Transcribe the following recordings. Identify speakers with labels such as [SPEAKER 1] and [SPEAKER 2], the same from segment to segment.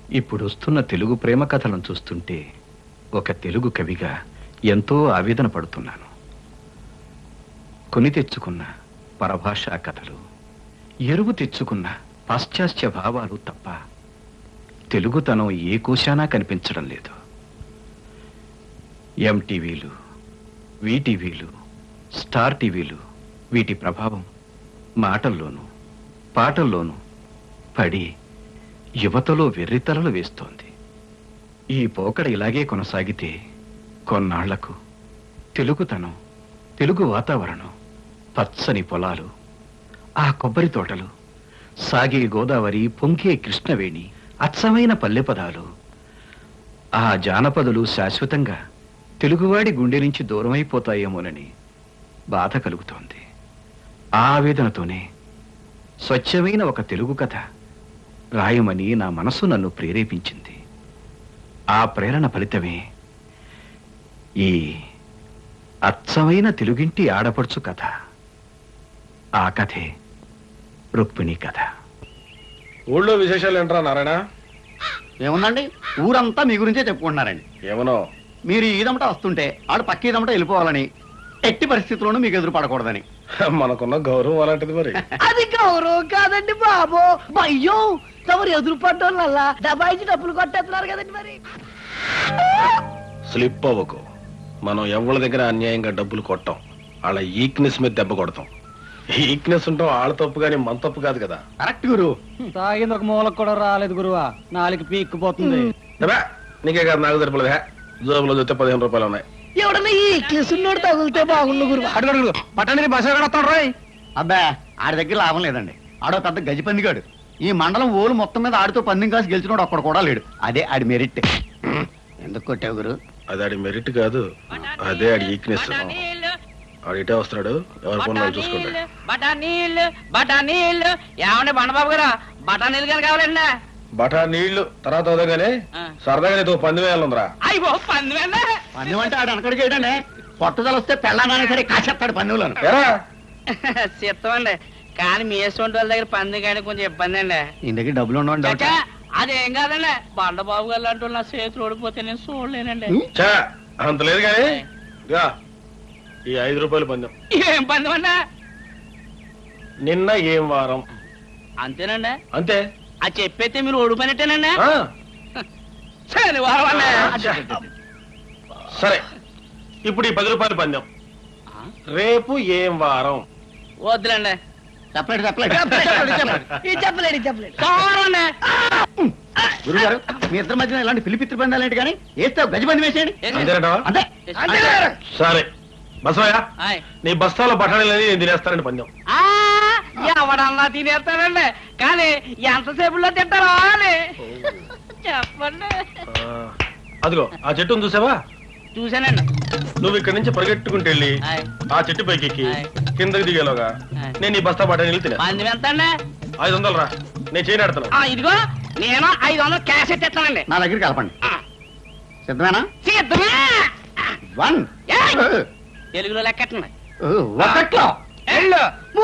[SPEAKER 1] ఇప్పుడు వస్తున్న తెలుగు ప్రేమ కథలను చూస్తుంటే ఒక తెలుగు కవిగా ఎంతో ఆవేదన పడుతున్నాను కొని తెచ్చుకున్న పరభాషా కథలు ఎరువు తెచ్చుకున్న పాశ్చాత్య భావాలు తప్ప తెలుగుతనం ఏ కోశానా కనిపించడం లేదు ఎంటీవీలు వీటీవీలు స్టార్ టీవీలు వీటి ప్రభావం మాటల్లోనూ పాటల్లోనూ పడి యువతలో వెర్రితలలు వేస్తోంది ఈ పోకడ ఇలాగే కొనసాగితే కొన్నాళ్లకు తెలుగుతనం తెలుగు వాతావరణం పచ్చని పొలాలు ఆ కొబ్బరి తోటలు సాగే గోదావరి పొంగే కృష్ణవేణి అచ్చమైన పల్లె పదాలు ఆ జానపదులు శాశ్వతంగా తెలుగువాడి గుండె నుంచి దూరమైపోతాయేమోనని బాధ కలుగుతోంది ఆ ఆవేదనతోనే స్వచ్ఛమైన ఒక తెలుగు కథ రాయమని నా మనసు నన్ను ప్రేరేపించింది ఆ ప్రేరణ ఫలితమే ఈ అచ్చమైన తెలుగింటి ఆడపడుచు కథ ఆ కథే రుక్మిణి కథ
[SPEAKER 2] ఊళ్ళో విశేషాలు ఏంట్రా నారాయణ
[SPEAKER 3] ఏముందండి ఊరంతా మీ గురించే చెప్పుకుంటున్నారండి
[SPEAKER 2] ఏమనో
[SPEAKER 3] మీరు ఈదమట వస్తుంటే ఆడు పక్క ఈదమట వెళ్ళిపోవాలని ఎట్టి పరిస్థితుల్లోనూ మీకు ఎదురు పడకూడదని
[SPEAKER 2] మనకున్న గౌరవం అలాంటిది మరి
[SPEAKER 4] అది గౌరవం కాదండి బాబు అయ్యో తమరు ఎదురు పడ్డోళ్ళల్లా డబాయిచి డబ్బులు కొట్టేస్తున్నారు కదండి మరి
[SPEAKER 2] స్లిప్ అవ్వకు మనం ఎవరి దగ్గర అన్యాయంగా డబ్బులు కొట్టాం వాళ్ళ ఈక్నెస్ మీద దెబ్బ కొడతాం ఈక్నెస్ ఉంటాం వాళ్ళ తప్పు కానీ మన తప్పు కాదు కదా
[SPEAKER 3] కరెక్ట్ గురు
[SPEAKER 5] తాగింది ఒక మూలకు కూడా రాలేదు గురువా నాలుగు పీక్కుపోతుంది
[SPEAKER 2] అబ్బా, నీకే కాదు నాకు సరిపడదు హే జోబులో చూస్తే పదిహేను రూపాయలు ఉన్నాయి
[SPEAKER 4] ఎవడన్నా ఈ కిసున్నోడు తగులితే బాగుండు గురు
[SPEAKER 5] అడుగు పట్టణి బస్సు వస్తాడు రోయ్
[SPEAKER 3] అబ్బా ఆడి దగ్గర లాభం లేదండి ఆడో పెద్ద గజి పందిగాడు ఈ మండలం ఓలు మొత్తం మీద ఆడితో పందెం కాసి గెలిచినోడు ఒక్కడు కూడా లేడు అదే ఆడి మెరిట్ ఎందుకు కొట్టావు గురు
[SPEAKER 2] అది ఆడి మెరిట్ కాదు అదే ఆడి ఈక్నెస్ ఆడు ఇటే వస్తాడు ఎవరి పనులు వాళ్ళు చూసుకుంటాడు
[SPEAKER 6] బఠానీళ్ళు బఠానీళ్ళు ఏమండి బండబాబు గారు బఠానీలు కానీ కావాలండి
[SPEAKER 2] బఠా నీళ్లు తర్వాత అవుదాగానే
[SPEAKER 6] ఆ.
[SPEAKER 2] సరదాగా నీతో పంది వేయాలందరా
[SPEAKER 6] అయ్యో పంది
[SPEAKER 3] పందెం అంటే ఆడు అనకడికి ఏంటండి పట్టుదల వస్తే పెళ్ళానైనా సరే కాసేస్తాడు పన్నులను
[SPEAKER 2] ఎరా
[SPEAKER 6] చిత్తమండి కానీ మీ వేసుకుంటే వాళ్ళ దగ్గర పంది కానీ కొంచెం ఇబ్బంది అండి
[SPEAKER 3] ఈ దగ్గర డబ్బులు ఉండవండి
[SPEAKER 6] చచ్చా, అదేం కాదండి బండబాబు గారు లాంటి వాళ్ళు నా చేతులు ఓడిపోతే నేను చూడలేనండి
[SPEAKER 2] చా అంత లేదు కానీ ఇదిగో, ఈ ఐదు రూపాయలు పందెం
[SPEAKER 6] ఏం పందెం అండి
[SPEAKER 2] నిన్న ఏం వారం
[SPEAKER 6] అంతేనండి
[SPEAKER 2] అంతే
[SPEAKER 6] అది చెప్పైతే మీరు ఓడిపోయినట్టేనండి
[SPEAKER 2] ఆ,
[SPEAKER 6] శనివారం అండి
[SPEAKER 2] సరే ఇప్పుడు ఈ పది రూపాయలు పందెం రేపు ఏం వారం
[SPEAKER 6] వద్దులండి
[SPEAKER 3] చెప్పలేడు చెప్పలేడు
[SPEAKER 4] ఈ చెప్పలేడు ఈ చెప్పలేడు
[SPEAKER 6] సోమవారం అండి
[SPEAKER 3] గురుగారు మీ ఇద్దరి మధ్యన ఇలాంటి పిలిపిత్రి పందాలు ఏంటి కానీ వేస్తే గజి పంది వేసేయండి
[SPEAKER 2] అంతేనంటావా
[SPEAKER 3] అంతే
[SPEAKER 2] సరే బసవయ్య
[SPEAKER 6] ఆయ్.
[SPEAKER 2] నీ బస్తాలో బఠానీలని నేను తినేస్తానండి పందెం
[SPEAKER 6] ఆ, ఎవడన్నా తినేస్తాడండి కానీ ఎంతసేపులో తింటారో అని చెప్పండి
[SPEAKER 2] ఆ, అదిగో ఆ చెట్టును చూసావా
[SPEAKER 6] చూశానండి
[SPEAKER 2] నువ్వు ఇక్కడి నుంచి పరిగెట్టుకుంటూ వెళ్ళి
[SPEAKER 6] ఆయ్.
[SPEAKER 2] ఆ చెట్టు పైకి ఎక్కి
[SPEAKER 6] ఆయ్.
[SPEAKER 2] కిందకి దిగేలోగా
[SPEAKER 6] ఆయ్.
[SPEAKER 2] నేను ఈ బస్తా బఠానీలు తినే
[SPEAKER 6] మంది ఎంత అండి
[SPEAKER 2] ఐదు వందలు రా నేను చేయనాడుతున్నాను
[SPEAKER 6] ఆ, ఇదిగో నేను ఐదు వందలు క్యాష్ ఎత్తేస్తానండి
[SPEAKER 3] నా దగ్గర కలపండి
[SPEAKER 6] ఆ,
[SPEAKER 3] సిద్ధమేనా
[SPEAKER 6] సిద్ధమే
[SPEAKER 3] వన్
[SPEAKER 6] ఏయ్. తెలుగులో లెక్కెట్టండి
[SPEAKER 3] ఒకట్లో
[SPEAKER 6] ఎల్లు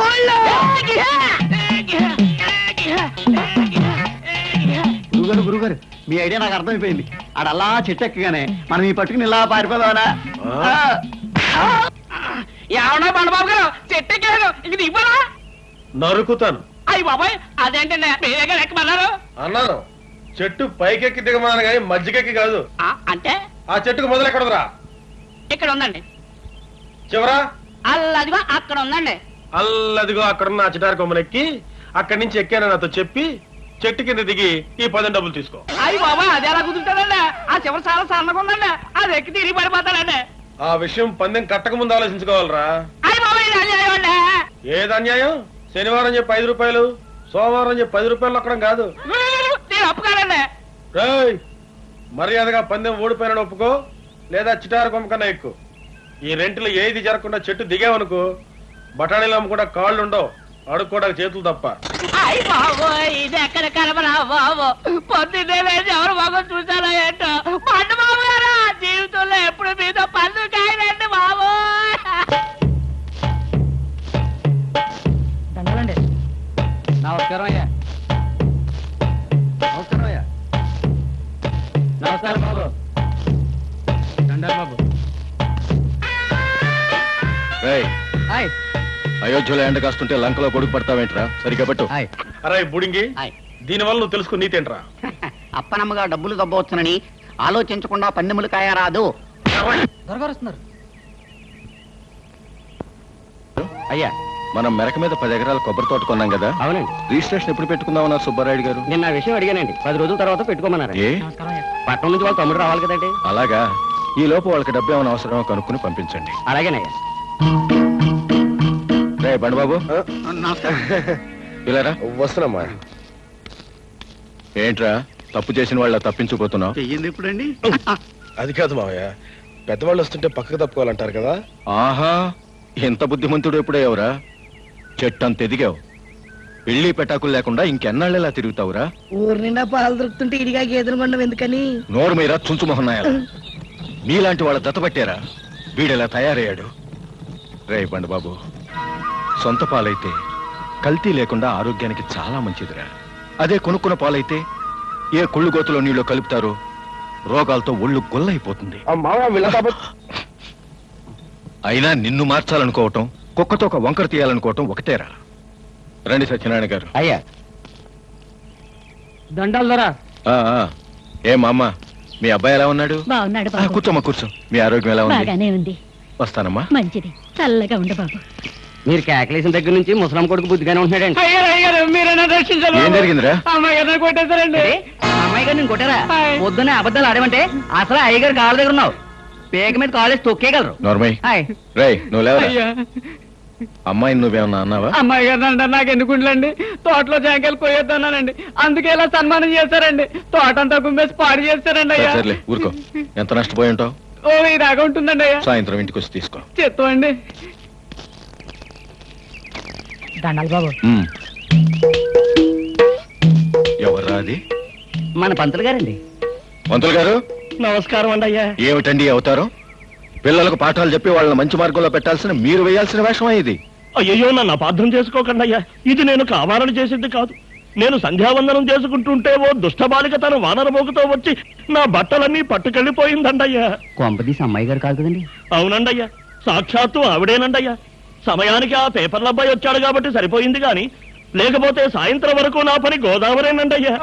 [SPEAKER 3] గురుగారు గురుగారు మీ ఐడియా నాకు అర్థమైపోయింది ఆడ అలా చెట్టు ఎక్కగానే మనం ఈ పట్టుకుని ఇలా పారిపోదామనా
[SPEAKER 2] ఆ.
[SPEAKER 6] ఏమన్నా బండబాబు గారు చెట్టు ఎక్కారు ఇంక దిగిపోరా
[SPEAKER 2] నరుకుతాను
[SPEAKER 6] అయ్యి బాబాయ్ అదేంటండి మీరేగా లెక్కమన్నారు
[SPEAKER 2] అన్నాను చెట్టు పైకెక్కి దిగమన్నాను కానీ మధ్యకెక్కి కాదు
[SPEAKER 6] ఆ, అంటే
[SPEAKER 2] ఆ చెట్టుకు మొదలు ఎక్కడదురా
[SPEAKER 6] ఇక్కడ ఉందండి
[SPEAKER 2] చివరా
[SPEAKER 6] అల్లదిగో అక్కడ ఉందండి
[SPEAKER 2] అల్లదిగో అక్కడున్న ఆ చిటారి కొమ్మనెక్కి అక్కడి నుంచి ఎక్కాను నాతో చెప్పి చెట్టు కింద దిగి ఈ పది డబ్బులు తీసుకో
[SPEAKER 6] అయ్యి బాబాయ్ అది ఎలా కుదురుతుందండి ఆ చివరి చాలా సన్నగా ఉందండి అది ఎక్కి తిరిగి పడిపోతానండి
[SPEAKER 2] ఆ విషయం పందెం కట్టక ముందు ఆలోచించుకోవాలరా
[SPEAKER 6] అయ్యి బాబాయ్ ఇది అన్యాయం అండి
[SPEAKER 2] ఏది అన్యాయం శనివారం చెప్పి ఐదు రూపాయలు సోమవారం చెప్పి పది రూపాయలు అక్కడం కాదు
[SPEAKER 6] నేను ఒప్పుకోనండి
[SPEAKER 2] రేయ్ మర్యాదగా పందెం ఓడిపోయిన ఒప్పుకో లేదా చిటారు కొమ్మ కన్నా ఎక్కువ ఈ రెంట్లో ఏది జరగకుండా చెట్టు దిగావనుకో బఠానీలు అమ్ముకుండా కాళ్ళు ఉండవు అడుక్కోవడానికి చేతులు తప్ప
[SPEAKER 6] అయ్యి బాబోయ్ ఇది ఎక్కడ కలపరా బాబు పొద్దున్నే లేచి ఎవరు బాబు చూసారా ఏంటో పండు బాబు గారా జీవితంలో ఎప్పుడు మీద పన్ను కాయనండి బాబు
[SPEAKER 5] దండాలండి నమస్కారం అయ్యా
[SPEAKER 3] నమస్కారం అయ్యా
[SPEAKER 7] అయోధ్యలో ఎండ కాస్తుంటే లంకలో పొడుగు పడతావేంట్రా సరిగ్గా పట్టు
[SPEAKER 3] హాయ్
[SPEAKER 2] అరే బుడింగి
[SPEAKER 3] హాయ్
[SPEAKER 2] దీనివల్ల నువ్వు తెలుసుకుని నీతేంట్రా
[SPEAKER 3] అప్పనమ్మగా డబ్బులు దబ్బవచ్చునని ఆలోచించకుండా పందెములు కాయరాదు
[SPEAKER 5] దొరగారు వస్తున్నారు
[SPEAKER 7] అయ్యా మనం మెరక మీద పది ఎకరాల కొబ్బరి తోట కొన్నాం కదా
[SPEAKER 8] అవునండి
[SPEAKER 7] రిజిస్ట్రేషన్ ఎప్పుడు పెట్టుకుందామన్నారు సుబ్బారాయుడు గారు
[SPEAKER 8] నిన్న ఆ విషయం అడిగానండి పది రోజుల తర్వాత పెట్టుకోమన్నారు
[SPEAKER 7] ఏ
[SPEAKER 8] పట్నం నుంచి వాళ్ళ తమ్ముడు రావాలి కదండి
[SPEAKER 7] అలాగా ఈ లోపు వాళ్ళకి డబ్బు ఏమైనా అవసరమో కనుక్కుని పంపించండి
[SPEAKER 8] అలాగేనయ్యా
[SPEAKER 7] రే బండబాబు
[SPEAKER 3] నమస్కారం
[SPEAKER 7] ఇలారా
[SPEAKER 2] వస్తున్నామా
[SPEAKER 7] ఏంట్రా తప్పు చేసిన వాళ్ళ తప్పించుకుపోతున్నావు
[SPEAKER 3] చెయ్యింది ఎప్పుడండి
[SPEAKER 2] అది కాదు మావయ్య పెద్దవాళ్ళు వస్తుంటే పక్కకు తప్పుకోవాలంటారు కదా
[SPEAKER 7] ఆహా ఎంత బుద్ధిమంతుడు ఎప్పుడే ఎవరా చెట్టంత ఎదిగావు పెళ్లి పెటాకులు లేకుండా ఇంకెన్నాళ్ళు ఇలా తిరుగుతావురా
[SPEAKER 4] ఊరు నిండా పాలు దొరుకుతుంటే ఇడిగా గేదెలు కొండం ఎందుకని
[SPEAKER 7] నోరు మీద చుంచు మొహన్నాయాల మీలాంటి వాళ్ళ దత్తపట్టారా వీడెలా తయారయ్యాడు రే బండబాబు సొంత పాలైతే కల్తీ లేకుండా ఆరోగ్యానికి చాలా మంచిదిరా అదే కొనుక్కున్న పాలైతే ఏ కుళ్ళు గోతులో నీళ్ళు కలుపుతారో రోగాలతో ఒళ్ళు గొల్లైపోతుంది
[SPEAKER 2] మావయ్య వీళ్ళ కాబట్టి
[SPEAKER 7] అయినా నిన్ను మార్చాలనుకోవటం కుక్కతో ఒక వంకర తీయాలనుకోవటం ఒకటేరా రండి సత్యనారాయణ గారు
[SPEAKER 8] అయ్యా దండాలు ధర
[SPEAKER 7] ఆ, ఆ. ఏ మా అమ్మ మీ అబ్బాయి ఎలా ఉన్నాడు
[SPEAKER 9] బాగున్నాడు
[SPEAKER 7] ఆ,
[SPEAKER 9] బాబు
[SPEAKER 7] కూర్చోమ్మా కూర్చో మీ ఆరోగ్యం ఎలా ఉంది
[SPEAKER 9] బాగానే ఉంది
[SPEAKER 7] వస్తానమ్మా
[SPEAKER 9] మంచిది చల్లగా ఉండు బాబు
[SPEAKER 8] మీరు కేకలేసిన దగ్గర నుంచి ముసలం కొడుకు బుద్ధిగానే ఉంటున్నాడండి
[SPEAKER 6] అయ్యారు అయ్యారు మీరైనా రక్షించాలి
[SPEAKER 7] ఏం జరిగిందిరా
[SPEAKER 6] అమ్మాయి గారిని కొట్టేశారండి
[SPEAKER 8] అమ్మాయి గారు నేను కొట్టారా
[SPEAKER 6] హాయ్.
[SPEAKER 8] పొద్దున్నే అబద్ధాలు ఆడమంటే అసలు అయ్యగారు కాళ్ళ దగ్గర ఉన్నావు పేక మీద కాలేజ్ తొక్కేయగలరు
[SPEAKER 7] నోర్మయ్
[SPEAKER 8] హాయ్
[SPEAKER 7] రేయ్ నువ్వు లేవరా
[SPEAKER 6] అయ్యా
[SPEAKER 7] అమ్మాయిని నువ్వేమన్నా అన్నావా
[SPEAKER 6] అమ్మాయి గారు అంటే నాకు ఎందుకుండలండి తోటలో జాంకాయలు కొయ్యొద్దన్నానండి అందుకే ఇలా సన్మానం చేశారండి తోట అంతా గుమ్మేసి పాడు చేస్తారండి అయ్యా
[SPEAKER 7] సర్లే ఊరుకో ఎంత నష్టపోయి ఉంటావు
[SPEAKER 6] ఓ ఇదాగా ఉంటుందండి అయ్యా
[SPEAKER 7] సాయంత్రం ఇంటికి వచ్చి తీసుకో
[SPEAKER 6] చెత్తం అండి
[SPEAKER 9] దండాలి బాబు
[SPEAKER 7] ఉమ్. ఎవర్రా అది
[SPEAKER 8] మన పంతులు గారండి
[SPEAKER 7] పంతులు గారు
[SPEAKER 6] నమస్కారం అండి అయ్యా
[SPEAKER 7] ఏమిటండి ఈ అవతారం పిల్లలకు పాఠాలు చెప్పి వాళ్ళని మంచి మార్గంలో పెట్టాల్సిన మీరు వేయాల్సిన వేషమా ఇది
[SPEAKER 10] అయ్యో నన్ను అపార్థం చేసుకోకండి అయ్యా ఇది నేను కావాలని చేసింది కాదు నేను సంధ్యావందనం చేసుకుంటుంటే ఓ దుష్టబాలిక తన వానరమోగుతో వచ్చి నా బట్టలన్నీ పట్టుకెళ్ళిపోయిందండయ్యా
[SPEAKER 8] కొంపదీసి అమ్మాయి గారు కాదు కదండి
[SPEAKER 10] అవునండయ్యా సాక్షాత్తు ఆవిడేనండయ్యా సమయానికి ఆ పేపర్ల అబ్బాయి వచ్చాడు కాబట్టి సరిపోయింది గాని లేకపోతే సాయంత్రం వరకు నా పని గోదావరేనండయ్యా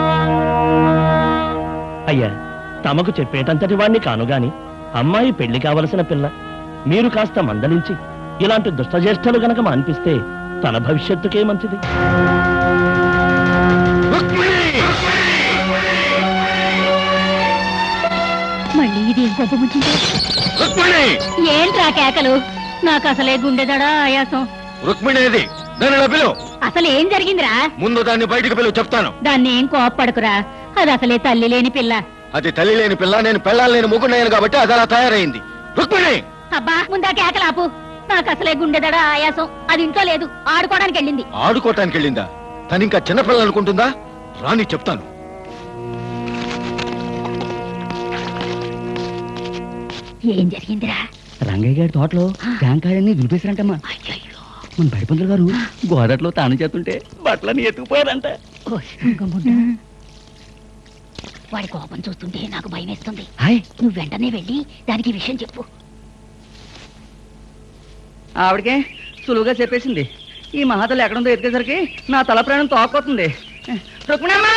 [SPEAKER 10] అయ్యా తమకు చెప్పేటంతటి వాణ్ణి కాను గాని అమ్మాయి పెళ్లి కావలసిన పిల్ల మీరు కాస్త మందలించి ఇలాంటి దుష్టజ్యేష్ఠలు గనక మాన్పిస్తే తన భవిష్యత్తుకే మంచిది
[SPEAKER 9] మళ్ళీ ఇది ఏం గొప్ప ముంచింది
[SPEAKER 7] రుక్మిణి
[SPEAKER 9] ఏంట్రా కేకలు నాకు అసలే గుండెదడా ఆయాసం
[SPEAKER 7] రుక్మిణి ఏది దాన్ని ఇలా పిలువు
[SPEAKER 9] అసలు ఏం జరిగిందిరా
[SPEAKER 7] ముందు దాన్ని బయటికి పిలువు చెప్తాను
[SPEAKER 9] దాన్ని ఏం కోప్పడకురా అది అసలే తల్లి లేని పిల్ల
[SPEAKER 7] అది తల్లి లేని పిల్ల నేను పెళ్ళాలి లేని ముగ్గున్నాను కాబట్టి అది అలా తయారైంది రుక్మిణి
[SPEAKER 9] అబ్బా ముందా కేకలాపు నాకు అసలే గుండెదడా ఆయాసం అది ఇంట్లో లేదు ఆడుకోవడానికి వెళ్ళింది
[SPEAKER 7] ఆడుకోవటానికి వెళ్ళిందా తను ఇంకా చిన్నపిల్లలు అనుకుంటుందా రాని చెప్తాను
[SPEAKER 9] ఏం జరిగిందిరా
[SPEAKER 8] రంగయ్య గారి తోటలో జాంకాయలన్నీ దులిపేశారంటమ్మా మన బడి పంతులు గారు గోదట్లో తాను చేస్తుంటే బట్టలని ఎత్తుకుపోయారంట
[SPEAKER 9] ఓ, గమ్మున్నా. వాడి కోపం చూస్తుంటే నాకు భయం వేస్తుంది
[SPEAKER 8] హాయ్
[SPEAKER 9] నువ్వు వెంటనే వెళ్ళి దానికి విషయం చెప్పు
[SPEAKER 8] ఆవిడకే సులువుగా చెప్పేసింది ఈ మహాతలు ఎక్కడుందో ఎతికేసరికి నా తల ప్రాణం తోకొస్తుంది రుక్మిణమ్మా!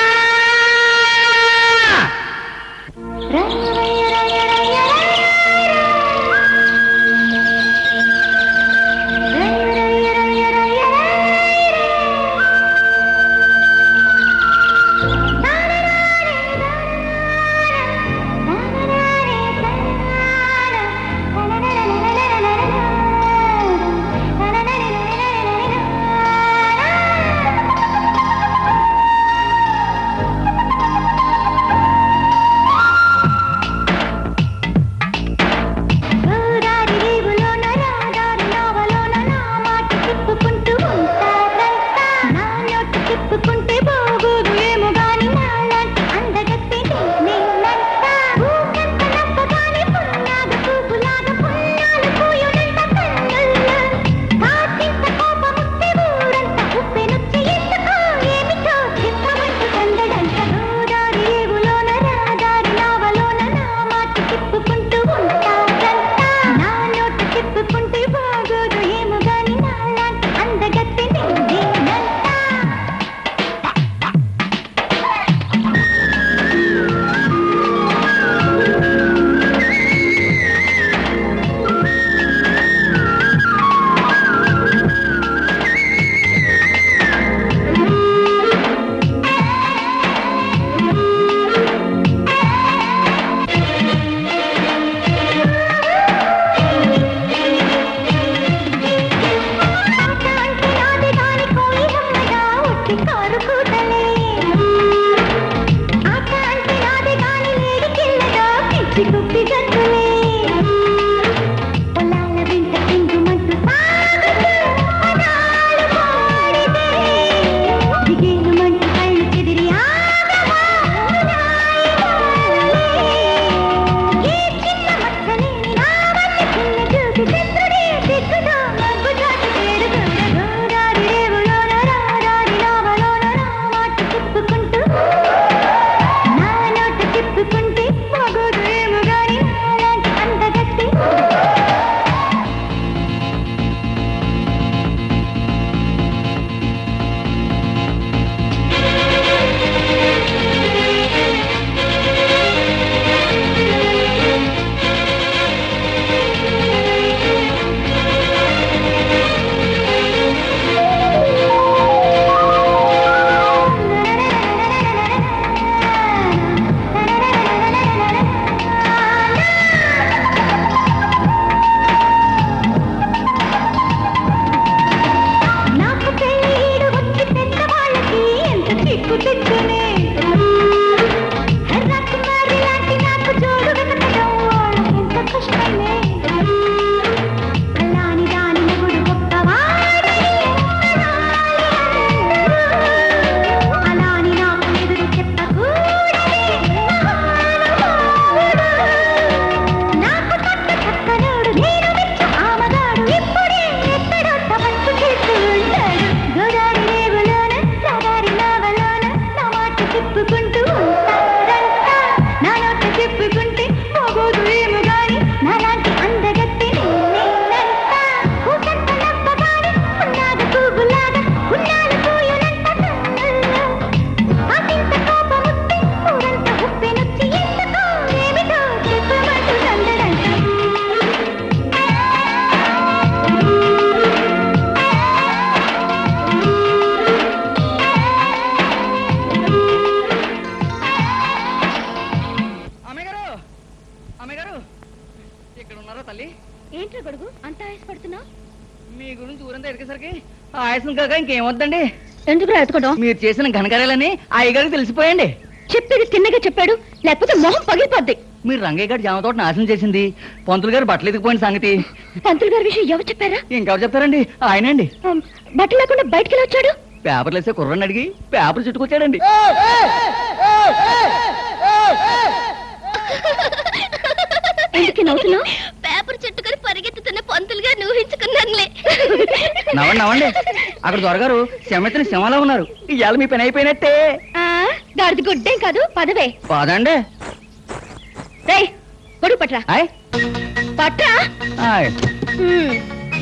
[SPEAKER 8] గారు ఇక్కడ ఉన్నారా తల్లి
[SPEAKER 9] ఏంట్రా గొడుగు అంత ఆయాసపడుతున్నావు
[SPEAKER 8] మీ గురించి ఊరంతా ఎదిగేసరికి ఆయాసం కాక ఇంకేమొద్దండి
[SPEAKER 9] ఎందుకు ఎత్తుకోవడం
[SPEAKER 8] మీరు చేసిన ఘనకార్యాలని ఆ అయ్యగారికి తెలిసిపోయండి
[SPEAKER 9] చెప్పేది తిన్నగా చెప్పాడు లేకపోతే మొహం పగిలిపోద్ది
[SPEAKER 8] మీరు రంగయ్య గారి జామ తోట నాశనం చేసింది పంతులు గారు బట్టలు ఎదిగిపోయిన సంగతి
[SPEAKER 9] పంతులు గారి విషయం ఎవరు చెప్పారా
[SPEAKER 8] ఇంకెవరు చెప్తారండి ఆయనండి
[SPEAKER 9] ఆమ్, బట్టలు లేకుండా బయటికి ఎలా వచ్చాడు
[SPEAKER 8] పేపర్లు వేసే కుర్రని అడిగి పేపర్ చుట్టుకొచ్చాడండి
[SPEAKER 9] ఎందుకు నవ్వుతున్నావు పేపర్ చుట్టుకొని పరిగెత్తుతున్న పంతులు గారు ఊహించుకున్నానులే
[SPEAKER 8] నవ్వండి నవ్వండి అక్కడ దొరగారు శమెత్తని శమలా ఉన్నారు ఇవాళ మీ పని అయిపోయినట్టే
[SPEAKER 9] ఆ, గాడిది గుడ్డేం కాదు పదవే
[SPEAKER 8] కాదండి
[SPEAKER 9] రేయ్ గొడుగు పట్రా
[SPEAKER 8] ఆయ్
[SPEAKER 9] పట్రా
[SPEAKER 8] ఆయ్
[SPEAKER 9] హ్మ్.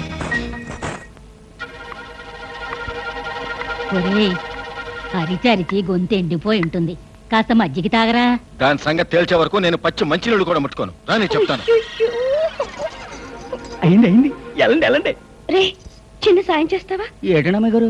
[SPEAKER 11] ఒరేయ్ అరిచి అరిచి గొంతు ఎండిపోయి ఉంటుంది కాస్త మజ్జిగ తాగరా
[SPEAKER 7] దాని సంగతి తేల్చే వరకు నేను పచ్చి మంచినీళ్ళు కూడా ముట్టుకోను రాని చెప్తాను
[SPEAKER 8] అయింది అయింది వెళ్ళండి వెళ్ళండి
[SPEAKER 9] రే చిన్న సాయం చేస్తావా
[SPEAKER 8] ఏటనమ్మ గారు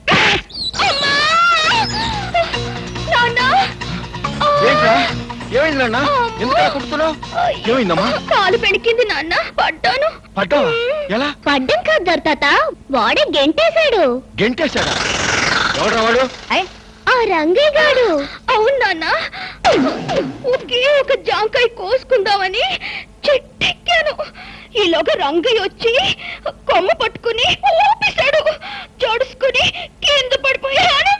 [SPEAKER 9] నాన్నా!
[SPEAKER 7] ఏంట్రా ఏమైందన్నా ఎందుకు అలా కుడుతున్నావు ఏమైందమ్మా
[SPEAKER 9] కాలు పెణికింది నాన్న పడ్డాను
[SPEAKER 7] పడ్డావా ఎలా
[SPEAKER 9] పడ్డం కాదు తాత వాడే గెంటేశాడు
[SPEAKER 7] గెంటేశాడా ఎవడ్రా వాడు
[SPEAKER 9] ఆ రంగయ్య గాడు అవును నాన్న ఒకే ఒక జాంకాయ కోసుకుందామని చెట్టెక్కాను ఈలోగా రంగయ్య వచ్చి కొమ్మ పట్టుకుని ఊపిశాడు జోడుసుకుని కింద పడిపోయాను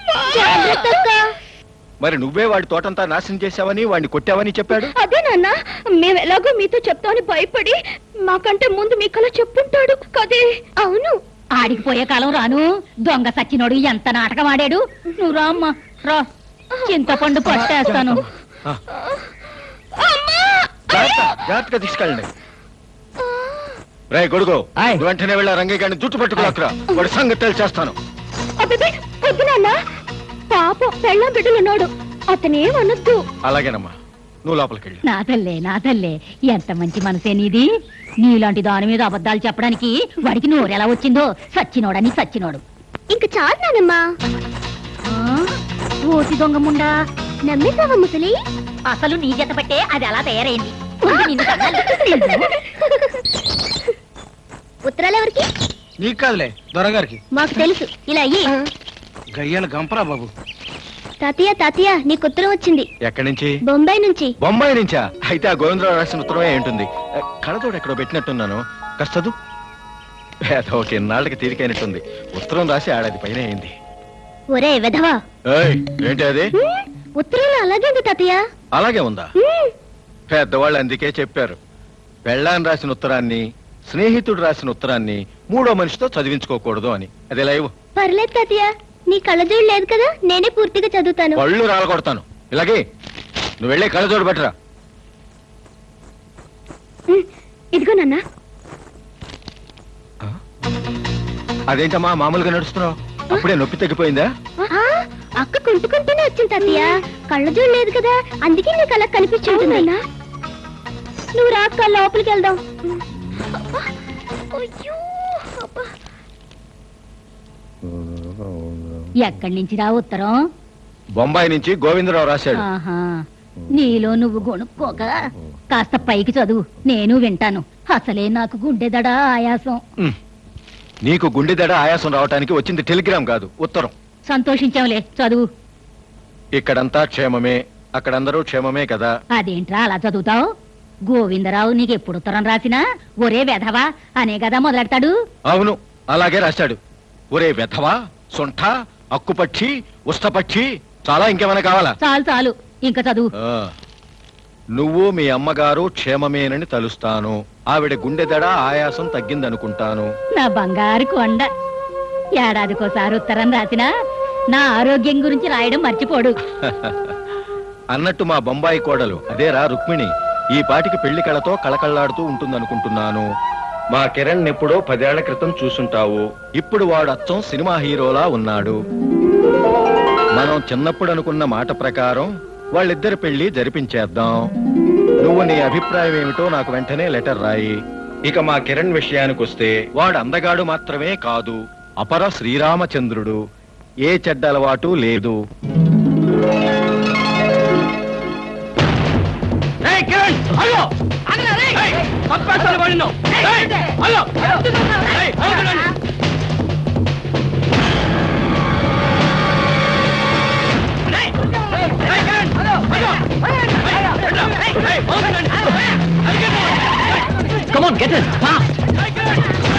[SPEAKER 7] మరి నువ్వే వాడి తోటంతా నాశనం చేశావని వాడిని కొట్టావని చెప్పాడు
[SPEAKER 9] అదే నాన్న మేము ఎలాగో మీతో చెప్తామని భయపడి మాకంటే ముందు మీకలా చెప్పుంటాడు కదే అవును
[SPEAKER 11] ఆడికి పోయే కాలం రాను దొంగ సచ్చినోడు ఎంత నాటకం ఆడాడు నువ్వు రా అమ్మా రా చింతపండు పట్టేస్తాను
[SPEAKER 7] జాగ్రత్త జాగ్రత్తగా తీసుకెళ్ళండి రే గొడుగు నువ్వు వెంటనే వెళ్ళా రంగయ్య గారిని జుట్టు పట్టుకురాకురా వాడి సంగతి తెలిచేస్తాను
[SPEAKER 9] అబ్బే వద్దు నాన్న పాపం పెళ్ళం బిడ్డలున్నాడు అతనేమనొద్దు
[SPEAKER 7] అలాగేనమ్మా నువ్వు లోపలికి వెళ్ళి
[SPEAKER 11] నా తల్లే నా తల్లే ఎంత మంచి మనసే నీది నీలాంటి దాని మీద అబద్ధాలు చెప్పడానికి వాడికి నోరెలా వచ్చిందో సచ్చినోడని సచ్చినోడు
[SPEAKER 9] ఇంక చాలు నానమ్మా
[SPEAKER 11] ఓసి దొంగ ముండా
[SPEAKER 9] నమ్మేశావా ముసలి
[SPEAKER 11] అసలు నీ జత పట్టే అది అలా తయారైంది ముందు నిన్ను తన్నాలి. నిన్ను.
[SPEAKER 9] ఉత్తరాలు ఎవరికి
[SPEAKER 2] నీకు కాదులే దొరగారికి
[SPEAKER 9] మాకు తెలుసు ఇలా అయ్యి
[SPEAKER 2] గయ్యాల గంపరా బాబు
[SPEAKER 9] తాతయ్య తాతయ్య నీకు ఉత్తరం వచ్చింది
[SPEAKER 7] ఎక్కడి నుంచి
[SPEAKER 9] బొంబాయి నుంచి
[SPEAKER 7] బొంబాయి నుంచా అయితే ఆ గోవిందరావు రాసిన ఉత్తరమే ఉంటుంది ఏ, కళ్ళతోడు ఎక్కడో పెట్టినట్టున్నాను కష్టదు ఓకే నాళ్ళకి తీరికైనట్టుంది ఉత్తరం రాసి ఏడాది పైన అయింది
[SPEAKER 9] ఒరే వెధవా
[SPEAKER 7] ఏయ్, ఏంటి అది
[SPEAKER 9] ఉత్తరంలో అలాగే ఉంది తాతయ్య
[SPEAKER 7] అలాగే ఉందా పెద్దవాళ్ళు అందుకే చెప్పారు పెళ్ళాన్ని రాసిన ఉత్తరాన్ని స్నేహితుడు రాసిన ఉత్తరాన్ని మూడో మనిషితో చదివించుకోకూడదు అని అది లైవ్
[SPEAKER 9] పర్లేదు తాతయ్య నీ కళ్ళజోడు లేదు కదా నేనే పూర్తిగా చదువుతాను
[SPEAKER 7] పళ్ళు రాలగొడతాను ఇలాగే నువ్వు వెళ్ళే కళ్ళజోడు బట్టరా
[SPEAKER 9] ఉమ్, ఇదిగో నాన్న
[SPEAKER 7] అదేంటమ్మా మామూలుగా నడుస్తున్నావు అప్పుడే నొప్పి తగ్గిపోయిందా
[SPEAKER 9] ఆ, అక్క కుంటుకుంటూనే వచ్చింది తాతయ్య కళ్ళజోడు లేదు కదా అందుకే నీకు అలా కనిపించుంటుంది నువ్వు రాక్క లోపలికి వెళ్దాం అబ్బా, అయ్యో, అబ్బా.
[SPEAKER 11] ఎక్కడి నుంచి రా ఉత్తరం
[SPEAKER 7] బొంబాయి నుంచి గోవిందరావు రాశాడు
[SPEAKER 11] ఆహా నీలో నువ్వు గొనుక్కోక కాస్త పైకి చదువు నేను వింటాను అసలే నాకు గుండెదడా ఆయాసం
[SPEAKER 7] ఉమ్. నీకు గుండె దడ ఆయాసం రావటానికి వచ్చింది టెలిగ్రామ్ కాదు ఉత్తరం
[SPEAKER 11] సంతోషించాంలే చదువు
[SPEAKER 7] ఇక్కడంతా క్షేమమే అక్కడందరూ క్షేమమే కదా
[SPEAKER 11] అదేంట్రా అలా చదువుతావు గోవిందరావు నీకు ఎప్పుడు ఉత్తరం రాసినా ఒరే వెధవా అనే కదా మొదలెడతాడు
[SPEAKER 7] అవును అలాగే రాశాడు ఒరే వెధవా సొంఠ అక్కుపక్షి ఉష్టపక్షి చాలా ఇంకేమైనా కావాలా
[SPEAKER 11] చాలు చాలు ఇంకా చదువు
[SPEAKER 7] ఆ, నువ్వు మీ అమ్మగారు క్షేమమేనని తలుస్తాను ఆవిడ గుండె దడ ఆయాసం తగ్గిందనుకుంటాను
[SPEAKER 11] నా బంగారు కొండ ఏడాదికోసారి ఉత్తరం రాసినా నా ఆరోగ్యం గురించి రాయడం మర్చిపోడు
[SPEAKER 7] అన్నట్టు మా బొంబాయి కోడలు అదేరా రుక్మిణి ఈ పాటికి పెళ్లి కళతో కళకళ్లాడుతూ ఉంటుందనుకుంటున్నాను మా కిరణ్ ఎప్పుడో పదేళ్ల క్రితం చూసుంటావు ఇప్పుడు వాడు అచ్చం సినిమా హీరోలా ఉన్నాడు మనం చిన్నప్పుడు అనుకున్న మాట ప్రకారం వాళ్ళిద్దరి పెళ్లి జరిపించేద్దాం నువ్వు నీ అభిప్రాయం ఏమిటో నాకు వెంటనే లెటర్ రాయి ఇక మా కిరణ్ విషయానికి వస్తే వాడు అందగాడు మాత్రమే కాదు అపర శ్రీరామచంద్రుడు ఏ చెడ్డ అలవాటు లేదు
[SPEAKER 8] కిరణ్ అయ్యో Come on, get in, fast!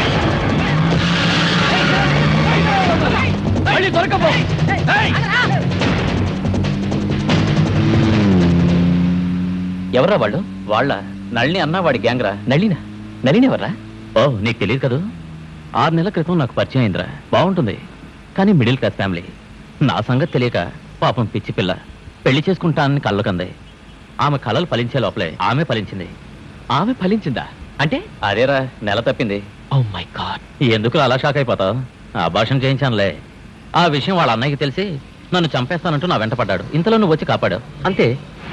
[SPEAKER 8] ఎవరా వాళ్ళు వాళ్ళ నళిని అన్న వాడి గ్యాంగ్ రా నళిన నళిని ఎవర్రా ఓ నీకు తెలియదు కదూ ఆరు నెలల క్రితం నాకు పరిచయం అయిందిరా బాగుంటుంది కానీ మిడిల్ క్లాస్ ఫ్యామిలీ నా సంగతి తెలియక పాపం పిచ్చి పిల్ల పెళ్లి చేసుకుంటానని కళ్ళకంది ఆమె కలలు ఫలించే లోపలే ఆమె ఫలించింది ఆమె ఫలించిందా అంటే అదేరా నెల తప్పింది ఓ మై గాడ్ ఎందుకు అలా షాక్ అయిపోతావు అభాషణ చేయించానులే ఆ విషయం వాళ్ళ అన్నయ్యకి తెలిసి నన్ను చంపేస్తానంటూ నా వెంట పడ్డాడు ఇంతలో నువ్వు వచ్చి కాపాడావు అంతే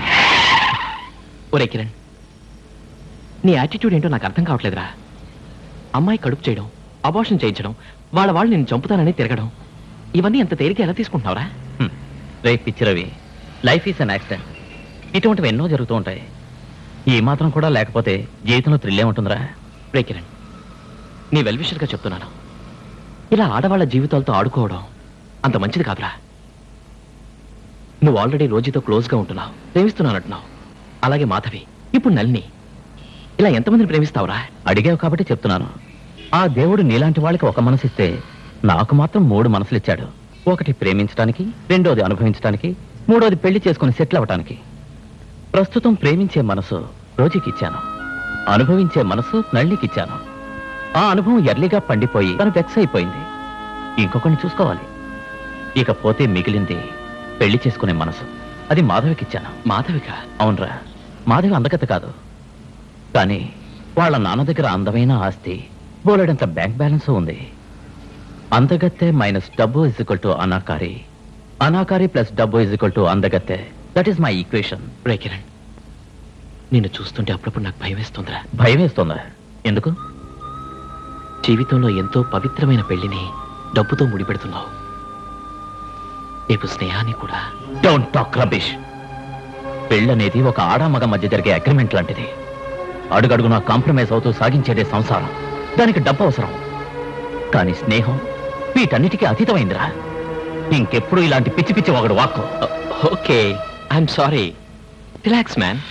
[SPEAKER 8] ఒరే కిరణ్ నీ యాటిట్యూడ్ ఏంటో నాకు అర్థం కావట్లేదురా అమ్మాయి కడుపు చేయడం అబార్షన్ చేయించడం వాళ్ళ వాళ్ళు నేను చంపుతానని తిరగడం ఇవన్నీ ఎంత తేలిక ఎలా తీసుకుంటున్నావురా రే పిచ్చి Ravi life is an accident ఇటువంటివి ఎన్నో జరుగుతూ ఉంటాయి ఈ మాత్రం కూడా లేకపోతే జీవితంలో థ్రిల్లే ఉంటుందిరా రే కిరణ్ నీ వెల్విషర్గా చెప్తున్నాను ఇలా ఆడవాళ్ళ జీవితాలతో ఆడుకోవడం అంత మంచిది కాదురా నువ్వు ఆల్రెడీ రోజుతో క్లోజ్గా ఉంటున్నావు ప్రేమిస్తున్నానంటున్నావు అలాగే మాధవి ఇప్పుడు నల్ని ఇలా ఎంతమందిని ప్రేమిస్తావురా అడిగావు కాబట్టి చెప్తున్నాను ఆ దేవుడు నీలాంటి వాళ్ళకి ఒక మనసిస్తే నాకు మాత్రం మూడు మనసులు ఇచ్చాడు ఒకటి ప్రేమించడానికి రెండోది అనుభవించడానికి మూడోది పెళ్లి చేసుకుని సెటిల్ అవ్వటానికి ప్రస్తుతం ప్రేమించే మనసు రోజుకి ఇచ్చాను అనుభవించే మనసు నళ్ళికి ఇచ్చాను ఆ అనుభవం ఎర్లీగా పండిపోయి తను వెక్స్ అయిపోయింది ఇంకొకరిని చూసుకోవాలి ఇకపోతే మిగిలింది పెళ్లి చేసుకునే మనసు అది మాధవికి ఇచ్చాను మాధవిక అవునరా మాధవి అందగత కాదు కానీ వాళ్ళ నాన్న దగ్గర అందమైన ఆస్తి బోలెడంత బ్యాంక్ బ్యాలెన్స్ ఉంది అందగత్తె మైనస్ డబ్బు ఇజ్ ఈక్వల్ టు అనాకారి అనాకారి ప్లస్ డబ్బు ఇజ్ ఈక్వల్ టు అందగత్తె దట్ ఈస్ మై ఈక్వేషన్ రే కిరణ్ నిన్ను చూస్తుంటే అప్పుడప్పుడు నాకు భయం వేస్తుందిరా భయం వేస్తుందా ఎందుకు జీవితంలో ఎంతో పవిత్రమైన పెళ్లిని డబ్బుతో ముడిపెడుతున్నావు రేపు స్నేహాన్ని కూడా డోంట్ టాక్ రబిష్ పెళ్ళనేది ఒక ఆడ మగ మధ్య జరిగే అగ్రిమెంట్ లాంటిది అడుగడుగునా కాంప్రమైజ్ అవుతూ సాగించేదే సంసారం దానికి డబ్బు అవసరం కానీ స్నేహం వీటన్నిటికీ అతీతమైందిరా ఇంకెప్పుడు ఇలాంటి పిచ్చి పిచ్చి ఒకడు వాక్కు okay I'm sorry relax man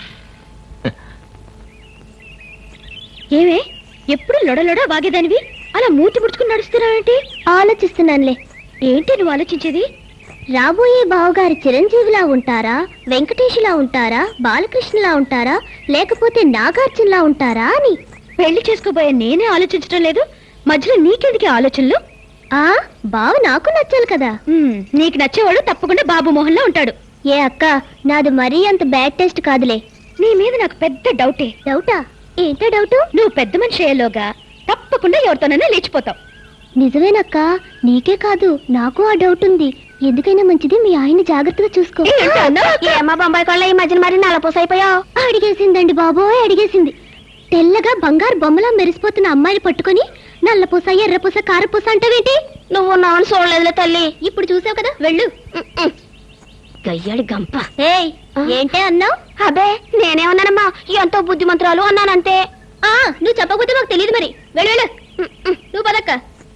[SPEAKER 9] ఏమే ఎప్పుడు లొడలొడ వాగేదానివి అలా మూతి ముడుచుకుని నడుస్తున్నావేంటి ఆలోచిస్తున్నానులే ఏంటి నువ్వు ఆలోచించేది రాబోయే బావగారి చిరంజీవిలా ఉంటారా వెంకటేష్లా ఉంటారా బాలకృష్ణలా ఉంటారా లేకపోతే నాగార్జునలా ఉంటారా అని పెళ్లి చేసుకోబోయే నేనే ఆలోచించడం లేదు మధ్యలో నీకెందుకు ఈ ఆలోచనలు ఆ బావ నాకు నచ్చాలి కదా నీకు నచ్చేవాడు తప్పకుండా బాబు మోహన్లా ఉంటాడు ఏ అక్క నాది మరీ అంత బ్యాడ్ టెస్ట్ కాదులే నీ మీద నాకు పెద్ద డౌటే డౌటా ఏంటో డౌట్ నువ్వు పెద్ద మనిషి అయ్యేలోగా తప్పకుండా ఎవరితోనైనా లేచిపోతావు నిజమేనక్క నీకే కాదు నాకు ఆ డౌట్ ఉంది ఎందుకైనా మంచిది మీ ఆయన జాగ్రత్తగా చూసుకో ఏమా బొంబాయి కొల్ల ఈ మధ్యన మరి నలపూస అయిపోయావు అడిగేసిందండి బాబోయ్ అడిగేసింది తెల్లగా బంగారు బొమ్మలా మెరిసిపోతున్న అమ్మాయిని పట్టుకొని నల్లపూస ఎర్రపూస కారపూస అంటావేంటి నువ్వు నాన్న చూడలేదులే తల్లి ఇప్పుడు చూసావు కదా వెళ్ళు గయ్యాడి గంప ఏయ్ ఏంటే అన్నావు అబే నేనేమన్నానమ్మా ఎంతో బుద్ధిమంతురాలు అన్నానంతే ఆ నువ్వు చెప్పకపోతే మాకు తెలియదు మరి వెళ్ళు వెళ్ళు నువ్వు పదక్క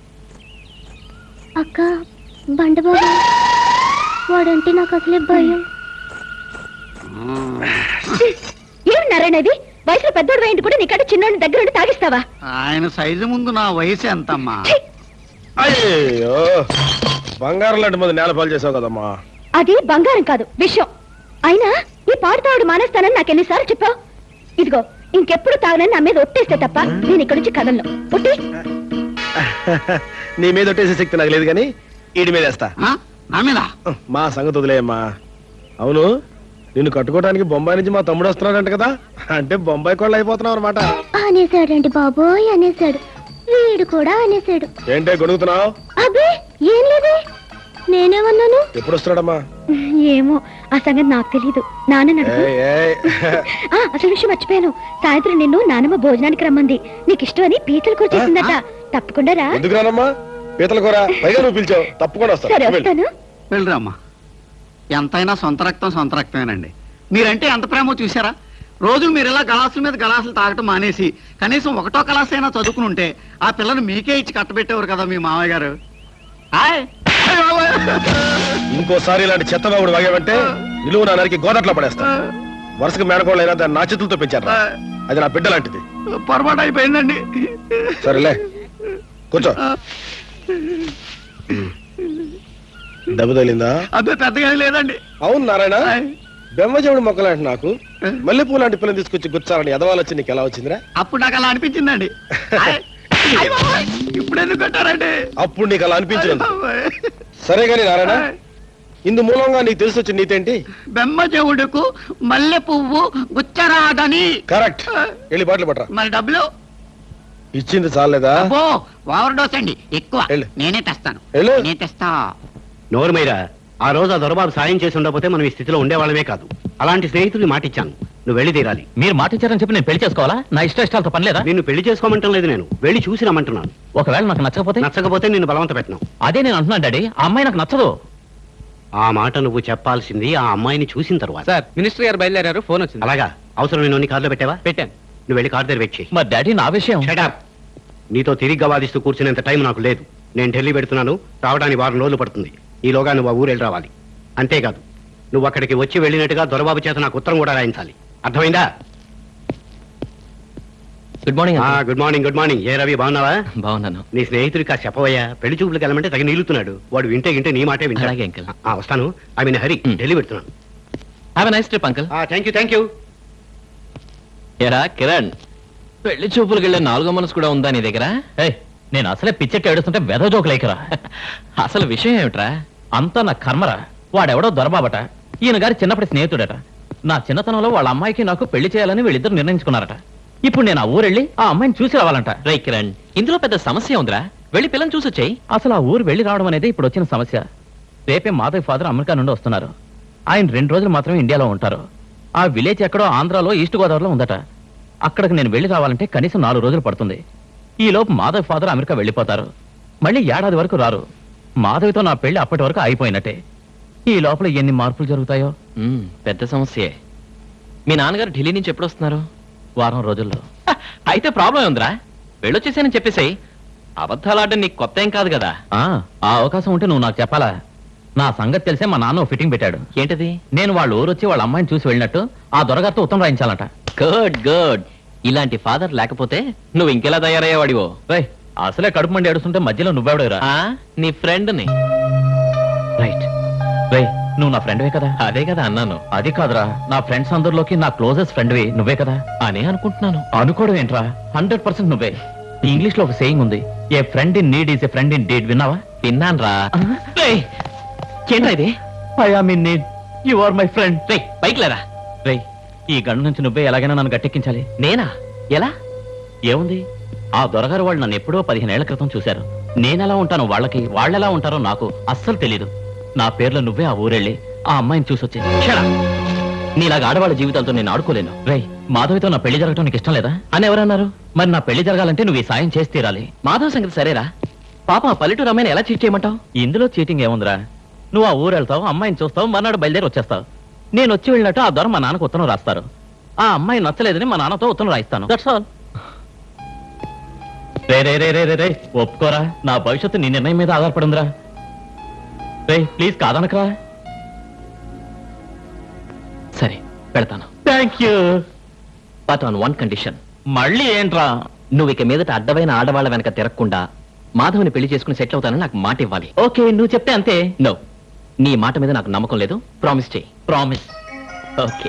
[SPEAKER 9] అక్క బండబాబు వాడంటే నాకు అసలే భయం ఏమి నారాయణ ఇది వయసులో పెద్దోడు వేయండి కూడా నీకంటే చిన్నోడిని దగ్గర ఉండి తాగిస్తావా
[SPEAKER 3] ఆయన సైజు ముందు నా వయసు ఎంతమ్మా
[SPEAKER 2] అయ్యో బంగారం లాంటి మంది నేల పాలు చేసావు కదమ్మా
[SPEAKER 9] అది బంగారం కాదు విషయం అయినా ఈ పాడు తాగుడు మానేస్తానని నాకు ఎన్నిసార్లు చెప్పావు ఇదిగో ఇంకెప్పుడు తాగనని నా మీద ఒట్టేస్తే తప్ప నేను ఇక్కడి నుంచి కదలను ఒట్టి
[SPEAKER 2] నీ మీద ఒట్టేసే శక్తి నాకు లేదు కానీ ఈడి మీద వేస్తా
[SPEAKER 3] నా మీద
[SPEAKER 2] మా సంగతి వదిలేయమ్మా అవును నిన్ను కట్టుకోవడానికి బొంబాయి నుంచి మా తమ్ముడు వస్తున్నాడంట కదా అంటే బొంబాయి కోళ్ళు అయిపోతున్నావు అనమాట
[SPEAKER 9] అనేసాడండి బాబోయ్ అనేసాడు వీడు కూడా అనేసాడు
[SPEAKER 2] ఏంటే గొడుగుతున్నావు
[SPEAKER 9] అబ్బే ఏం లేదే నేనేమన్నాను
[SPEAKER 2] ఎప్పుడు వస్తున్నాడమ్మా
[SPEAKER 9] ఏమో ఆ సంగతి నాకు తెలీదు నాన్న
[SPEAKER 2] ఏయ్, ఏయ్.
[SPEAKER 9] ఆ అసలు విషయం మర్చిపోయాను సాయంత్రం నిన్ను నానమ్మ భోజనానికి రమ్మంది నీకు ఇష్టమని పీతలు కూర చేసిందట తప్పకుండా రా
[SPEAKER 2] ఎందుకు రానమ్మా పీతల కూర పైగా నువ్వు పిలిచావు తప్పకుండా వస్తా
[SPEAKER 9] సరే
[SPEAKER 2] వెళ్ళు.
[SPEAKER 9] వస్తాను
[SPEAKER 3] వెళ్ళరామ్మా ఎంతైనా సొంత రక్తం సొంత రక్తమేనండి మీరంటే ఎంత ప్రేమో చూసారా రోజు మీరు ఇలా గలాసుల మీద గలాసులు తాగటం మానేసి కనీసం ఒకటో క్లాస్ అయినా చదువుకుని ఉంటే ఆ పిల్లని మీకే ఇచ్చి కట్టబెట్టేవారు కదా మీ మామయ్య గారు ఆయ్. అయ్ బాబోయ్.
[SPEAKER 2] ఇంకోసారి ఇలాంటి చెత్త బాగుడు వాగావంటే నిలువు నా నరికి గోదట్లో పడేస్తా వరుసగా మేనకోళ్ళైనా దాన్ని నా చేతులతో పెంచారు అది నా బిడ్డ లాంటిది
[SPEAKER 3] పొరపాటు అయిపోయిందండి
[SPEAKER 2] సరేలే కూర్చో దెబ్బ తగిలిందా
[SPEAKER 3] అదే పెద్దగా లేదండి
[SPEAKER 2] అవును నారాయణ బెమ్మజముడు మొక్కలాంటి నాకు మల్లెపూ లాంటి పిల్లని తీసుకొచ్చి గుచ్చాలని ఎదవాలు వచ్చి నీకు ఎలా వచ్చిందిరా
[SPEAKER 3] అప్పుడు నాకు అలా అనిపించిందండి ఆయ్. అయ్ బాబోయ్. ఇప్పుడు ఎందుకు కట్టారండి
[SPEAKER 2] అప్పుడు నీకు అలా అనిపించింది
[SPEAKER 3] బాబోయ్.
[SPEAKER 2] సరే గాని నారాయణ ఇందు మూలంగా నీకు తెలిసి వచ్చిన నీతేంటి
[SPEAKER 3] బెమ్మజవుడుకు మల్లె పువ్వు గుచ్చరాదని
[SPEAKER 2] కరెక్ట్ వెళ్ళి బాటలు పట్టరా
[SPEAKER 3] మరి డబ్బులు
[SPEAKER 2] ఇచ్చింది చాలేదా
[SPEAKER 3] అబ్బో ఓవర్ డోస్ అండి ఎక్కువ
[SPEAKER 2] వెళ్ళు.
[SPEAKER 3] నేనే తెస్తాను
[SPEAKER 2] వెళ్ళు.
[SPEAKER 3] నేనే తెస్తా
[SPEAKER 12] నోరు మీరా ఆ రోజు ఆ దొరబాబు సాయం చేసి ఉండకపోతే మనం ఈ స్థితిలో ఉండేవాళ్ళమే కాదు అలాంటి స్నేహితుడికి మాటిచ్చాను నువ్వు వెళ్ళి తీరాలి
[SPEAKER 8] మీరు మాట ఇచ్చారని చెప్పి నేను పెళ్లి చేసుకోవాలా నా ఇష్ట ఇష్టాలతో పని లేదా
[SPEAKER 12] నిన్ను పెళ్లి చేసుకోమంటం లేదు నేను వెళ్ళి చూసి రమ్మంటున్నాను
[SPEAKER 8] ఒకవేళ నాకు నచ్చకపోతే
[SPEAKER 12] నచ్చకపోతే నిన్ను బలవంత పెట్టను
[SPEAKER 8] అదే నేను అంటున్నాను డాడీ ఆ అమ్మాయి నాకు నచ్చదు
[SPEAKER 12] ఆ మాట నువ్వు చెప్పాల్సింది ఆ అమ్మాయిని చూసిన తర్వాత
[SPEAKER 8] సార్ మినిస్టర్ గారు బయలుదేరారు ఫోన్ వచ్చింది
[SPEAKER 12] అలాగా అవసరం నేను కార్లో పెట్టావా
[SPEAKER 8] పెట్టాను
[SPEAKER 12] నువ్వు వెళ్ళి కార్ దగ్గర వెయిట్ చేయి
[SPEAKER 8] మరి డాడీ నా విషయం
[SPEAKER 12] Shut up. నీతో తిరిగ్గా వాదిస్తూ కూర్చునేంత టైం నాకు లేదు నేను ఢిల్లీ పెడుతున్నాను రావడానికి వారం రోజులు పడుతుంది ఈలోగా నువ్వు ఆ ఊరు వెళ్ళి రావాలి అంతేకాదు నువ్వు అక్కడికి వచ్చి వెళ్ళినట్టుగా దొరబాబు చేత నాకు ఉత్తరం కూడా రాయించాలి అర్థమైందా
[SPEAKER 8] గుడ్ మార్నింగ్
[SPEAKER 12] ఆ, గుడ్ మార్నింగ్ గుడ్ మార్నింగ్ ఏ రవి బాగున్నావా
[SPEAKER 8] బాగున్నాను
[SPEAKER 12] నీ స్నేహితుడికి ఆ చెప్పవయ్యా పెళ్లి చూపులకు వెళ్ళమంటే తగిన నిలుతున్నాడు వాడు వింటే వింటే నీ మాటే వింటాడు
[SPEAKER 8] అలాగే, uncle.
[SPEAKER 12] ఆ, వస్తాను I mean Hari
[SPEAKER 8] Hmm.
[SPEAKER 12] Delhi పెడుతున్నాను
[SPEAKER 8] have nice trip uncle
[SPEAKER 12] thank you thank you
[SPEAKER 8] ఎరా కిరణ్ పెళ్లి చూపులకు వెళ్ళే నాలుగో మనసు కూడా ఉందా నీ దగ్గర నేను అసలే పిచ్చెక్కి ఏడుస్తుంటే వెధ జోకులేకరా అసలు విషయం ఏమిట్రా అంతా నా కర్మరా వాడెవడో దొరబాబట ఈయన గారి చిన్నప్పటి స్నేహితుడట నా చిన్నతనంలో వాళ్ళ అమ్మాయికి నాకు పెళ్లి చేయాలని వీళ్ళిద్దరు నిర్ణయించుకున్నారట ఇప్పుడు నేను ఆ ఊరెళ్ళి ఆ అమ్మాయిని చూసి రావాలంట రై కిరణ్ ఇందులో పెద్ద సమస్య ఉందిరా వెళ్ళి పిల్లని చూసి వచ్చాయి అసలు ఆ ఊరు వెళ్ళి రావడం అనేది ఇప్పుడు వచ్చిన సమస్య రేపే మాధవ్ ఫాదర్ అమెరికా నుండి వస్తున్నారు ఆయన రెండు రోజులు మాత్రమే ఇండియాలో ఉంటారు ఆ విలేజ్ ఎక్కడో ఆంధ్రాలో ఈస్ట్ గోదావరిలో ఉందట అక్కడికి నేను వెళ్ళి రావాలంటే కనీసం నాలుగు రోజులు పడుతుంది ఈ లోపు మాధవ్ ఫాదర్ అమెరికా వెళ్ళిపోతారు మళ్ళీ ఏడాది వరకు రారు మాధవితో నా పెళ్లి అప్పటి వరకు అయిపోయినట్టే ఈ లోపల ఎన్ని మార్పులు జరుగుతాయో పెద్ద సమస్యే మీ నాన్నగారు ఢిల్లీ నుంచి ఎప్పుడు వస్తున్నారు వారం రోజుల్లో హ, అయితే ప్రాబ్లం ఉందిరా వెళ్ళొచ్చేసానని చెప్పేసాయి అబద్ధాలు ఆడడం నీకు కొత్త ఏం కాదు కదా ఆ ఆ అవకాశం ఉంటే నువ్వు నాకు చెప్పాలా నా సంగతి తెలిసే మా నాన్న ఓ ఫిట్టింగ్ పెట్టాడు ఏంటిది నేను వాళ్ళ ఊరు వచ్చి వాళ్ళ అమ్మాయిని చూసి వెళ్ళినట్టు ఆ దొరగారితో ఉత్తరం రాయించాలంట గుడ్ గుడ్ ఇలాంటి ఫాదర్ లేకపోతే నువ్వు ఇంకెలా తయారయ్యేవాడివో రై అసలే కడుపు మండి ఏడుస్తుంటే మధ్యలో నువ్వెవడేరా నీ ఫ్రెండ్ని రైట్ రై నువ్వు నా ఫ్రెండ్వే కదా అదే కదా అన్నాను అది కాదురా నా ఫ్రెండ్స్ అందరిలోకి నా క్లోజెస్ట్ ఫ్రెండ్వి నువ్వే కదా అనే అనుకుంటున్నాను అనుకోవడం ఏంట్రా హండ్రెడ్ పర్సెంట్ నువ్వే ఇంగ్లీష్ లో ఒక సేయింగ్ ఉంది a friend in need is a friend in deed విన్నావా విన్నాను రా ఏంట్రా ఇది I am in need you are my friend రే బైక్ లేరా రే ఈ గండు నుంచి నువ్వే ఎలాగైనా నన్ను గట్టెక్కించాలి నేనా ఎలా ఏముంది ఆ దొరగారు వాళ్ళు నన్ను ఎప్పుడో పదిహేనేళ్ల క్రితం చూశారు నేనెలా ఉంటాను వాళ్ళకి వాళ్ళెలా ఉంటారో నాకు అస్సలు తెలీదు నా పేర్లో నువ్వే ఆ ఊరెళ్ళి ఆ అమ్మాయిని చూసొచ్చే నీలాగా ఆడవాళ్ళ జీవితాలతో నేను ఆడుకోలేను రే మాధవితో నా పెళ్లి జరగటం నీకు ఇష్టం లేదా అని ఎవరన్నారు మరి నా పెళ్లి జరగాలంటే నువ్వు ఈ సాయం చేసి తీరాలి మాధవ్ సంగతి సరేరా పాప ఆ పల్లెటూరు అమ్మాయిని ఎలా చీట్ చేయమంటావు ఇందులో చీటింగ్ ఏముందిరా నువ్వు ఆ ఊరు వెళ్తావు అమ్మాయిని చూస్తావు మర్నాడు బయలుదేరి వచ్చేస్తావు నేను వచ్చి వెళ్ళినట్టు ఆ దొర మా నాన్నకు ఉత్తరం రాస్తారు ఆ అమ్మాయి నచ్చలేదని మా నాన్నతో ఉత్తరం రాయిస్తాను దట్స్ ఆల్ రే రే రే రే రే రే ఒప్పుకోరా నా భవిష్యత్తు నీ నిర్ణయం మీద ఆధారపడిందిరా రే ప్లీజ్ కాదనకరా సరే పెడతాను thank you but on one condition మళ్ళీ ఏంట్రా నువ్వు ఇక మీదట అడ్డమైన ఆడవాళ్ళ వెనక తిరగకుండా మాధవ్ని పెళ్లి చేసుకుని సెటిల్ అవుతానని నాకు మాట ఇవ్వాలి ఓకే నువ్వు చెప్తే అంతే నో నీ మాట మీద నాకు నమ్మకం లేదు ప్రామిస్ చేయి ప్రామిస్ ఓకే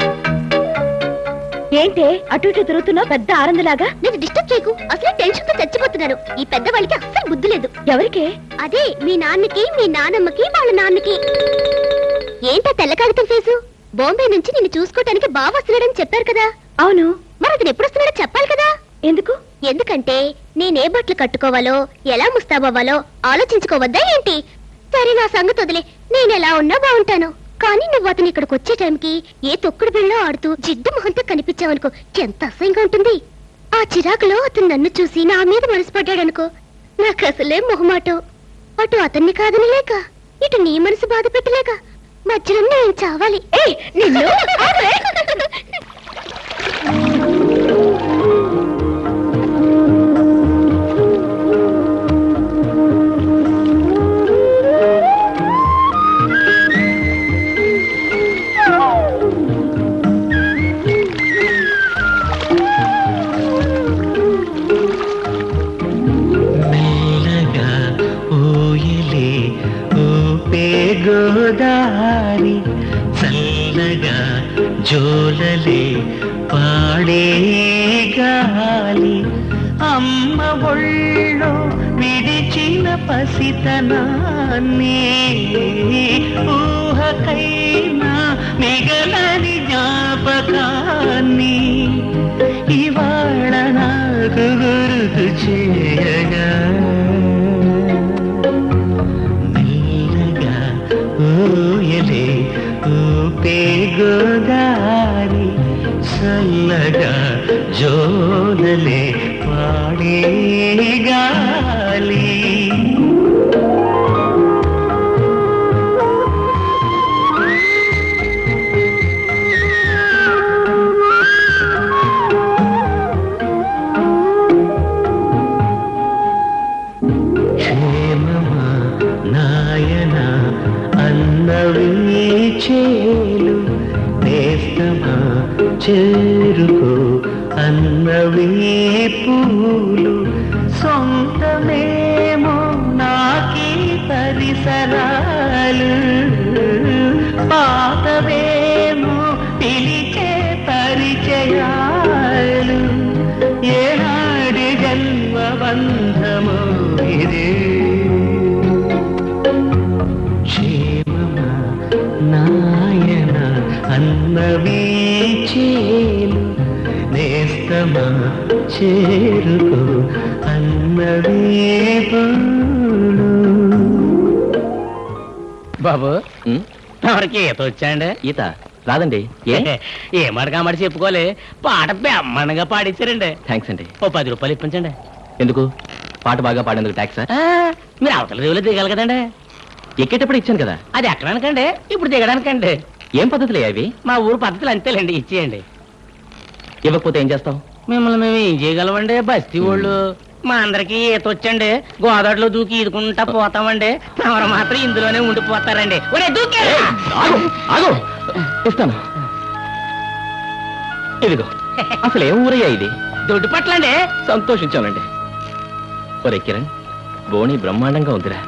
[SPEAKER 9] ఏంటే అటు ఇటు తిరుగుతున్నా పెద్ద ఆనందలాగా నేను డిస్టర్బ్ చేయకు అసలే టెన్షన్ తో చచ్చిపోతున్నాను ఈ పెద్దవాళ్ళకి అస్సలు బుద్ధి లేదు ఎవరికి అదే మీ నాన్నకి మీ నానమ్మకి వాళ్ళ నాన్నకి ఏంటా తెల్ల కాగితం ఫేసు బాంబే నుంచి నిన్ను చూసుకోవటానికి బాగా వస్తున్నాడని చెప్పారు కదా అవును మరి అతను ఎప్పుడు వస్తున్నాడో చెప్పాలి కదా ఎందుకు ఎందుకంటే నేనే బట్టలు కట్టుకోవాలో ఎలా ముస్తాబవ్వాలో ఆలోచించుకోవద్దా ఏంటి సరే నా సంగతి వదిలే నేను ఎలా ఉన్నా బాగుంటాను కానీ నువ్వు అతను ఇక్కడికి వచ్చే టైంకి ఏ తొక్కుడు బిళ్ళో ఆడుతూ జిడ్డు మొహంతో కనిపించావనుకో ఎంత అసహ్యంగా ఉంటుంది ఆ చిరాకులో అతను నన్ను చూసి నా మీద మనసు పడ్డాడనుకో నాకు అసలే మొహమాటం అటు అతన్ని కాదని లేక ఇటు నీ మనసు బాధ పెట్టలేక మధ్యలో నేను చావాలి ఏయ్, నిన్ను
[SPEAKER 13] జోలలే పాడే గాలి అమ్మ ఒళ్ళో విడిచిన పసితనాన్ని ఊహకైనా మిగలని జ్ఞాపకాన్ని ఇవాళ నాకు గుర్తు చేయగా మెల్లగా ఊయలే ఊపే గోదారి చల్లగా జోలలే పాడే గాలి క్షేమమా నాయన అన్నవి చేలు నేస్తమా చేరుకో అన్నవి పూలు సొంతమేమో నాకీ పరిసరాలు పాతవేమో పిలిచే పరిచయాలు ఏనాడి జన్మ బంధమో ఇదే క్షేమమా నాయన అన్నవి చేలు నేస్తమా చేరుకో అన్నవి పూలు
[SPEAKER 6] బాబు ఎవరికి ఈత వచ్చాండి
[SPEAKER 8] ఈత రాదండి ఏ
[SPEAKER 6] ఏ మాట కామాట చెప్పుకోలే పాట బ్రహ్మాండంగా పాడించారండి
[SPEAKER 8] థ్యాంక్స్ అండి
[SPEAKER 6] ఓ పది రూపాయలు ఇప్పించండి
[SPEAKER 8] ఎందుకు పాట బాగా పాడేందుకు ట్యాక్సా
[SPEAKER 6] ఆ, మీరు అవతల రేవులో దిగాలి కదండి
[SPEAKER 8] ఎక్కేటప్పుడు ఇచ్చాను కదా
[SPEAKER 6] అది ఎక్కడానికండి ఇప్పుడు దిగడానికండి
[SPEAKER 8] ఏం పద్ధతులే అవి
[SPEAKER 6] మా ఊరు పద్ధతులు అంతేలేండి ఇచ్చేయండి
[SPEAKER 8] ఇవ్వకపోతే ఏం చేస్తావు
[SPEAKER 6] మిమ్మల్ని మేము ఏం చేయగలమండి బస్తీ వాళ్ళు మా అందరికి ఈత వచ్చండి గోదావరిలో దూకి ఈదుకుంటా పోతామండి ఎవరు మాత్రం ఇందులోనే ఉండిపోతారండి ఒరే దూకే
[SPEAKER 8] ఆగు ఆగు ఇస్తాను ఇదిగో అసలు ఏం ఊరయ్యా ఇది
[SPEAKER 6] దొడ్డు పట్లండి
[SPEAKER 8] సంతోషించానండి ఒరే కిరణ్ బోణి బ్రహ్మాండంగా ఉందిరా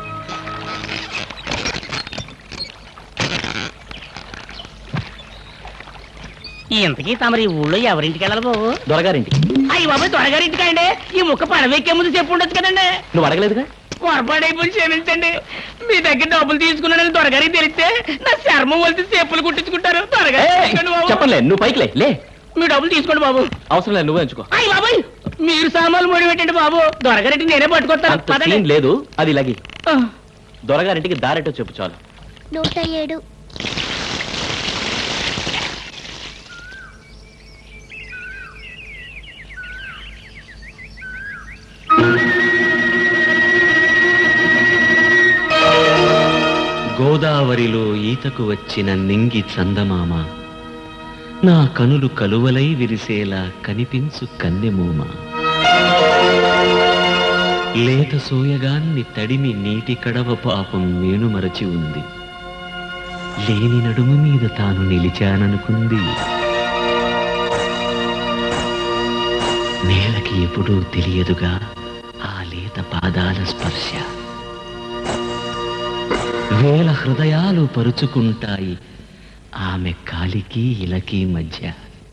[SPEAKER 6] ఇంతకీ తమరి ఈ ఊళ్ళో ఎవరింటికి వెళ్ళాలి బాబు
[SPEAKER 8] దొరగారింటి
[SPEAKER 6] అయ్యి బాబాయ్ త్వరగారింటికి అండి ఈ ముక్క పడవెక్కే ముందు చెప్పు ఉండొచ్చు కదండి
[SPEAKER 8] నువ్వు అడగలేదుగా
[SPEAKER 6] పొరపాటైపోయి క్షమించండి మీ దగ్గర డబ్బులు తీసుకున్నానని త్వరగారికి తెలిస్తే నా చర్మం వలిసి చెప్పులు కుట్టించుకుంటారు త్వరగా తీసుకోండి బాబు.
[SPEAKER 8] చెప్పలే నువ్వు పైకి లే లే
[SPEAKER 6] మీ డబ్బులు తీసుకోండి బాబు
[SPEAKER 8] అవసరం లేదు నువ్వే ఉంచుకో
[SPEAKER 6] అయ్యి బాబాయ్ మీరు సామాన్లు ముడి పెట్టండి బాబు దొరగారింటికి నేనే పట్టుకొస్తాను
[SPEAKER 8] అంత
[SPEAKER 6] పదండి.
[SPEAKER 8] సీన్ లేదు అది లగి దొరగారింటికి దారెటో చెప్పు చాలు
[SPEAKER 9] నూట ఏడు
[SPEAKER 13] గోదావరిలో ఈతకు వచ్చిన నింగి చందమామ నా కనులు కలువలై విరిసేలా కనిపించు కన్నెమూమ లేత సోయగాన్ని తడిమి నీటి కడవ పాపం నేను మరచి ఉంది లేని నడుము మీద తాను నిలిచాననుకుంది నేలకి ఎప్పుడూ తెలియదుగా ఆ లేత పాదాల స్పర్శ వేల హృదయాలు పరుచుకుంటాయి ఆమె కాలికి ఇలకి మధ్య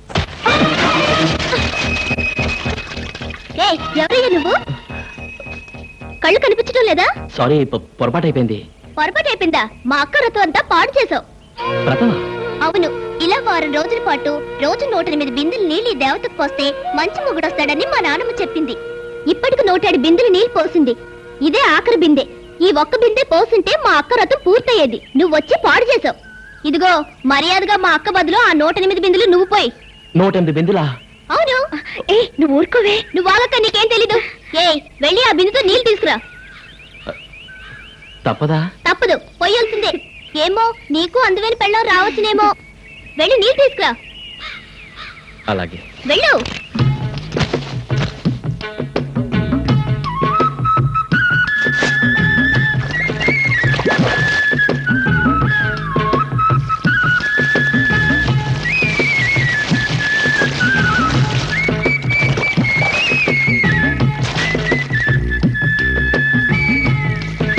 [SPEAKER 9] ఏయ్, ఎవరయ్యా నువ్వు కళ్ళు కనిపించడం లేదా
[SPEAKER 8] సారీ పొరపాటు అయిపోయింది
[SPEAKER 9] పొరపాటు అయిపోయిందా మా అక్క రథం అంతా పాడు చేసావు
[SPEAKER 8] ప్రథమ
[SPEAKER 9] అవును ఇలా వారం రోజుల పాటు రోజు నూట ఎనిమిది బిందెలు నీళ్ళు ఈ దేవతకు పోస్తే మంచి మొగుడొస్తాడని మా నాన్నమ్మ చెప్పింది ఇప్పటికి నూటేడు బిందెలు నీళ్ళు పోసింది ఇదే ఆఖరి బిందె ఈ ఒక్క బిందె పోసింటే మా అక్క రథం పూర్తయ్యేది నువ్వు వచ్చి పాడు చేసావు ఇదిగో మర్యాదగా మా అక్క బదులు ఆ నూట ఎనిమిది బిందెలు నువ్వు పోయి
[SPEAKER 8] నూట ఎనిమిది బిందులా
[SPEAKER 9] అవును ఏ నువ్వు ఊరుకోవే నువ్వు వాళ్ళక నీకేం తెలీదు ఏ వెళ్ళి ఆ బిందెతో నీళ్ళు తీసుకురా
[SPEAKER 8] తప్పదా
[SPEAKER 9] తప్పదు పోయాల్సిందే ఏమో నీకు అందువేని పెళ్ళం రావచ్చునేమో వెళ్ళి నీళ్ళు తీసుకురా
[SPEAKER 8] అలాగే
[SPEAKER 9] వెళ్ళు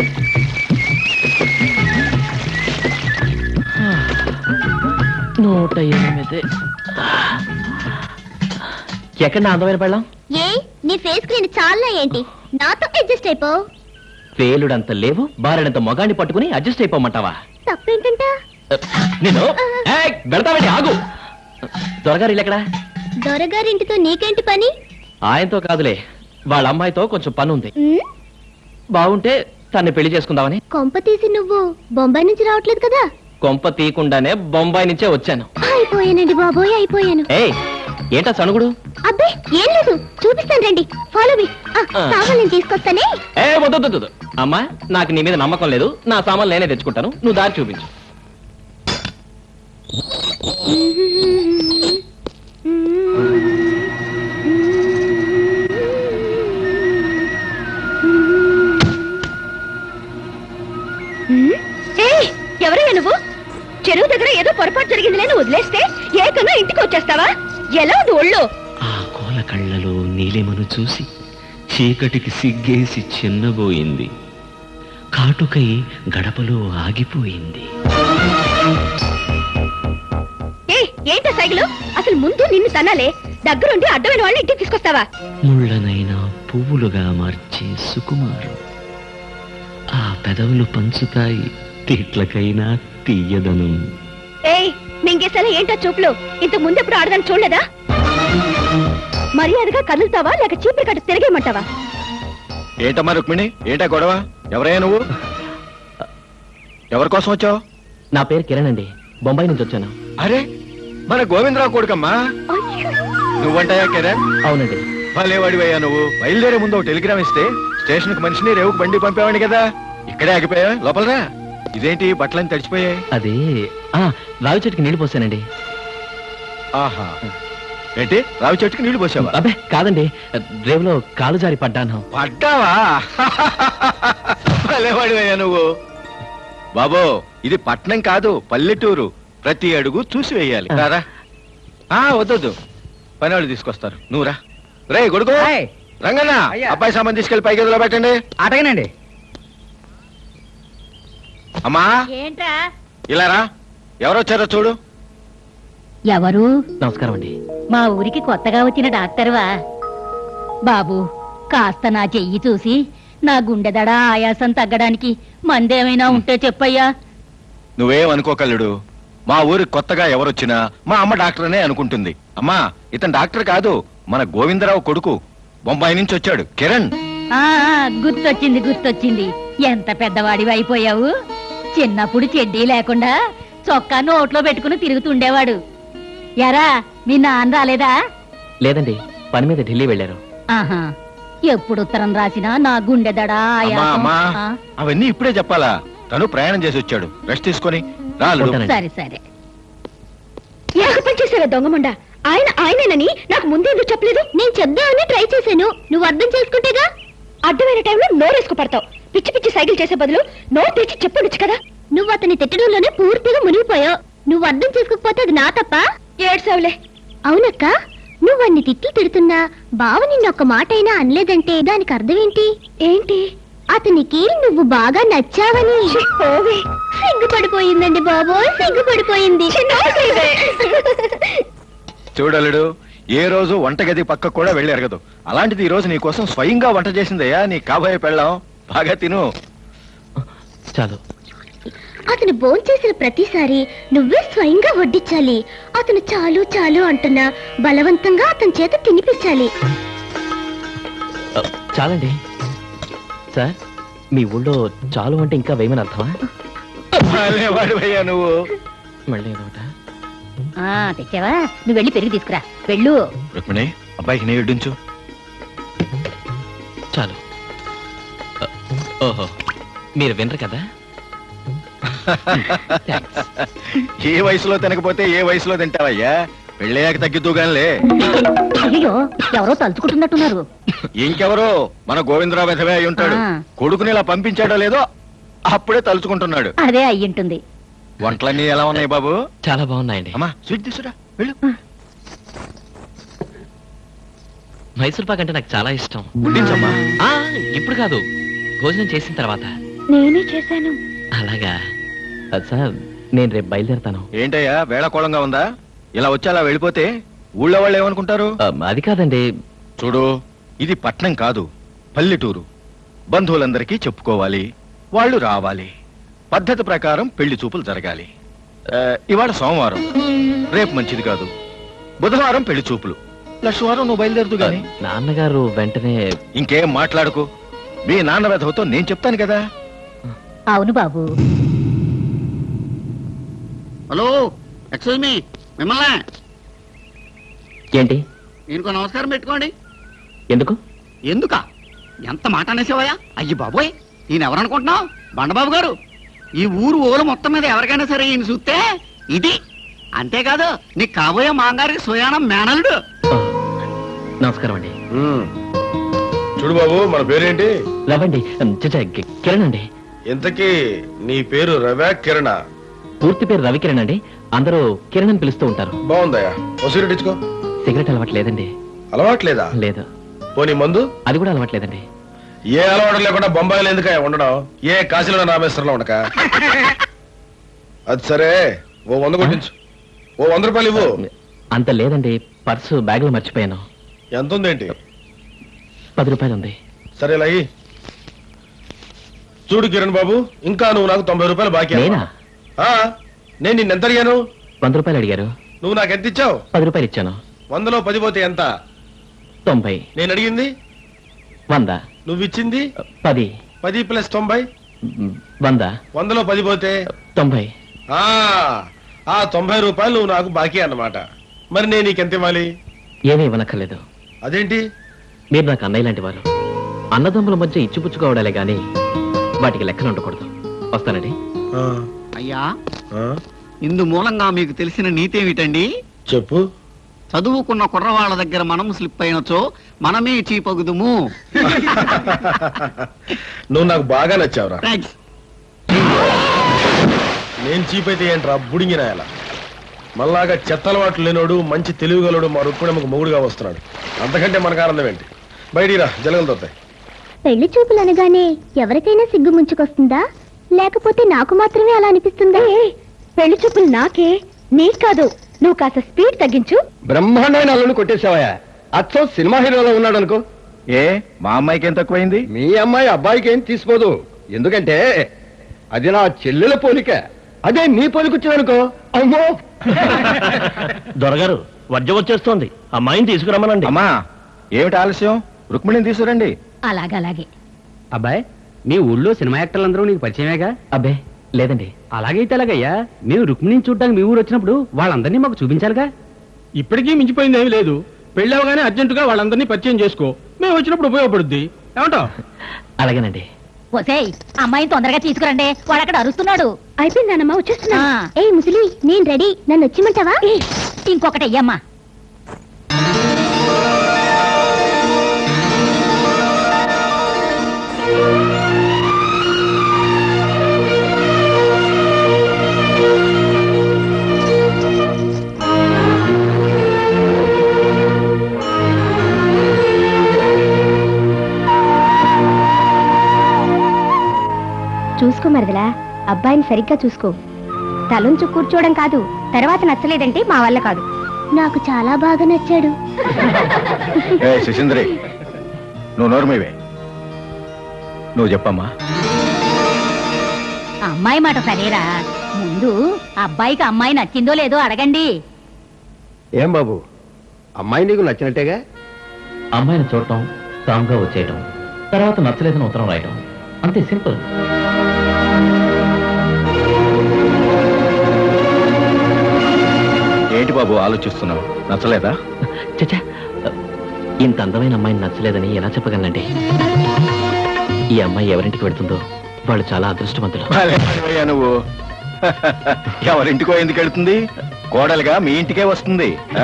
[SPEAKER 8] నూట ఎనిమిది ఎక్కడ నా అందమైన పెళ్ళం
[SPEAKER 9] ఏ నీ ఫేస్ క్రీమ్ చాలా ఏంటి నాతో అడ్జస్ట్ అయిపో
[SPEAKER 8] వేలుడంత లేవు బారెడంత మొగాన్ని పట్టుకుని అడ్జస్ట్ అయిపోమంటావా
[SPEAKER 9] తప్పేంటంట
[SPEAKER 8] నేను ఏయ్, వెళ్తావండి ఆగు దొరగారు ఇల్లు ఎక్కడా
[SPEAKER 9] దొరగారింటితో నీకేంటి పని
[SPEAKER 8] ఆయనతో కాదులే వాళ్ళ అమ్మాయితో కొంచెం పని ఉంది
[SPEAKER 9] ఉమ్,
[SPEAKER 8] బాగుంటే తన్ని పెళ్లి చేసుకుందామని
[SPEAKER 9] కొంప తీసి నువ్వు బొంబాయి నుంచి రావట్లేదు కదా
[SPEAKER 8] కొంప తీయకుండానే బొంబాయి నుంచే వచ్చాను
[SPEAKER 9] అయిపోయానండి బాబోయ్ అయిపోయాను
[SPEAKER 8] ఏయ్ ఏంటా సణుగుడు
[SPEAKER 9] అబ్బే ఏం లేదు చూపిస్తాను రండి ఫాలో మీ
[SPEAKER 8] ఆ.
[SPEAKER 9] కావాలని తీసుకొస్తానే
[SPEAKER 8] ఏ వద్దు వద్దు, వద్దు అమ్మా నాకు నీ మీద నమ్మకం లేదు నా సామాన్లు నేనే తెచ్చుకుంటాను నువ్వు దారి చూపించు
[SPEAKER 9] ఏయ్, ఎవరయ్యా నువ్వు చెరువు దగ్గర ఏదో పొరపాటు జరిగింది లేని వదిలేస్తే ఏకంగా ఇంటికి వచ్చేస్తావా ఎలా ఉంది ఒళ్ళు
[SPEAKER 13] ఆ కోల కళ్ళలో నీలిమను చూసి చీకటికి సిగ్గేసి చిన్నబోయింది కాటుకై గడపలో ఆగిపోయింది
[SPEAKER 9] ఏ ఏంట సైకిల్ అసలు ముందు నిన్ను తనాలే దగ్గరుండి అడ్డమైన వాళ్ళని ఇంటికి తీసుకొస్తావా
[SPEAKER 13] ముళ్ళనైనా పువ్వులుగా మార్చే సుకుమారం ఆ పెదవులు పంచుతాయి తిట్లకైనా తీయదనం
[SPEAKER 9] ఏయ్ మింగేసేలా ఏంటో చూపులు ఇంతకు ముందు ఎప్పుడు ఆడదాన్ని చూడలేదా మర్యాదగా కదులుతావా లేక చీపురు కట్టు తిరిగేయమంటావా
[SPEAKER 7] ఏంటమ్మా రుక్మిణి ఏంటా గొడవ ఎవరయ్యా నువ్వు ఎవరి కోసం వచ్చావు
[SPEAKER 8] నా పేరు కిరణ్ అండి బొంబాయి నుంచి వచ్చాను
[SPEAKER 7] అరే మన గోవిందరావు కొడుకమ్మా నువ్వంటాయా కిరణ్
[SPEAKER 8] అవునండి
[SPEAKER 7] భలేవాడివయ్యా నువ్వు బయలుదేరే ముందు ఒక టెలిగ్రామ్ ఇస్తే స్టేషన్ కు మనిషిని రేవుకు బండి పంపేవాడిని కదా ఇక్కడే ఆగిపోయా లోపలరా ఇదేంటి బట్టలని తడిచిపోయాయి
[SPEAKER 8] అది ఆ రావి చెట్టుకి నీళ్లు పోసానండి
[SPEAKER 7] ఆహా ఏంటి రావి చెట్టుకి నీళ్లు పోసావా
[SPEAKER 8] అబ్బే కాదండి రేవులో కాలు జారి పడ్డాను
[SPEAKER 7] పడ్డావా భలేవాడివయ్యా నువ్వు బాబో ఇది పట్నం కాదు పల్లెటూరు ప్రతి అడుగు చూసి వేయాలి రారా ఆ వద్దొద్దు పని వాళ్ళు తీసుకొస్తారు నువ్వు రా రే కొడుకు రంగన్న అబ్బాయి సామాన్ తీసుకెళ్లి పై గదిలో పెట్టండి
[SPEAKER 5] అటగనండి
[SPEAKER 7] అమ్మా
[SPEAKER 11] ఏంట్రా
[SPEAKER 7] ఇలా రా ఎవరొచ్చారో చూడు
[SPEAKER 11] ఎవరు
[SPEAKER 8] నమస్కారం అండి
[SPEAKER 11] మా ఊరికి కొత్తగా వచ్చిన డాక్టర్వా బాబు కాస్త నా చెయ్యి చూసి నా గుండెదడ ఆయాసం తగ్గడానికి మందేమైనా ఉంటే చెప్పయ్యా
[SPEAKER 7] నువ్వేం అనుకోకల్లుడు మా ఊరికి కొత్తగా ఎవరొచ్చినా మా అమ్మ డాక్టర్నే అనుకుంటుంది అమ్మా ఇతను డాక్టర్ కాదు మన గోవిందరావు కొడుకు బొంబాయి నుంచి వచ్చాడు కిరణ్
[SPEAKER 11] ఆ ఆ, గుర్తొచ్చింది గుర్తొచ్చింది ఎంత పెద్దవాడివి అయిపోయావు చిన్నప్పుడు చెడ్డీ లేకుండా చొక్కా నోట్లో పెట్టుకుని తిరుగుతుండేవాడు ఎరా మీ నాన్న రాలేదా
[SPEAKER 8] లేదండి పని మీద ఢిల్లీ వెళ్ళారు
[SPEAKER 11] ఆహా ఎప్పుడు ఉత్తరం రాసినా నా గుండెదడ
[SPEAKER 7] అమ్మా
[SPEAKER 11] ఆయాసం
[SPEAKER 7] అమ్మా
[SPEAKER 11] ఆ,
[SPEAKER 7] అవన్నీ ఇప్పుడే చెప్పాలా తను ప్రయాణం చేసి వచ్చాడు రెస్ట్ తీసుకొని రాలు
[SPEAKER 11] సరే సరే
[SPEAKER 9] ఎంత పని చేశావా దొంగమండ ఆయన ఆయనేనని నాకు ముందే ఎందుకు చెప్పలేదు నేను చెప్దామని ట్రై చేశాను నువ్వు అర్థం చేసుకుంటేగా అడ్డమైన టైంలో నోరేసుకు పడతావు పిచ్చి పిచ్చి సైకిల్ చేసే బదులు నోరు తెచ్చి చెప్పొచ్చు కదా నువ్వు అతని తిట్టడంలోనే పూర్తిగా మునిగిపోయావు నువ్వు అర్థం చేసుకోకపోతే అది నా తప్ప ఏడ్సావులే అవునక్క నువ్వు అన్ని తిట్టి తిడుతున్నా బావ నిన్నొక్క మాట అయినా అనలేదంటే దానికి అర్థం ఏంటి ఏంటి అతనికి నువ్వు బాగా నచ్చావని సిగ్గుపడిపోయిందండి బాబోయ్ సిగ్గుపడిపోయింది
[SPEAKER 7] చూడలుడు ఏ రోజు వంటగది పక్క కూడా వెళ్ళి ఎరగదు అలాంటిది ఈ రోజు నీ కోసం స్వయంగా వంట చేసిందయ్యా నీ కాబోయే పెళ్ళాం బాగా తిను
[SPEAKER 8] చాలు
[SPEAKER 9] అతను భోంచేసిన ప్రతిసారి నువ్వే స్వయంగా వడ్డించాలి అతను చాలు చాలు అంటున్నా బలవంతంగా అతని చేత తినిపించాలి
[SPEAKER 8] ఆ, చాలండి సార్ మీ ఊళ్ళో చాలు అంటే ఇంకా వేయమని అర్థమా
[SPEAKER 7] వాడివయ్యా నువ్వు
[SPEAKER 8] మళ్ళీ ఏదోట
[SPEAKER 11] ఆ తెచ్చావా నువ్వు వెళ్ళి పెరిగి తీసుకురా వెళ్ళు
[SPEAKER 7] రుక్మిణి అబ్బాయికి నీ ఇడ్డించు
[SPEAKER 8] చాలు ఆ, ఓహో మీరు వినరు కదా
[SPEAKER 7] ఏ వయసులో తినకపోతే ఏ వయసులో తింటావయ్యా పెళ్ళయ్యాక తగ్గిద్దుగానిలే
[SPEAKER 11] అయ్యో ఎవరో తలుచుకుంటున్నట్టున్నారు
[SPEAKER 7] ఇంకెవరో మన గోవిందరావు వెధవే అయి ఉంటాడు
[SPEAKER 11] ఆ.
[SPEAKER 7] కొడుకుని ఇలా పంపించాడో లేదో అప్పుడే తలుచుకుంటున్నాడు
[SPEAKER 11] అదే అయ్యుంటుంది
[SPEAKER 7] వంటలన్నీ ఎలా ఉన్నాయి బాబు
[SPEAKER 8] చాలా బాగున్నాయండి
[SPEAKER 7] అమ్మా స్వీట్ తీసురా వెళ్ళు
[SPEAKER 8] మైసూర్ పాక్ అంటే నాకు చాలా ఇష్టం
[SPEAKER 7] వడ్డించమ్మా
[SPEAKER 8] ఆ, ఇప్పుడు కాదు భోజనం చేసిన తర్వాత
[SPEAKER 9] నేనే చేశాను
[SPEAKER 8] అలాగా ఆ, సార్ నేను రేపు బయలుదేరతాను
[SPEAKER 7] ఏంటయ్యా వేళకోళంగా ఉందా ఇలా వచ్చి అలా వెళ్ళిపోతే ఊళ్ళో వాళ్ళు ఏమనుకుంటారు
[SPEAKER 8] అది కాదండి
[SPEAKER 7] చూడు ఇది పట్నం కాదు పల్లెటూరు బంధువులందరికీ చెప్పుకోవాలి వాళ్ళు రావాలి పద్ధతి ప్రకారం పెళ్లి చూపులు జరగాలి ఆ, ఇవాళ సోమవారం రేపు మంచిది కాదు బుధవారం పెళ్లి చూపులు లక్షవారం నువ్వు బయలుదేరుతూ గాని
[SPEAKER 8] నాన్నగారు వెంటనే
[SPEAKER 7] ఇంకేం మాట్లాడుకో మీ నాన్న వెధవతో నేను చెప్తాను కదా
[SPEAKER 11] అవును బాబు
[SPEAKER 3] హలో ఎక్స్క్యూజ్ మీ మిమ్మల్ని
[SPEAKER 8] ఏంటి
[SPEAKER 3] నేను నమస్కారం పెట్టుకోండి
[SPEAKER 8] ఎందుకు
[SPEAKER 3] ఎందుక ఎంత మాట అనేసేవయ్యా అయ్యి బాబోయ్ ఈయన ఎవరనుకుంటున్నావు బండబాబు గారు ఈ ఊరు ఓలు మొత్తం మీద ఎవరికైనా సరే ఈయన చూస్తే ఇది అంతేకాదు నీకు కాబోయే మాంగారికి సుయానం మేనల్డు
[SPEAKER 8] నమస్కారం అండి
[SPEAKER 2] చూడు బాబు మన పేరేంటి
[SPEAKER 8] రవండి చచ్చా కిరణ్ అండి
[SPEAKER 2] ఇంతకీ నీ పేరు రవ్యా కిరణ
[SPEAKER 8] పూర్తి పేరు రవికిరణ్ అండి అందరూ కిరణ్ అని పిలుస్తూ ఉంటారు
[SPEAKER 2] బాగుందయ్యా ఓ సిగరెట్ ఇచ్చుకో
[SPEAKER 8] సిగరెట్ అలవాట్లేదండి
[SPEAKER 2] అలవాట్లేదా
[SPEAKER 8] లేదు
[SPEAKER 2] పోనీ మందు
[SPEAKER 8] అది కూడా అలవాట్లేదండి
[SPEAKER 2] ఏ అలవాటు లేకుండా బొంబాయిలో ఎందుక ఉండడం ఏ కాశీలో రామేశ్వరంలో ఉండక అది సరే ఓ వంద కొట్టించు ఓ వంద రూపాయలు ఇవ్వు
[SPEAKER 8] అంత లేదండి పర్సు బ్యాగ్ లో మర్చిపోయాను
[SPEAKER 2] ఎంత ఉందేంటి
[SPEAKER 8] పది రూపాయలు ఉంది
[SPEAKER 2] సరే లయి చూడు కిరణ్ బాబు ఇంకా నువ్వు నాకు తొంభై రూపాయలు బాకీ
[SPEAKER 8] నేనా
[SPEAKER 2] ఆ, నేను నిన్న ఎంత అడిగాను
[SPEAKER 8] వంద రూపాయలు అడిగారు
[SPEAKER 2] నువ్వు నాకు ఎంత ఇచ్చావు
[SPEAKER 8] పది రూపాయలు ఇచ్చాను
[SPEAKER 2] వందలో పది పోతే ఎంత
[SPEAKER 8] తొంభై
[SPEAKER 2] నేను అడిగింది
[SPEAKER 8] వంద
[SPEAKER 2] నువ్వు ఇచ్చింది
[SPEAKER 8] పది
[SPEAKER 2] పది ప్లస్ తొంభై
[SPEAKER 8] మ్, వంద
[SPEAKER 2] వందలో పది పోతే
[SPEAKER 8] తొంభై
[SPEAKER 2] ఆ ఆ తొంభై రూపాయలు నువ్వు నాకు బాకీ అన్నమాట మరి నేను నీకెంత ఇవ్వాలి
[SPEAKER 8] ఏమీ ఇవ్వనక్కర్లేదు
[SPEAKER 2] అదేంటి
[SPEAKER 8] మీరు నాకు అన్నయ్య లాంటి వారు అన్నదమ్ముల మధ్య ఇచ్చిపుచ్చుకోవడాలే గాని వాటికి లెక్కలు ఉండకూడదు వస్తానండి
[SPEAKER 3] అయ్యా ఇందు మూలంగా మీకు తెలిసిన నీతి ఏమిటండి
[SPEAKER 2] చెప్పు
[SPEAKER 3] చదువుకున్న కుర్రవాళ్ళ దగ్గర మనం స్లిప్ అయినచో మనమే చీపగుదుము
[SPEAKER 2] నువ్వు నాకు బాగా నచ్చావురా
[SPEAKER 3] థాంక్స్.
[SPEAKER 2] నేను చీప్ అయితే ఏంట్రా బుడింగి నాయాల మళ్ళాగా చెత్త అలవాట్లు లేనోడు మంచి తెలివిగలడు మా రుక్మిణమ్మకు మొగుడుగా వస్తున్నాడు అంతకంటే మనకు ఆనందం ఏంటి బయటిరా జలగలు దొరుకుతాయి
[SPEAKER 9] పెళ్లి చూపులు అనగానే ఎవరికైనా సిగ్గు ముంచుకొస్తుందా లేకపోతే నాకు మాత్రమే అలా అనిపిస్తుందా పెళ్లి చూపులు నాకే నీకు కాదు నువ్వు కాస్త స్పీడ్ తగ్గించు
[SPEAKER 14] బ్రహ్మాండమైన అల్లుని కొట్టేశావయ్యా అచ్చం సినిమా హీరోలో ఉన్నాడు అనుకో
[SPEAKER 7] ఏ మా అమ్మాయికి ఏం తక్కువైంది
[SPEAKER 14] మీ అమ్మాయి అబ్బాయికి ఏం తీసుకోదు ఎందుకంటే అది నా చెల్లెల పోలిక అదే నీ పోలికొచ్చిందనుకో అమ్మో
[SPEAKER 10] దొరగారు వర్జం వచ్చేస్తోంది అమ్మాయిని తీసుకురమ్మనండి
[SPEAKER 7] అమ్మా ఏమిటి ఆలస్యం రుక్మిణిని తీసుకురండి
[SPEAKER 11] అలాగలాగే
[SPEAKER 15] అబ్బాయి మీ ఊళ్ళో సినిమా యాక్టర్లందరూ నీకు పరిచయమేగా
[SPEAKER 8] అబ్బే లేదండి
[SPEAKER 15] అలాగైతే అలాగయ్యా మేము రుక్మిణిని చూడడానికి మీ ఊరు వచ్చినప్పుడు వాళ్ళందరినీ మాకు చూపించాలిగా
[SPEAKER 16] ఇప్పటికీ మించిపోయింది ఏమీ లేదు పెళ్ళి అవగానే అర్జెంటుగా వాళ్ళందరినీ పరిచయం చేసుకో మేము వచ్చినప్పుడు ఉపయోగపడుద్ది ఏమంటావ్
[SPEAKER 8] అలాగేనండి
[SPEAKER 11] ఒసేయ్ అమ్మాయిని తొందరగా తీసుకురండి వాడు అక్కడ అరుస్తున్నాడు
[SPEAKER 9] అయిపోయిందన్నమ్మా వచ్చేస్తున్నా ఏ ముసలి నేను రెడీ నన్ను వచ్చిమంటావా
[SPEAKER 11] ఇంకొకటి అయ్యమ్మా
[SPEAKER 9] చూసుకో మరదలా అబ్బాయిని సరిగ్గా చూసుకో తలుంచు కూర్చోవడం కాదు తర్వాత నచ్చలేదంటే మా వల్ల కాదు నాకు చాలా బాగా నచ్చాడు
[SPEAKER 7] ఏ శశీంద్రి నువ్వు నోర్మేవే నువ్వు చెప్పమ్మా
[SPEAKER 11] అమ్మాయి మాట సరేరా ముందు అబ్బాయికి అమ్మాయి నచ్చిందో లేదో అడగండి
[SPEAKER 14] ఏం బాబు అమ్మాయి నీకు నచ్చినట్టేగా
[SPEAKER 8] అమ్మాయిని చూడటం కామ్గా వచ్చేయటం తర్వాత నచ్చలేదని ఉత్తరం రాయటం అంతే సింపుల్
[SPEAKER 7] ఏంటి బాబు ఆలోచిస్తున్నావు నచ్చలేదా
[SPEAKER 8] చచ్చా ఇంత అందమైన అమ్మాయిని నచ్చలేదని ఎలా చెప్పగలనండి ఈ అమ్మాయి ఎవరింటికి వెళ్తుందో వాళ్ళు చాలా అదృష్టవంతులు
[SPEAKER 7] భలేవాడివయ్యా నువ్వు ఎవరింటికో ఎందుకు వెళ్తుంది కోడలుగా మీ ఇంటికే వస్తుంది ఆ?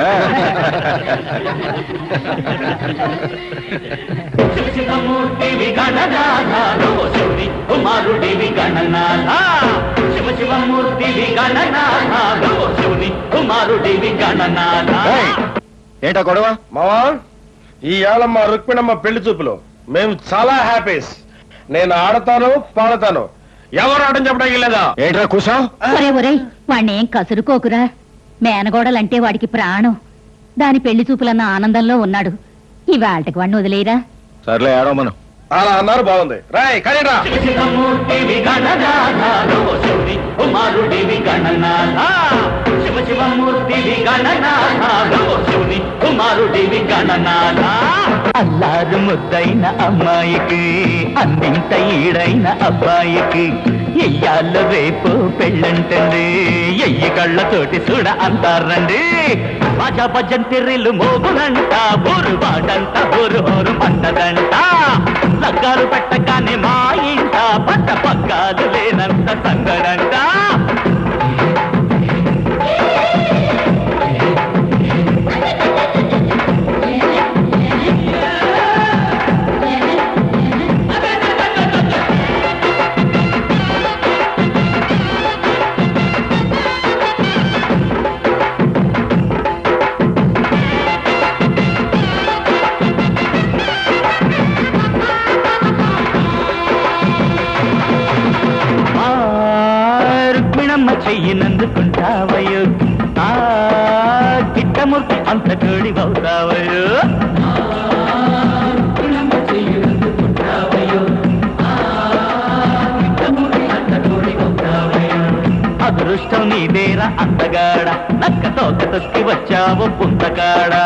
[SPEAKER 6] శివశివమూర్తివి గణనాథాలో శివుని కుమారుడివి గణనాథ శివ శివమూర్తివి గణనాథాలో శివుని కుమారుడివి గణనాథ
[SPEAKER 7] ఏంటా గొడవ
[SPEAKER 2] మావా ఈ ఏళమ్మ రుక్మిణమ్మ పెళ్లి చూపులు మేము చాలా హ్యాపీస్ నేను ఆడతాను పాడతాను ఎవరు ఆడని చెప్పడానికి లేదా
[SPEAKER 7] ఏంట్రా కూసా
[SPEAKER 11] ఒరే ఒరే వాణ్ణి ఏం కసురుకోకురా మేనగోడలంటే వాడికి ప్రాణం దాని పెళ్లి చూపులన్న ఆనందంలో ఉన్నాడు ఇవాళకి వాడిని వదిలేయరా
[SPEAKER 7] సర్లే ఆడో మనం
[SPEAKER 2] అలా అన్నారు బాగుంది రాయ్ కానీ రా
[SPEAKER 6] శివమూర్తివి గణనాథాలో శివుని కుమారుడివి గణనాథ శివ శివమూర్తివి గణనాథాలో శివుని కుమారుడివి గణనాథ అల్లారు ముద్దైన అమ్మాయికి అన్నింట ఈడైన అబ్బాయికి ఎయ్యాళ్ళు రేపు పెళ్ళంటండి ఎయ్యి కళ్ళతోటి చూడ అంటారండి భజ భజంతిర్రిలు మోగునంట ఊరు వాడంట ఊరు ఊరు పంటదంట లగ్గాలు పెట్టగానే మా ఇంట పట్ట పగ్గాలు లేనంత సంగడంట ఆ రుక్మిణమ్మ చెయ్యినందుకుంటావయ్యో ఆ కిట్టమూర్తి అంత తోడివవుతావయ్యో అదృష్టం నీదేరా అందగాడ నక్క తోక తొక్కి వచ్చావు పుంతకాడా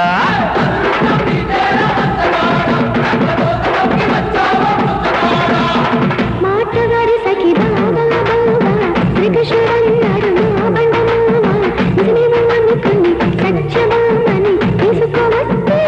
[SPEAKER 9] మాటగారి సఖి బాగా బాగా శ్రీకృష్ణుడన్నాడు నా బండమామ నిజమేమో అనుకుని సత్యమామని తీసుకోవస్తే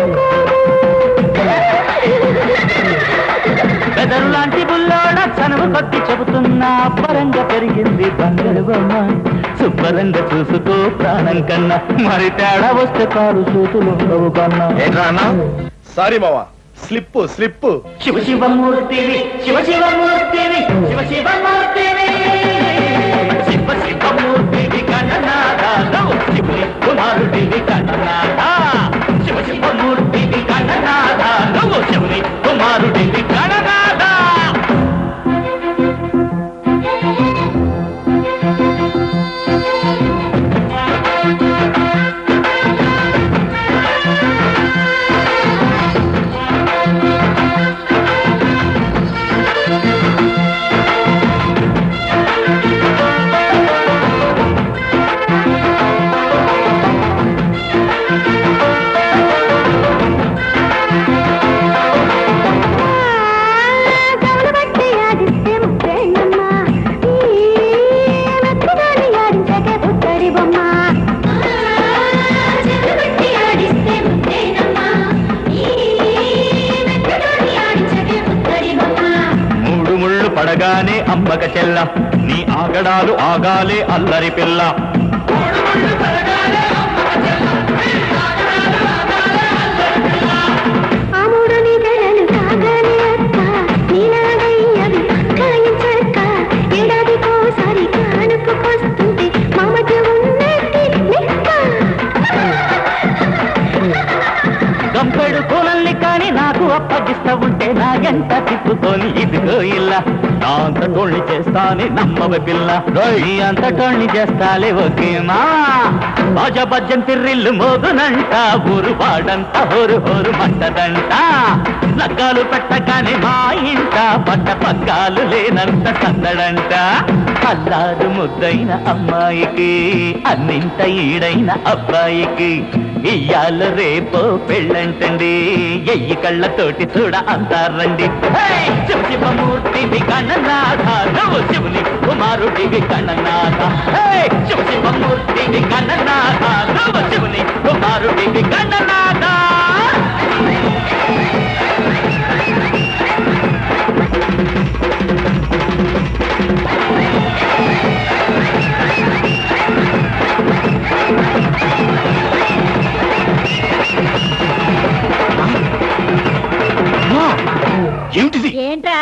[SPEAKER 6] బెదరు లాంటి బుల్లోడ చనువు కొద్ది చెబుతున్నా పరంగా పెరిగింది బంగారు బొమ్మ శుభ్రంగా చూసుకో ప్రాణం కన్నా మరి తేడా వస్తే కారు చేతులు ఉండవు కన్నా
[SPEAKER 2] సారీ మావా స్లిప్ స్లిప్
[SPEAKER 6] శివ శివమూర్తివి శివ శివమూర్తివి శివ శివమూర్తివి శివ శివమూర్తివి గణనాథ శివుని కుమారుడివి గణనాథ శివ శివమూర్తివి గణనాథ నువ్వు శివుని కుమారుడివి గణనాథ
[SPEAKER 9] గౌరవట్టి ఆడిస్తే ముప్పేళ్ళమ్మ ఈ మెత్తగాని ఆడించకే పుత్తడి బొమ్మ చెరువట్టి ఆడిస్తే ముప్పేళ్ళమ్మ ఈ మెత్తగాని ఆడించకే పుత్తడి బొమ్మ
[SPEAKER 6] మూడు ముళ్ళు పడగానే అమ్మక చెల్ల నీ ఆగడాలు ఆగాలే అల్లరి పిల్ల
[SPEAKER 9] ఆ మూడు నిగడలు కాగానే అక్క నీలాగయ్యవి కాయించక్క ఏడాదికోసారి కానుకొస్తుంటే మామకి ఉన్నట్టు లెక్క
[SPEAKER 6] గంపెడు పూలల్ని కాని నాకు అప్పగిస్తా ఉంటే నా ఎంత తిప్పుకొని ఇదిగో ఇల్ల నా అంత టోళ్ళి చేస్తానే నమ్మవ పిల్ల నీ అంత టోళ్ళి చేస్తాలే ఓకేమా బాజ బజ్జం తిర్రిల్లు మోగునంట ఊరు వాడంత హోరు హోరు మంటదంట లగ్గాలు పెట్టగానే మా ఇంట పట్ట పగ్గాలు లేనంత సందడంట అల్లారు ముద్దైన అమ్మాయికి అన్నింట ఈడైన అబ్బాయికి ఇయ్యాల రేపో పెళ్ళంటండి ఎయ్యి కళ్ళతోటి చూడ అంటారండి హే! శివ శివమూర్తివి గణనాథ నువ్వు శివుని కుమారుడివి గణనాథ హే! శివ శివమూర్తివి గణనాథ నువ్వు శివుని కుమారుడివి గణనాథ
[SPEAKER 7] ఏమిటిది
[SPEAKER 11] ఏంట్రా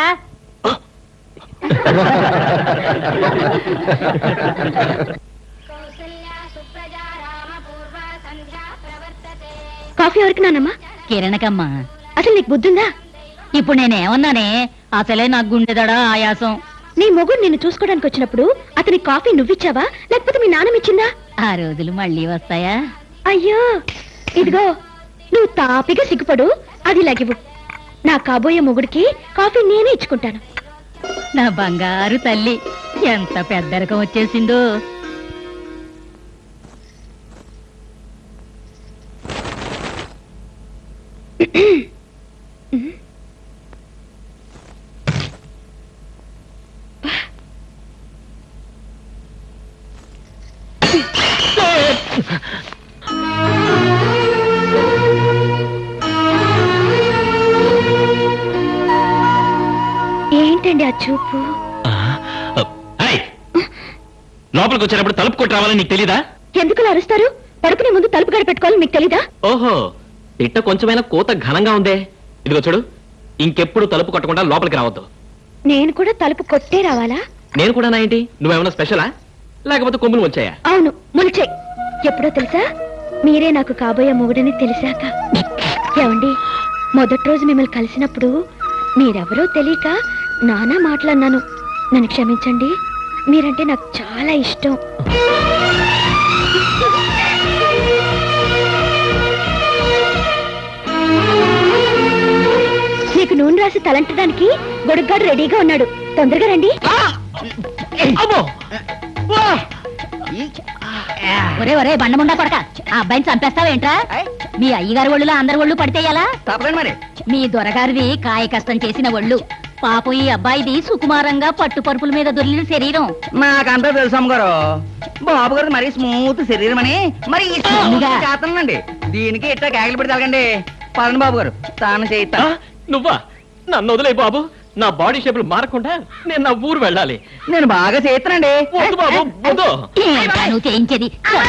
[SPEAKER 9] కాఫీ ఎవరికి నానమ్మా
[SPEAKER 11] కిరణకమ్మా
[SPEAKER 9] అసలు నీకు బుద్ధుందా
[SPEAKER 11] ఇప్పుడు నేనేమన్నానే అసలే నాకు గుండెదడా ఆయాసం
[SPEAKER 9] నీ మొగుడు నిన్ను చూసుకోవడానికి వచ్చినప్పుడు అతని కాఫీ నువ్విచ్చావా లేకపోతే మీ నాన్నమిచ్చిందా
[SPEAKER 11] ఆ రోజులు మళ్ళీ వస్తాయా
[SPEAKER 9] అయ్యో ఇదిగో నువ్వు తాపిగా సిగ్గుపడు అది లగివు నా కాబోయే మొగుడికి కాఫీ నేనే ఇచ్చుకుంటాను
[SPEAKER 11] నా బంగారు తల్లి ఎంత పెద్దరకం వచ్చేసిందో
[SPEAKER 9] ఏంటండి ఆ చూపు
[SPEAKER 8] లోపలికి వచ్చేటప్పుడు తలుపు కొట్టి రావాలని నీకు తెలీదా
[SPEAKER 9] ఎందుకు అలా అరుస్తారు పడుకునే ముందు తలుపు గడ పెట్టుకోవాలని మీకు తెలీదా
[SPEAKER 8] ఓహో పిట్ట కొంచెమైనా కోత ఘనంగా ఉందే ఇదిగో చూడు ఇంకెప్పుడు తలుపు కొట్టకుండా లోపలికి రావద్దు
[SPEAKER 9] నేను కూడా తలుపు కొట్టే రావాలా
[SPEAKER 8] నేను కూడా నా ఏంటి నువ్వేమైనా స్పెషలా లేకపోతే కొమ్ములు వచ్చాయా
[SPEAKER 9] అవును ముల్చే ఎప్పుడో తెలుసా మీరే నాకు కాబోయే మొగుడని తెలిసాక ఏమండి మొదటి రోజు మిమ్మల్ని కలిసినప్పుడు మీరెవరో తెలియక నానా మాట్లాడినాను నన్ను క్షమించండి మీరంటే నాకు చాలా ఇష్టం నీకు నూనె రాసి తలంటడానికి గొడుగ్గాడు రెడీగా ఉన్నాడు తొందరగా రండి
[SPEAKER 11] ఒరే ఒరే బండముండా కొడక ఆ అబ్బాయిని చంపేస్తావేంట్రా మీ అయ్యగారి ఒళ్ళులో అందరి ఒళ్ళు పడితే ఎలా
[SPEAKER 3] తప్పదండి మరి
[SPEAKER 11] మీ దొరగారిది కాయ కష్టం చేసిన ఒళ్ళు పాపం ఈ అబ్బాయిది సుకుమారంగా పట్టు పరుపుల మీద దొరికిన శరీరం
[SPEAKER 3] నాకంతా తెలుసు అమ్మగారు బాబు గారు మరీ స్మూత్ శరీరం అని మరి ఈ smooth
[SPEAKER 11] అవునుగా.
[SPEAKER 3] చేస్తానండి దీనికి ఇట్లా కేకలు పెడితే తగండి పదండి బాబు గారు తాను చేయిస్తా
[SPEAKER 8] నువ్వా నన్ను వదిలే బాబు నా బాడీ షేపులు మారకుండా నేను నా ఊరు వెళ్ళాలి
[SPEAKER 3] నేను బాగా చేస్తానండి
[SPEAKER 8] వద్దు బాబు వద్దు
[SPEAKER 11] ఏంట్రా నువ్వు చేయించేది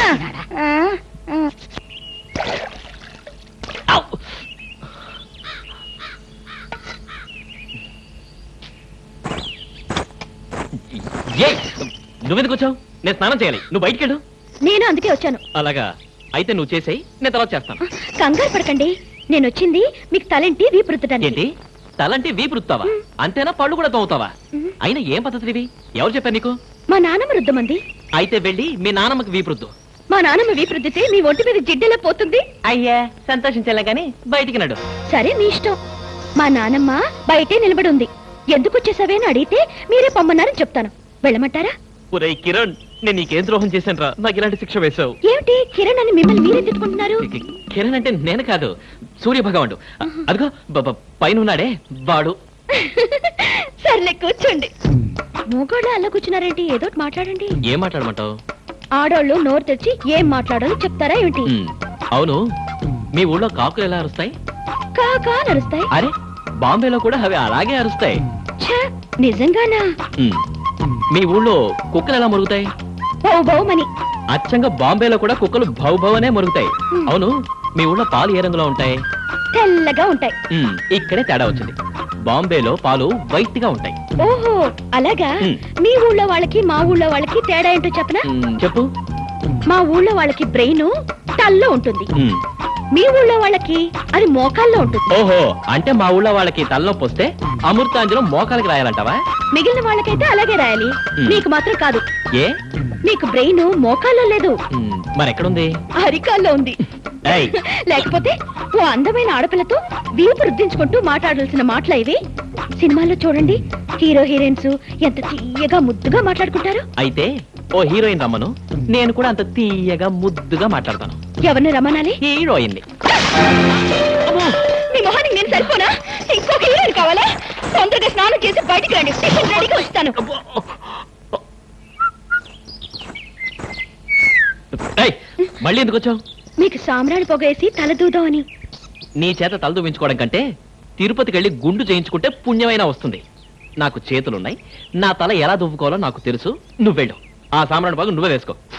[SPEAKER 8] ఏయ్, నువ్వెందుకు వచ్చావు నేను స్నానం చేయాలి నువ్వు బయటికి వెళ్ళు
[SPEAKER 9] నేను అందుకే వచ్చాను
[SPEAKER 8] అలాగా అయితే నువ్వు చేసేయి నేను తర్వాత చేస్తాను
[SPEAKER 9] కంగారు పడకండి నేను వచ్చింది మీకు తలంటి వీపు రుద్దడానికి
[SPEAKER 8] ఏంటి తలంటి వీపు రుత్తావా అంతేనా పళ్ళు కూడా తోముతావా అయినా ఏం పద్ధతి ఇవి ఎవరు చెప్పారు నీకు
[SPEAKER 9] మా నాన్నమ్మ రుద్దమంది
[SPEAKER 8] అయితే వెళ్ళి మీ నాన్నమ్మకి వీపు రుద్దు
[SPEAKER 9] మా నాన్నమ్మ వీపు రుద్దితే మీ ఒంటి మీద జిడ్డెలా పోతుంది
[SPEAKER 8] అయ్యా సంతోషించాలే గాని బయటికి నడు
[SPEAKER 9] సరే మీ ఇష్టం మా నానమ్మ బయటే నిలబడి ఉంది ఎందుకు వచ్చేసావే అని అడిగితే మీరే పొమ్మన్నారని చెప్తాను వెళ్ళమంటారా
[SPEAKER 8] ఒరే కిరణ్ నేను నీకేం ద్రోహం చేశాను రా నాకు ఇలాంటి శిక్ష వేశావు
[SPEAKER 9] ఏమిటి కిరణ్ అని మిమ్మల్ని మీరే తిట్టుకుంటున్నారు
[SPEAKER 8] కిరణ్ అంటే నేను కాదు సూర్య భగవానుడు అదిగో బ- బ- పైన ఉన్నాడే వాడు
[SPEAKER 9] సర్లే కూర్చోండి మూగోళ్ళు అలా కూర్చున్నారేంటి ఏదో ఒకటి మాట్లాడండి
[SPEAKER 8] ఏం మాట్లాడమంటావు
[SPEAKER 9] ఆడోళ్ళు నోరు తెచ్చి ఏం మాట్లాడాలో చెప్తారా ఏమిటి
[SPEAKER 8] ఉమ్, అవును మీ ఊళ్ళో కాకులు ఎలా అరుస్తాయి
[SPEAKER 9] కాకా నడుస్తాయి
[SPEAKER 8] అరే బాంబేలో కూడా అవి అలాగే అరుస్తాయి
[SPEAKER 9] ఛ, నిజంగానా
[SPEAKER 8] ఉమ్, మీ ఊళ్ళో కుక్కలు ఎలా మురుగుతాయి
[SPEAKER 9] బౌ బౌమని
[SPEAKER 8] అచ్చంగా బాంబేలో కూడా కుక్కలు భౌ భౌ అనే మురుగుతాయి అవును మీ ఊళ్ళో పాలు ఏ రంగులో ఉంటాయి
[SPEAKER 9] తెల్లగా ఉంటాయి
[SPEAKER 8] ఉమ్, ఇక్కడే తేడా వచ్చింది బాంబేలో పాలు వైట్ గా ఉంటాయి
[SPEAKER 9] ఓహో అలాగా
[SPEAKER 8] ఉమ్.
[SPEAKER 9] మీ ఊళ్ళో వాళ్ళకి మా ఊళ్ళో వాళ్ళకి తేడా ఏంటో చెప్పనా
[SPEAKER 8] ఉమ్, చెప్పు
[SPEAKER 9] మా ఊళ్ళో వాళ్ళకి బ్రెయిన్ తల్లో ఉంటుంది
[SPEAKER 8] ఉమ్,
[SPEAKER 9] మీ ఊళ్ళో వాళ్ళకి అది మోకాల్లో ఉంటుంది
[SPEAKER 8] ఓహో అంటే మా ఊళ్ళో వాళ్ళకి తలనొప్పి వస్తే అమృతాంజనం మోకాలకి రాయాలంటావా
[SPEAKER 9] మిగిలిన వాళ్ళకైతే అలాగే రాయాలి
[SPEAKER 8] ఉమ్.
[SPEAKER 9] నీకు మాత్రం కాదు
[SPEAKER 8] ఏ
[SPEAKER 9] నీకు బ్రెయిన్ మోకాల్లో లేదు
[SPEAKER 8] ఉమ్, మరెక్కడుంది
[SPEAKER 9] అరికాల్లో ఉంది
[SPEAKER 8] ఏయ్,
[SPEAKER 9] లేకపోతే ఓ అందమైన ఆడపిల్లతో వీపు రుద్దించుకుంటూ మాట్లాడాల్సిన మాటలు ఇవి సినిమాల్లో చూడండి హీరో హీరోయిన్స్ ఎంత తీయగా ముద్దుగా మాట్లాడుకుంటారు
[SPEAKER 8] అయితే ఓ హీరోయిన్ రమ్మను నేను కూడా అంత తీయగా ముద్దుగా మాట్లాడతాను
[SPEAKER 9] ఎవరిని రమ్మనాలి
[SPEAKER 8] హీరోయిన్
[SPEAKER 9] మీ మొహానికి నేను సరిపోనా ఇంకొక హీరోయిన్ కావాలా తొందరగా స్నానం చేసి బయటికి రండి టిఫిన్ రెడీగా వస్తాను
[SPEAKER 8] మళ్ళీ ఎందుకు వచ్చావు
[SPEAKER 9] మీకు సామ్రాణి పొగేసి తల దూదామని
[SPEAKER 8] నీ చేత తల దువ్వించుకోవడం కంటే తిరుపతికి వెళ్ళి గుండు చేయించుకుంటే పుణ్యమైనా వస్తుంది నాకు చేతులున్నాయి నా తల ఎలా దువ్వుకోవాలో నాకు తెలుసు నువ్వు వెళ్ళు ఆ సామ్రాణి బాగు నువ్వే వేసుకో ఫు.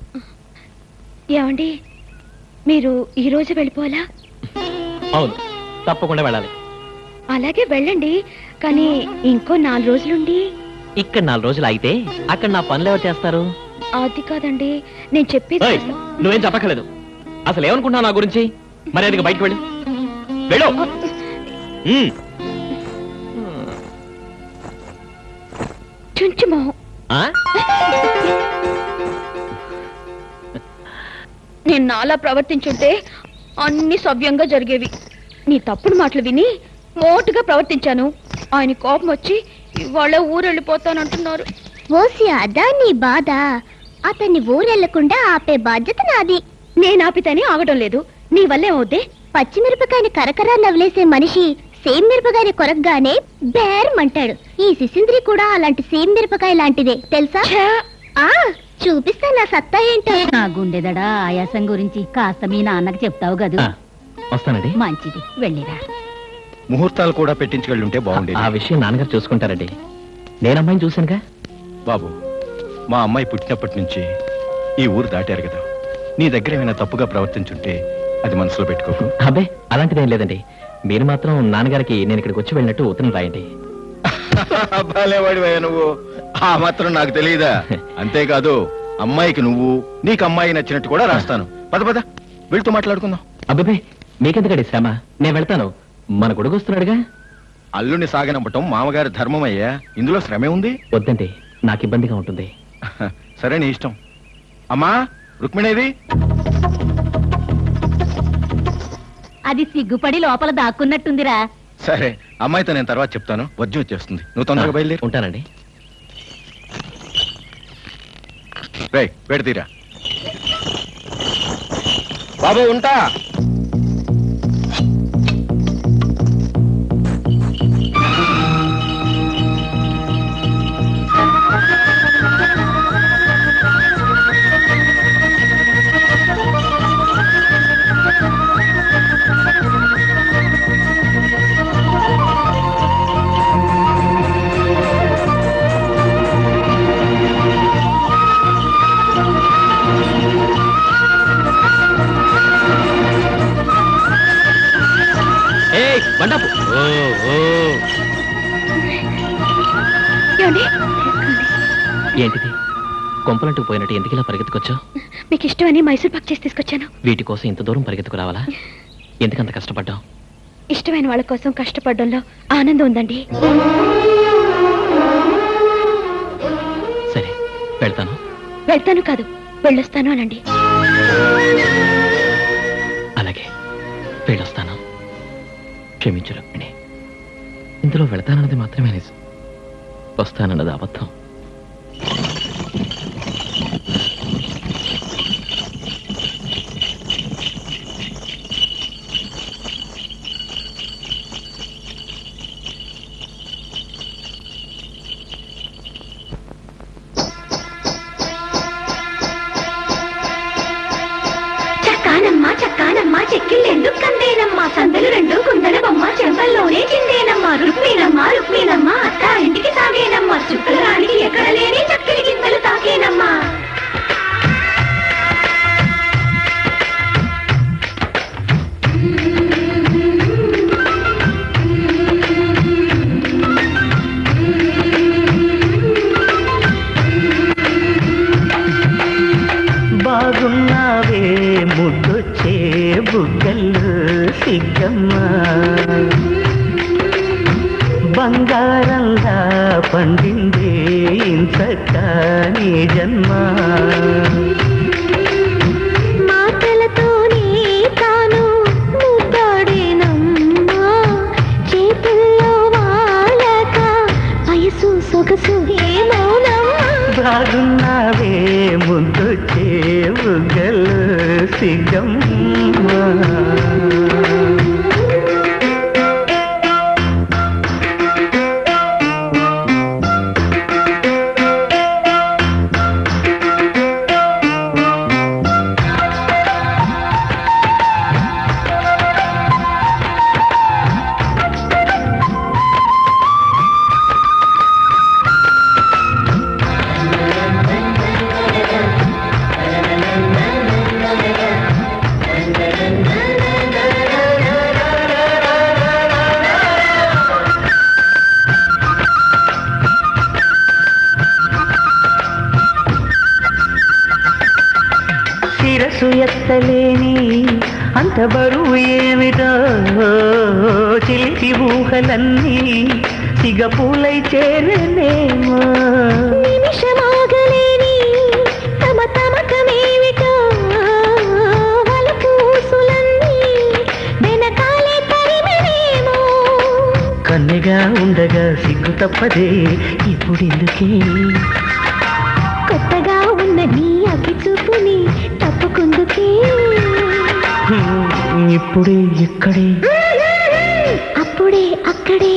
[SPEAKER 9] ఏమండి మీరు ఈ రోజు వెళ్ళిపోవాలా
[SPEAKER 8] అవును తప్పకుండా వెళ్ళాలి
[SPEAKER 9] అలాగే వెళ్ళండి కానీ ఇంకో నాలుగు రోజులుండి
[SPEAKER 8] ఇక్కడ నాలుగు రోజులు అయితే అక్కడ నా పనులు ఎవరు చేస్తారు
[SPEAKER 9] అది కాదండి నేను చెప్పేది
[SPEAKER 8] ఏయ్, నువ్వేం చెప్పక్కర్లేదు అసలు ఏమనుకుంటున్నావు నా గురించి మరి అది బయటకు వెళ్ళు వెళ్ళు ఉమ్.
[SPEAKER 9] చుంచు మొహం
[SPEAKER 8] ఆ?
[SPEAKER 9] నేను నాలా ప్రవర్తించుంటే అన్ని సవ్యంగా జరిగేవి నీ తప్పుడు మాటలు విని మోటుగా ప్రవర్తించాను ఆయన కోపం వచ్చి ఇవాళ ఊరెళ్ళిపోతానంటున్నారు
[SPEAKER 17] ఓసి అదా నీ బాధ అతన్ని ఊరెళ్లకుండా ఆపే బాధ్యత నాది
[SPEAKER 9] నేను ఆపితేనే ఆగడం లేదు నీ వల్లే అవుద్దే
[SPEAKER 17] పచ్చిమిరపకాయని కరకరా నవ్వులేసే మనిషి సేమ్ మిరపకాయని కొరకగానే బేరమంటాడు ఈ సిసింద్రి కూడా అలాంటి సేమ్ మిరపకాయ లాంటిదే తెలుసా ఆ చూపిస్తా నా సత్తా ఏంటో
[SPEAKER 11] నా గుండెదడా ఆయాసం గురించి కాస్త మీ నాన్నకి చెప్తావు కదూ
[SPEAKER 8] ఆ, వస్తానండి
[SPEAKER 11] మంచిది వెళ్ళిరా
[SPEAKER 7] ముహూర్తాలు కూడా పెట్టించుకెళ్ళుంటే బాగుండేది
[SPEAKER 8] ఆ విషయం నాన్నగారు చూసుకుంటారండి నేను అమ్మాయిని చూశానుగా
[SPEAKER 7] బాబు మా అమ్మాయి పుట్టినప్పటి నుంచి ఈ ఊరు దాటారు కదా నీ దగ్గర ఏమైనా తప్పుగా ప్రవర్తించుంటే అది మనసులో పెట్టుకోకు
[SPEAKER 8] అబ్బే అలాంటిదేం లేదండి మీరు మాత్రం నాన్నగారికి నేను ఇక్కడికి వచ్చి వెళ్ళినట్టు ఉత్తరం రాయండి
[SPEAKER 7] వాడివయ్యా నువ్వు ఆ మాత్రం నాకు తెలియదా అంతేకాదు అమ్మాయికి నువ్వు నీకు అమ్మాయి నచ్చినట్టు కూడా రాస్తాను పద పద వెళ్తూ మాట్లాడుకుందాం
[SPEAKER 8] అబ్బే మీకెందుకండి శ్రమ నేను వెళ్తాను మన కొడుకు వస్తున్నాడుగా
[SPEAKER 7] అల్లుని సాగనంపటం మామగారి ధర్మం అయ్యా ఇందులో శ్రమే ఉంది
[SPEAKER 8] వద్దండి నాకు ఇబ్బందిగా ఉంటుంది
[SPEAKER 7] సరే నీ ఇష్టం అమ్మా రుక్మిణేది
[SPEAKER 11] అది సిగ్గుపడి లోపల దాక్కున్నట్టుందిరా
[SPEAKER 7] సరే అమ్మాయితో నేను తర్వాత చెప్తాను వద్యం వచ్చేస్తుంది నువ్వు తొందరగా బయలుదేరి
[SPEAKER 8] ఉంటానండి
[SPEAKER 7] రే పెడతీరా బాబు ఉంటా
[SPEAKER 8] ఏ బండాపు ఓ ఓ
[SPEAKER 9] ఏమండి
[SPEAKER 8] ఏంటిది కొంపలంటూ పోయినట్టు ఎందుకు ఇలా పరిగెత్తుకొచ్చావు
[SPEAKER 9] మీకు ఇష్టమని మైసూర్ పాక్ చేసి తీసుకొచ్చాను
[SPEAKER 8] వీటి కోసం ఇంత దూరం పరిగెత్తుకు రావాలా ఎందుకంత కష్టపడ్డావు
[SPEAKER 9] ఇష్టమైన వాళ్ళ కోసం కష్టపడడంలో ఆనందం ఉందండి
[SPEAKER 8] సరే వెళ్తాను
[SPEAKER 9] వెళ్తాను కాదు వెళ్ళొస్తాను అనండి
[SPEAKER 8] అలాగే వెళ్ళొస్తాను క్షమించు రుక్మిణి ఇందులో వెళతానన్నది మాత్రమే నిజం వస్తానన్నది అబద్ధం
[SPEAKER 9] చక్కానమ్మా చక్కానమ్మా చెక్కిళ్ళెందుకు కందేనమ్మా సందలు రెండు కుందన బొమ్మ చెంపల్లోనే చిందేనమ్మా రుక్మీనమ్మా రుక్మీనమ్మా అత్త ఇంటికి సాగేనమ్మా చుక్కల రాణికి ఎక్కడ లేని చక్కని గింతలు తాకేనమ్మా
[SPEAKER 6] బాగున్నావే ముద్దొచ్చే బుగ్గలు సిగ్గమ్మ బంగారంలా పండిందే ఇంతక నీ జన్మ
[SPEAKER 17] మాటలతోనే తాను ముద్దాడేనమ్మా చేతుల్లో వాళ్ళక వయసు సొగసు ఏమోనమ్మా
[SPEAKER 6] బాగున్నావే ముద్దొచ్చే బుగ్గలు సిగ్గమ్మ శిరసు ఎత్తలేని అంత బరువు ఏమిటో చిలిపి ఊహలన్నీ సిగపూలై చేరనేమో
[SPEAKER 17] నిమిషమాగలేని తమ తమకమేమిటో
[SPEAKER 6] కన్నెగా ఉండగా సిగ్గు తప్పదే ఇప్పుడు ఎందుకే
[SPEAKER 17] కొత్తగా ఉన్న నీ అవి చూపుని తప్పుకుందుకే
[SPEAKER 6] ఇప్పుడే ఇక్కడే
[SPEAKER 17] అప్పుడే అక్కడే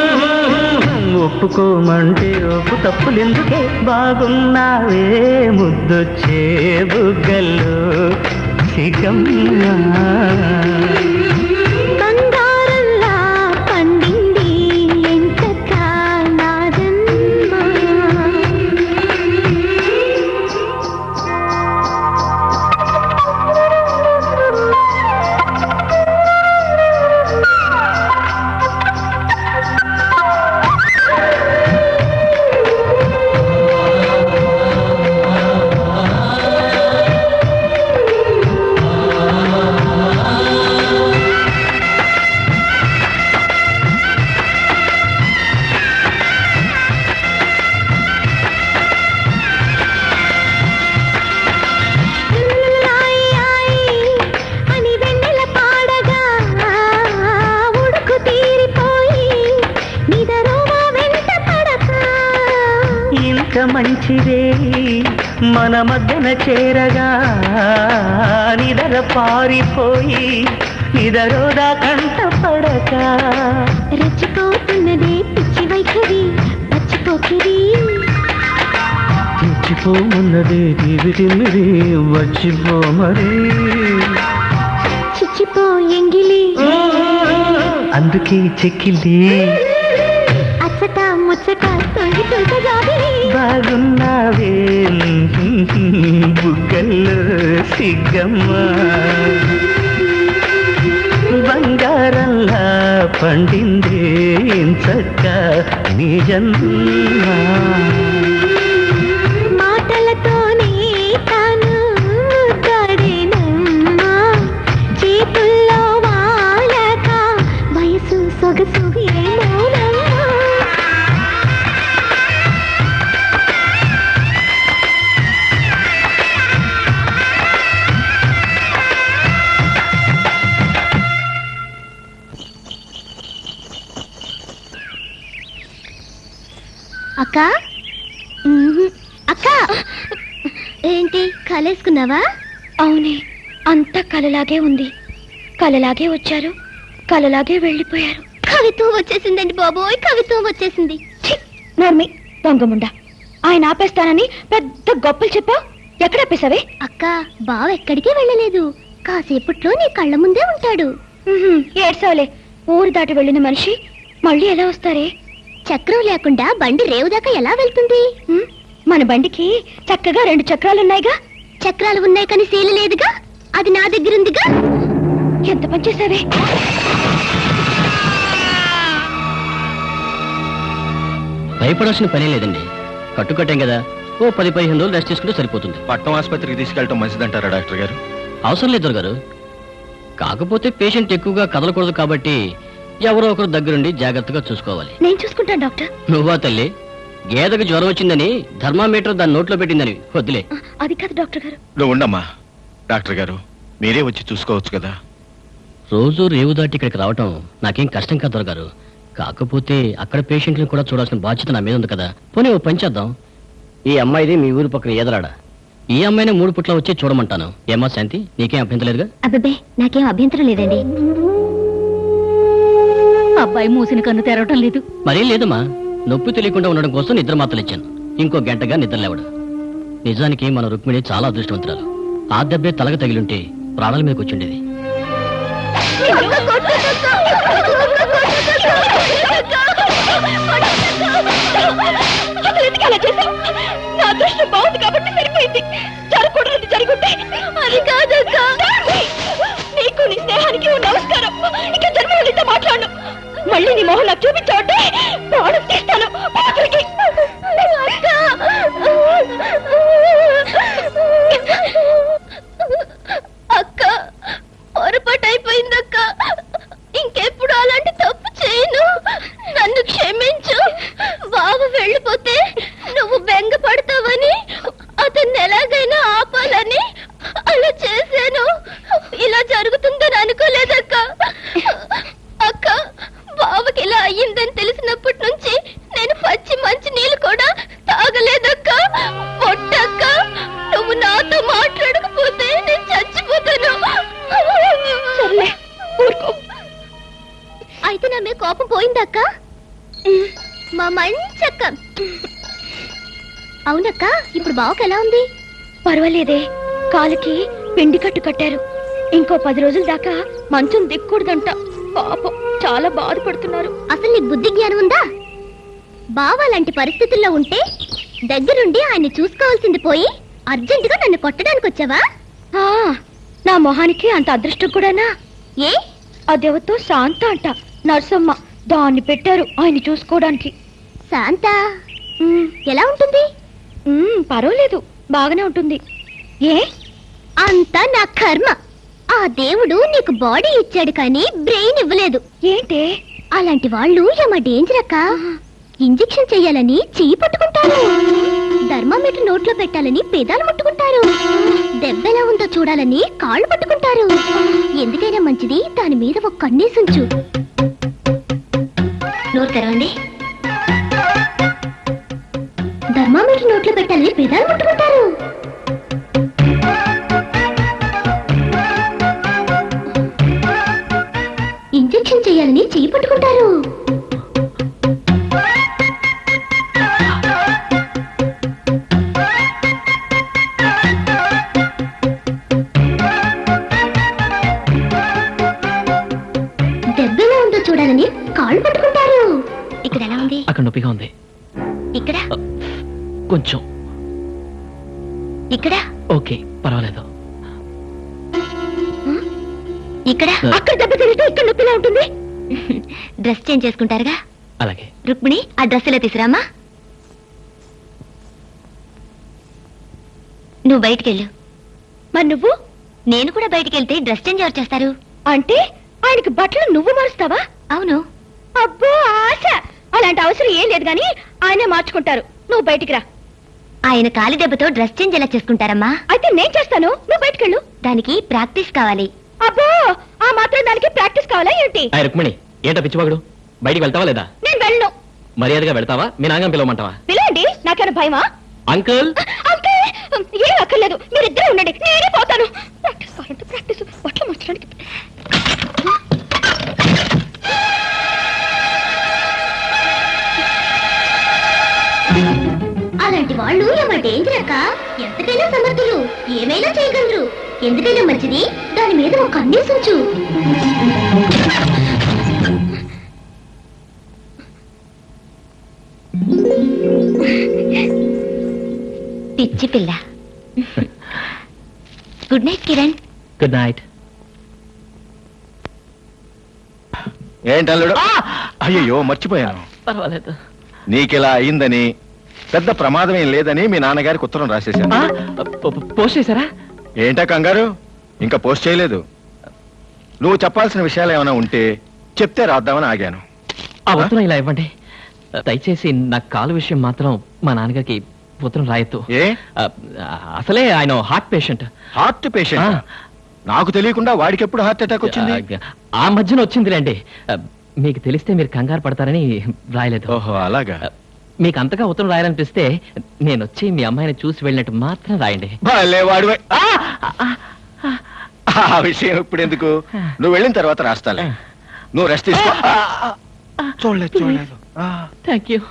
[SPEAKER 6] ఒప్పుకోమంటే ఒప్పు తప్పులెందుకే బాగున్నావే ముద్దొచ్చే బుగ్గల్లో సిగమ్మా
[SPEAKER 17] బంగారంలా పండింది ఎంతకా నా జన్మ ఆయి ఆయి అని వెన్నెల పాడగా ఉడుకు తీరిపోయి నిదరోవా వెంట పడక
[SPEAKER 6] ఇంత మంచిదే మన మధ్యన చేరగా నిదర పారిపోయి నిదరోదా కంట పడక
[SPEAKER 17] రెచ్చిపోతున్నదే పిచ్చి వైఖరి పచ్చిపోకిరి
[SPEAKER 6] తెచ్చిపోమున్నదే తీవి తిమ్మిది వచ్చిపో మరి
[SPEAKER 17] చిచ్చిపో ఎంగిలి
[SPEAKER 6] అందుకే చెక్కిలి
[SPEAKER 17] అచ్చట ముచ్చట తొంగి తొంగజాబిలి
[SPEAKER 6] బాగున్నావే బుగ్గల్లో సిగ్గమ్మ బంగారంలా పండిందే చక్క నీ జన్మ
[SPEAKER 17] మాటలతోనే తాను ముద్దాడేనమ్మా చేతుల్లో వాలక వయసు సొగసు ఏమోనమ్మా అక్క మ్మ్. అక్క ఏంటి కలేసుకున్నావా అవునే అంతా కలలాగే ఉంది కలలాగే వచ్చారు కలలాగే వెళ్ళిపోయారు కవిత్వం వచ్చేసిందండి బాబోయ్ కవిత్వం వచ్చేసింది నర్మి దొంగముండ ఆయన ఆపేస్తానని పెద్ద గొప్పలు చెప్పావు ఎక్కడ ఆపేశావే అక్క బావ ఎక్కడికి వెళ్ళలేదు కాసేపట్లో నీ కళ్ళ ముందే ఉంటాడు ఏడ్సావులే ఊరు దాటి వెళ్ళిన మనిషి మళ్ళీ ఎలా వస్తారే చక్రం లేకుండా బండి రేవు దాకా ఎలా వెళ్తుంది మన బండికి చక్కగా రెండు చక్రాలున్నాయిగా చక్రాలు ఉన్నాయి కానీ శీల లేదుగా అది నా దగ్గర ఉందిగా ఎంత పనిచేసావే
[SPEAKER 18] భయపడాల్సిన పనే లేదండి కట్టుకట్టాం కదా ఓ పది పదిహేను రోజులు రెస్ట్ తీసుకుంటే సరిపోతుంది
[SPEAKER 7] పట్నం ఆసుపత్రికి తీసుకెళ్ళటం మంచిదంటారా డాక్టర్ గారు
[SPEAKER 18] అవసరం లేదు గారు కాకపోతే పేషెంట్ ఎక్కువగా కదలకూడదు కాబట్టి ఎవరో ఒకరు దగ్గరుండి జాగ్రత్తగా చూసుకోవాలి
[SPEAKER 17] నేను చూసుకుంటాను డాక్టర్
[SPEAKER 18] నువ్వా తల్లి గేదకు జ్వరం వచ్చిందని థర్మామీటర్ దాని నోట్లో పెట్టిందని వద్దులే
[SPEAKER 17] అది కాదు డాక్టర్ గారు
[SPEAKER 7] నువ్వు ఉండమ్మా డాక్టర్ గారు మీరే వచ్చి చూసుకోవచ్చు కదా
[SPEAKER 18] రోజు రేవు దాటి ఇక్కడికి రావటం నాకేం కష్టం కాదు దొరగారు కాకపోతే అక్కడ పేషెంట్లను కూడా చూడాల్సిన బాధ్యత నా మీద ఉంది కదా పోనీ ఓ పని చేద్దాం ఈ అమ్మాయిది మీ ఊరు పక్కన ఎదరాడ ఈ అమ్మాయిని మూడు పుట్ల వచ్చి చూడమంటాను ఏమా శాంతి నీకేం అభ్యంతలేదుగా
[SPEAKER 17] అబ్బే నాకేం అభ్యంతరం లేదండి
[SPEAKER 11] అబ్బాయి మూసిన కన్ను తెరవటం లేదు
[SPEAKER 18] మరేం లేదమ్మా నొప్పి తెలియకుండా ఉండడం కోసం నిద్ర మాత్రలు ఇచ్చాను ఇంకో గంటగా నిద్ర లేవడు నిజానికి మన రుక్మిణి చాలా అదృష్టవంతురాలు ఆ దెబ్బే తలగ తగిలుంటే ప్రాణాల మీదకి వచ్చిండేది
[SPEAKER 17] నా అదృష్టం బాగుంది కాబట్టి సరిపోయింది జరగకూడదు జరుగుంటే అది కాదక్క నీకు నీ స్నేహానికి ఓ నమస్కారం ఇక జన్మలో నీతో మాట్లాడు మళ్ళీ నీ మొహం నాకు చూపించావంటే ప్రాణం తీస్తాను పాత్రకి అక్క పొరపాటు అయిపోయిందక్క ఇంకెప్పుడు అలాంటి తప్పు చేయను నన్ను క్షమించు బావ వెళ్ళిపోతే నువ్వు బెంగ పడతావని అతన్ని ఎలాగైనా ఆపాలని అలా చేశాను ఇలా జరుగుతుందని అనుకోలేదక్క అక్క బావకి ఇలా అయ్యిందని మా మంచక్క అవునక్క ఇప్పుడు బావకు ఎలా ఉంది
[SPEAKER 9] పర్వాలేదే కాలుకి పిండి కట్టు కట్టారు ఇంకో పది రోజుల దాకా మంచం దిక్కూడదంట పాపం చాలా బాధపడుతున్నారు
[SPEAKER 17] అసలు నీకు బుద్ధి జ్ఞానం ఉందా బావ లాంటి పరిస్థితుల్లో ఉంటే దగ్గరుండి ఆయన్ని చూసుకోవాల్సింది పోయి అర్జెంటుగా నన్ను కొట్టడానికి వచ్చావా
[SPEAKER 9] ఆ, నా మొహానికి అంత అదృష్టం కూడానా
[SPEAKER 17] ఏ
[SPEAKER 9] అదేవతో శాంత అంట నర్సమ్మ దాన్ని పెట్టారు ఆయన చూసుకోవడానికి
[SPEAKER 17] శాంత ఎలా ఉంటుంది
[SPEAKER 9] మ్మ్, పర్వాలేదు బాగానే ఉంటుంది ఏ
[SPEAKER 17] అంతా నా కర్మ ఆ దేవుడు నీకు బాడీ ఇచ్చాడు కానీ బ్రెయిన్ ఇవ్వలేదు
[SPEAKER 9] ఏంటే
[SPEAKER 17] అలాంటి వాళ్ళు ఏమ డేంజర్ అక్క ఇంజెక్షన్ చెయ్యాలని చెయ్యి పట్టుకుంటారు థర్మామీటర్ నోట్లో పెట్టాలని పెదాలు ముట్టుకుంటారు దెబ్బ ఎలా ఉందో చూడాలని కాళ్ళు పట్టుకుంటారు ఎందుకైనా మంచిది దాని మీద ఒక కన్నేసుంచు నోరు తెరవండి థర్మామీటర్ నోట్లో పెట్టాలని పెదాలు ముట్టుకుంటారు ఇంజెక్షన్ చేయాలని చెయ్యి పట్టుకుంటారు దెబ్బ ఎలా ఉందో చూడాలని కాళ్ళు పట్టుకుంటారు ఇక్కడ ఎలా ఉంది
[SPEAKER 8] అక్కడ నొప్పిగా ఉంది
[SPEAKER 17] ఇక్కడ
[SPEAKER 8] కొంచెం
[SPEAKER 17] ఇక్కడ
[SPEAKER 8] ఓకే పర్వాలేదు
[SPEAKER 17] ఇక్కడ అక్కడ దెబ్బ తగిలితే ఇక్కడ నొప్పిలా ఉంటుంది డ్రెస్ చేంజ్ చేసుకుంటారుగా
[SPEAKER 8] అలాగే
[SPEAKER 17] రుక్మిణి ఆ డ్రెస్ ఇలా తీసురామా నువ్వు బయటికెళ్ళు
[SPEAKER 9] మరి నువ్వు
[SPEAKER 17] నేను కూడా బయటికి వెళ్తే డ్రెస్ చేంజ్ ఎవరు చేస్తారు
[SPEAKER 9] అంటే ఆయనకి బట్టలు నువ్వు మారుస్తావా
[SPEAKER 17] అవును
[SPEAKER 9] అబ్బో ఆశ అలాంటి అవసరం ఏం లేదు గాని ఆయనే మార్చుకుంటారు నువ్వు బయటికి రా
[SPEAKER 17] ఆయన కాలి దెబ్బతో డ్రెస్ చేంజ్ ఎలా చేసుకుంటారమ్మా
[SPEAKER 9] అయితే నేను చేస్తాను నువ్వు బయటికెళ్ళు
[SPEAKER 17] దానికి ప్రాక్టీస్ కావాలి
[SPEAKER 9] అబ్బో ఆ మాత్రం దానికి ప్రాక్టీస్ కావాలా ఏంటి
[SPEAKER 8] అయ్య రుక్మిణి ఏంటో పిచ్చివాగుడు బయటికి వెళ్తావా లేదా
[SPEAKER 9] నేను వెళ్ళను
[SPEAKER 8] మర్యాదగా వెళ్తావా మీ నాగం పిలవమంటావా
[SPEAKER 9] పిలవండి నాకేమైనా భయమా
[SPEAKER 8] అంకుల్
[SPEAKER 9] అంతే ఏం అక్కర్లేదు మీరిద్దరే ఉండండి నేనే పోతాను ప్రాక్టీస్ కావాలంటే ప్రాక్టీస్ బట్టలు మార్చడానికి
[SPEAKER 17] అలాంటి వాళ్ళు ఏమో డేంజర్ అక్క ఎంతకైనా సమర్థులు ఏమైనా చేయగలరు ఎందుకైనా మంచిది దాని మీద ఒక కన్నేసుంచు పిచ్చి పిల్ల good night Kiran
[SPEAKER 8] good night
[SPEAKER 7] ఏంటల్లుడు అయ్యో మర్చిపోయాను
[SPEAKER 8] పర్వాలేదు
[SPEAKER 7] నీకిలా అయిందని పెద్ద ప్రమాదం ఏం లేదని మీ నాన్నగారికి ఉత్తరం రాసేశాను
[SPEAKER 8] పోస్ట్ చేశారా
[SPEAKER 7] ఏంటా కంగారు ఇంకా పోస్ట్ చేయలేదు నువ్వు చెప్పాల్సిన విషయాలు ఏమైనా ఉంటే చెప్తే రాద్దామని ఆగాను
[SPEAKER 8] ఆ ఉత్తరం ఇలా ఇవ్వండి దయచేసి నా కాలు విషయం మాత్రం మా నాన్నగారికి ఉత్తరం రాయొద్దు
[SPEAKER 7] ఏ
[SPEAKER 8] అసలే ఆయన హార్ట్ పేషెంట్
[SPEAKER 7] హార్ట్ పేషెంట్ నాకు తెలియకుండా వాడికి ఎప్పుడు హార్ట్ అటాక్ వచ్చింది
[SPEAKER 8] ఆ మధ్యన వచ్చిందిలేండి మీకు తెలిస్తే మీరు కంగారు పడతారని రాయలేదు
[SPEAKER 7] ఓహో అలాగా
[SPEAKER 8] మీకు అంతగా ఉత్తరం రాయాలనిపిస్తే నేను వచ్చి మీ అమ్మాయిని చూసి వెళ్ళినట్టు మాత్రం రాయండి
[SPEAKER 7] భలే వాడివే. ఆ విషయం ఇప్పుడు ఎందుకు నువ్వు వెళ్ళిన తర్వాత రాస్తాలే నువ్వు రెస్ట్ తీసుకో చూడలేదు చూడలేదు
[SPEAKER 8] థ్యాంక్ యూ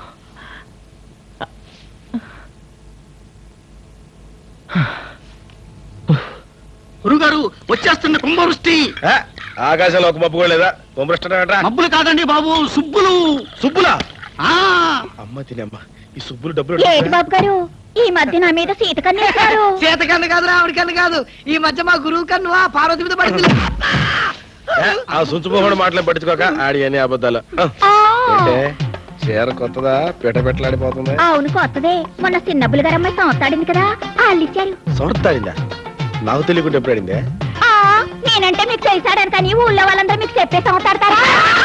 [SPEAKER 3] గురుగారు వచ్చేస్తున్న కుంభవృష్టి
[SPEAKER 2] ఆకాశంలో ఒక మబ్బు కూడా లేదా కొమ్మరిష్టరా
[SPEAKER 3] మబ్బులు కాదండి బాబు సుబ్బులు
[SPEAKER 2] సుబ్బులా
[SPEAKER 3] ఆ
[SPEAKER 2] అమ్మ తినమ్మ ఈ సుబ్బులు డబ్బులు
[SPEAKER 9] ఏంటి బాబు గారు ఈ మధ్య నా మీద సీత కన్నేశారు
[SPEAKER 4] సీత కన్ను కాదు రావుడి కన్ను కాదు ఈ మధ్య మా గురువు కన్ను ఆ పార్వతి మీద పడింది
[SPEAKER 2] ఏ, ఆ సుంచుపోకుండా మాటలే పట్టించుకోక ఆడి అని అబద్ధాలు ఆ, ఏంటే చీర కొత్తదా పిట పెట్టలాడిపోతుంది
[SPEAKER 9] అవును కొత్తదే మొన్న చిన్నబ్బులు గారు అమ్మాయి సంవత్సరాడింది కదా వాళ్ళు ఇచ్చారు
[SPEAKER 2] సొడతాడిందా నాకు తెలియకుండా ఎప్పుడు ఆడిందే
[SPEAKER 9] ఆ, నేనంటే మీకు చేశాడని కానీ ఊళ్ళో వాళ్ళందరూ మీకు చెప్పే సంవత్సరాడతారా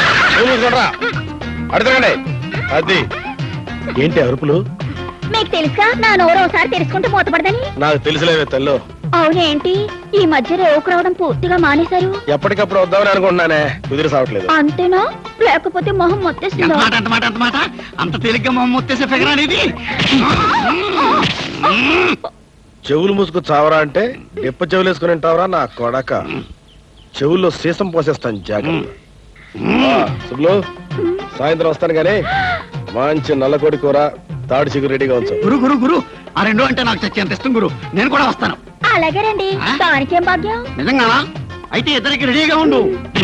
[SPEAKER 2] అడగండి అది ఏంటి అరుపులు
[SPEAKER 9] మీకు తెలుసా నా నోరు ఒకసారి తెరుచుకుంటూ మూతపడదని
[SPEAKER 2] నాకు తెలిసిలేవే తల్లు
[SPEAKER 9] అవునేంటి ఈ మధ్య రేవుకు రావడం పూర్తిగా మానేశారు
[SPEAKER 2] ఎప్పటికప్పుడు వద్దామని అనుకుంటున్నానే కుదిరి సావట్లేదు
[SPEAKER 9] అంతేనా లేకపోతే మొహం
[SPEAKER 3] ఎంత
[SPEAKER 9] మొత్తేస్తుందా
[SPEAKER 3] మాట అంత మాట అంత మాట అంత తేలిగ్గా మా ముత్తేసే ఫిగర్ అనేది
[SPEAKER 2] చెవులు మూసుకు చావరా అంటే డిప్ప చెవులు వేసుకుని ఉంటావరా నా కొడక చెవుల్లో సీసం పోసేస్తాను జాగ్రత్త ఆ, సుబ్బులు సాయంత్రం వస్తాను కానీ మంచి నల్లకోడి కూర తాడి చిగురు రెడీగా ఉంచు
[SPEAKER 3] గురు గురు గురు ఆ రెండు అంటే నాకు చచ్చేంత ఇష్టం గురు నేను కూడా వస్తాను
[SPEAKER 17] అలాగే రండి దానికేం భాగ్యం
[SPEAKER 3] నిజంగానా అయితే ఇద్దరికి రెడీగా ఉండు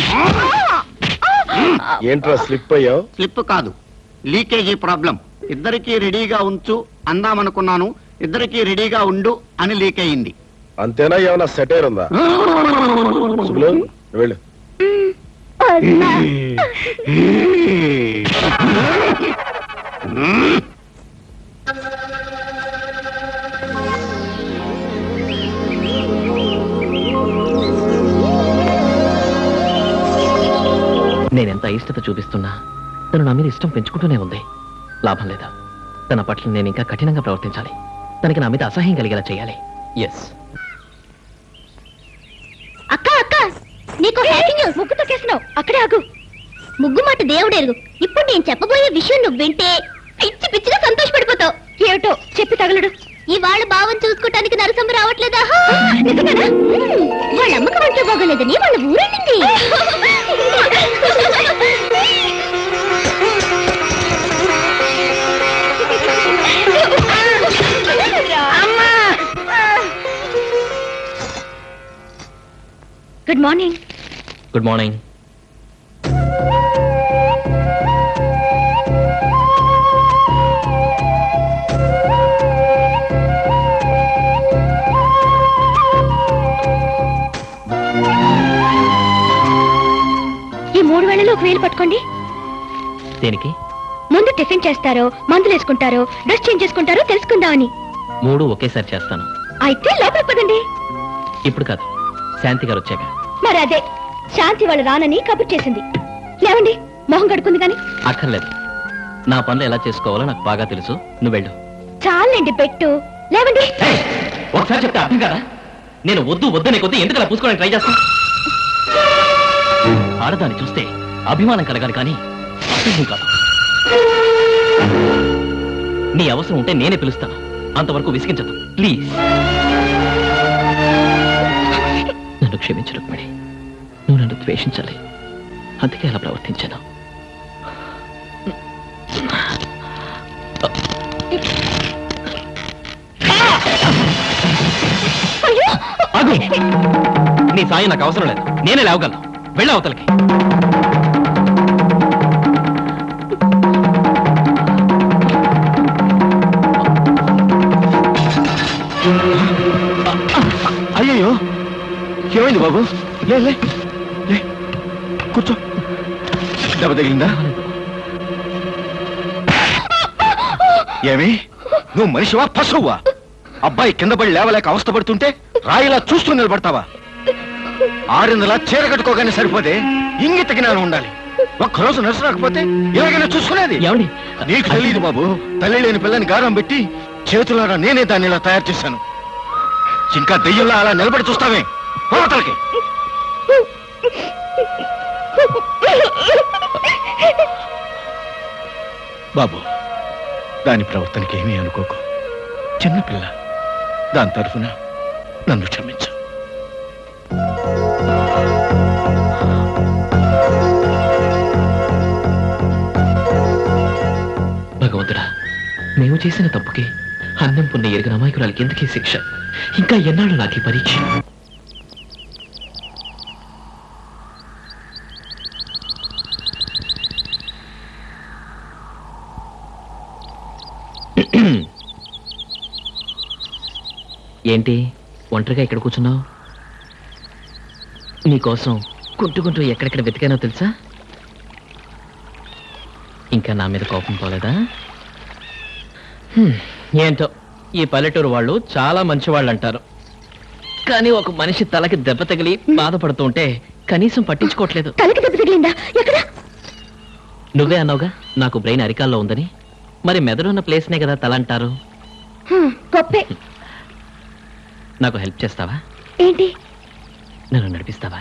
[SPEAKER 2] ఏంట్రా స్లిప్ అయ్యావు
[SPEAKER 3] స్లిప్ కాదు లీకేజీ ప్రాబ్లం ఇద్దరికి రెడీగా ఉంచు అందామనుకున్నాను ఇద్దరికి రెడీగా ఉండు అని లీక్ అయింది
[SPEAKER 2] అంతేనా ఏమైనా సెటైర్ ఉందా శుభులు నువ్వు వెళ్ళు
[SPEAKER 8] నేనెంత అయిష్టత చూపిస్తున్నా తను నా మీద ఇష్టం పెంచుకుంటూనే ఉంది లాభం లేదా తన పట్ల నేను ఇంకా కఠినంగా ప్రవర్తించాలి తనకి నా మీద అసహ్యం కలిగేలా చేయాలి ఎస్
[SPEAKER 17] అక్క అక్క నీకు హ్యాపీ న్యూస్ ముగ్గు తొక్కేసినావు అక్కడే ఆగు ముగ్గు మాట దేవుడెరుగు ఇప్పుడు నేను చెప్పబోయే విషయం నువ్వు వింటే పిచ్చి పిచ్చిగా సంతోషపడిపోతావు ఏమిటో చెప్పి తగలడు ఇవాళ బావని చూసుకోవటానికి నరసమ్మ రావట్లేదా నిజమేనా మ్మ్. వాళ్ళ అమ్మకి వంట బాగోలేదని వాళ్ళ ఊరెళ్ళింది గుడ్ మార్నింగ్
[SPEAKER 8] గుడ్ మార్నింగ్
[SPEAKER 17] ఈ మూడు వేళలో ఒక వేలు పట్టుకోండి
[SPEAKER 8] దేనికి
[SPEAKER 17] ముందు టిఫిన్ చేస్తారో మందులు వేసుకుంటారో డ్రెస్ చేంజ్ చేసుకుంటారో తెలుసుకుందామని
[SPEAKER 8] మూడు ఒకేసారి చేస్తాను
[SPEAKER 17] అయితే లోపలికి పదండి
[SPEAKER 8] ఇప్పుడు కాదు శాంతి గారు వచ్చాక
[SPEAKER 17] మరి అదే శాంతి వాళ్ళు రానని కబుర్ చేసింది లేవండి మొహం కడుకుంది కానీ
[SPEAKER 8] అక్కర్లేదు నా పనులు ఎలా చేసుకోవాలో నాకు బాగా తెలుసు నువ్వు వెళ్ళు
[SPEAKER 17] చాలండి పెట్టు లేవండి
[SPEAKER 8] ఒకసారి చెప్తే అర్థం కదా నేను వద్దు వద్దనే కొద్దీ ఎందుకు అలా పూసుకోవడానికి ట్రై చేస్తా ఆడదాన్ని చూస్తే అభిమానం కలగాలి కానీ అసహ్యం కాదు నీ అవసరం ఉంటే నేనే పిలుస్తాను అంతవరకు విసిగించదు ప్లీజ్ నన్ను క్షమించు రుక్మిణి నువ్వు నన్ను ద్వేషించాలి అందుకే అలా ప్రవర్తించాను ఆగు నీ సాయం నాకు అవసరం లేదు నేనే లేవగలను వెళ్ళి అవతలకి
[SPEAKER 7] అయ్యయ్యో ఏమైంది బాబు లే లే లే కూర్చో దెబ్బ తగిలిందా ఏమి నువ్వు మనిషివా పశువువా అబ్బాయి కింద పడి లేవలేక అవస్థపడుతుంటే రాయిలా చూస్తూ నిలబడతావా ఆరిందలా చీర కట్టుకోగానే సరిపోతే ఇంగిత జ్ఞానం ఉండాలి ఒక్కరోజు నర్సు రాకపోతే ఇలాగైనా చూసుకునేది నీకు తెలియదు బాబు తల్లి లేని పిల్లని గారం పెట్టి చేతులారా నేనే దాన్ని ఇలా తయారు చేశాను ఇంకా దెయ్యంలో అలా నిలబడి చూస్తావే అవతలకి బాబు దాని ప్రవర్తనకి ఏమీ అనుకోకు చిన్నపిల్ల దాని తరఫున నన్ను క్షమించు
[SPEAKER 8] భగవంతుడా మేము చేసిన తప్పుకి అన్నం పుణ్య ఎరిగిన అమాయకురాలకి ఎందుకే శిక్ష ఇంకా ఎన్నాళ్ళు నాకు ఈ పరీక్ష ఏంటి ఒంటరిగా ఇక్కడ కూర్చున్నావు నీకోసం కుంటుకుంటూ ఎక్కడెక్కడ వెతికానో తెలుసా ఇంకా నా మీద కోపం పోలేదా హ్మ్, ఏంటో ఈ పల్లెటూరు వాళ్ళు చాలా మంచి వాళ్ళు అంటారు కానీ ఒక మనిషి తలకి దెబ్బ తగిలి బాధపడుతూ ఉంటే కనీసం పట్టించుకోవట్లేదు
[SPEAKER 17] తలకి దెబ్బ తగిలిందా ఎక్కడ
[SPEAKER 8] నువ్వే అన్నావుగా నాకు బ్రెయిన్ అరికాల్లో ఉందని మరి మెదడు ఉన్న ప్లేస్నే కదా తల అంటారు
[SPEAKER 17] హ్మ్, గొప్పే
[SPEAKER 8] నాకు హెల్ప్ చేస్తావా
[SPEAKER 17] ఏంటి
[SPEAKER 8] నన్ను నడిపిస్తావా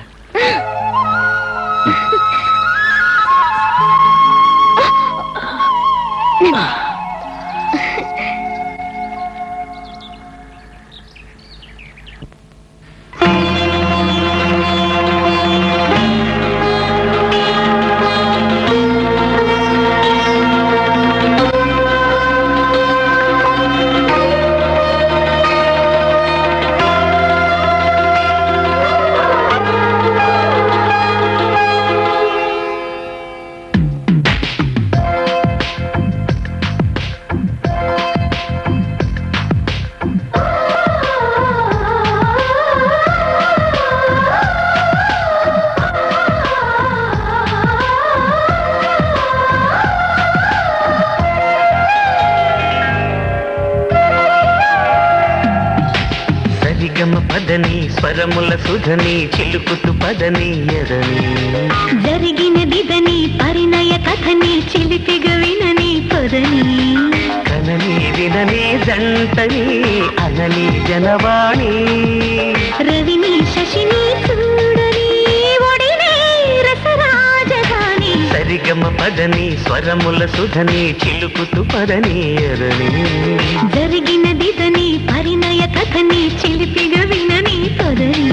[SPEAKER 13] పదని స్వరముల సుధని చిలుకుతు పదని ఎదని
[SPEAKER 19] జరిగినదిదని పరిణయ కథని చిలిపిగ వినని పొదని
[SPEAKER 13] కనని వినని జంటని అనని జనవాణి
[SPEAKER 19] రవిని శశిని చూడని ఒడిని రసరాజధాని
[SPEAKER 13] సరిగమ పదని స్వరముల సుధని చిలుకుతు పదని ఎదని
[SPEAKER 19] జరిగినదిదని పరిణయ కథని చిలిపిగ వినని పొదని